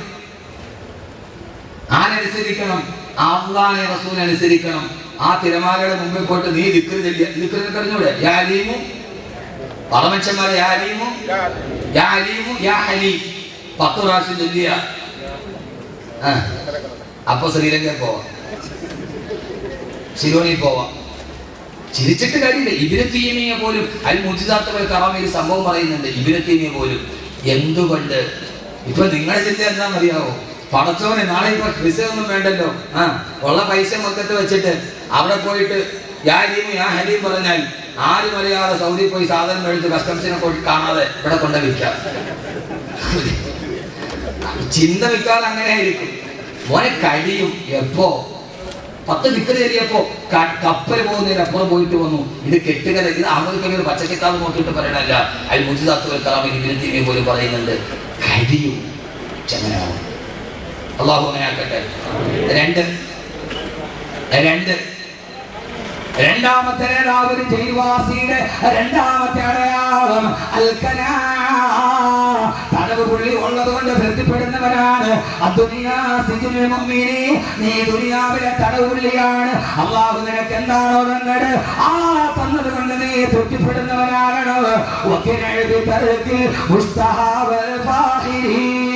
ആരനുസരിക്കണം അള്ളാഹെ റസൂൽ അനുസരിക്കണം ആ തിരമാലയുടെ മുമ്പിൽ പോയിട്ട് നീ ദിക്കറ് ചെല്ലിയ ദിക്കറിന് കഴിഞ്ഞൂടെ യാ അലീമു പറമച്ചന്മാരെ യാ അലീമു യാ അലീമു യാ ഹലീം പത്ത് പ്രാവശ്യം ചൊല്ലിയ ആ അപ്പൊ ശ്രീലങ്കയിൽ പോവാം ശിലോണിൽ പോവാം ചിരിച്ചിട്ട് കാര്യമില്ല ഇബിന് തീമിയെ പോലും അൽ മുജിദാത്തുകൾ കറാമയിൽ സംഭവം പറയുന്നുണ്ട് ഇബിന് തീമിയെ പോലും എന്തുകൊണ്ട് ഇപ്പൊ നിങ്ങളുടെ ചിന്ത എന്താണെന്നറിയാവോ പടച്ചോനെ നാളെ ഇപ്പൊ വിസ ഒന്നും വേണ്ടല്ലോ ആ ഉള്ള പൈസ മൊത്തത്തിൽ വെച്ചിട്ട് അവിടെ പോയിട്ട് യാ ഹലീം യാ ഹലീം പറഞ്ഞാൽ ആരും അറിയാതെ സൗദി പോയി സാധനം മേടിച്ച് കസ്റ്റംസിനെ പോയി കാണാതെ ഇവിടെ കൊണ്ട് വിൽക്കാം ചിന്ത വിൽക്കാതെ അങ്ങനെ ആയിരിക്കും മോനെ കഴിയും എപ്പോ പത്ത് ദിക്കറ് ചെറിയപ്പോ കപ്പൽ പോകുന്നതിന് അപ്പുറം പോയിട്ട് വന്നു ഇത് കെട്ടുകഥ ഇത് അഹമ്മദ് പച്ചക്കിത്താവ് നോക്കിയിട്ട് പറയണല്ല അൽ മുജിദാത്തുൽ കറാമിൽ വിരുദ്ധീമി പോലും പറയുന്നുണ്ട് കഴിയും ചങ്ങനാവും അള്ളാഹു അങ്ങനെ ആക്കട്ടെ രണ്ട് രണ്ട് രണ്ടാമത്തെ നേതാവ് ജയിൽവാസിയുടെ രണ്ടാമത്തെ അടയാളം അൽക്കനാ തടവ് പുള്ളി ഉള്ളത് കൊണ്ട് തൃപ്തിപ്പെടുന്നവരാണ് അദ്ദുനിയാ സിജ്നുൽ മുഅ്മിനി. നീ ദുനിയാവിലെ തടവ് പുള്ളിയാണ് അള്ളാഹു നിനക്ക് എന്താണോ തന്നത് ആ തന്നത് കൊണ്ട് നീ തൃപ്തിപ്പെടുന്നവരാകണം വക്കിനെഴുതി തരക്കിൽ മുസ്തഹാബൽ ഫാഹിരീൻ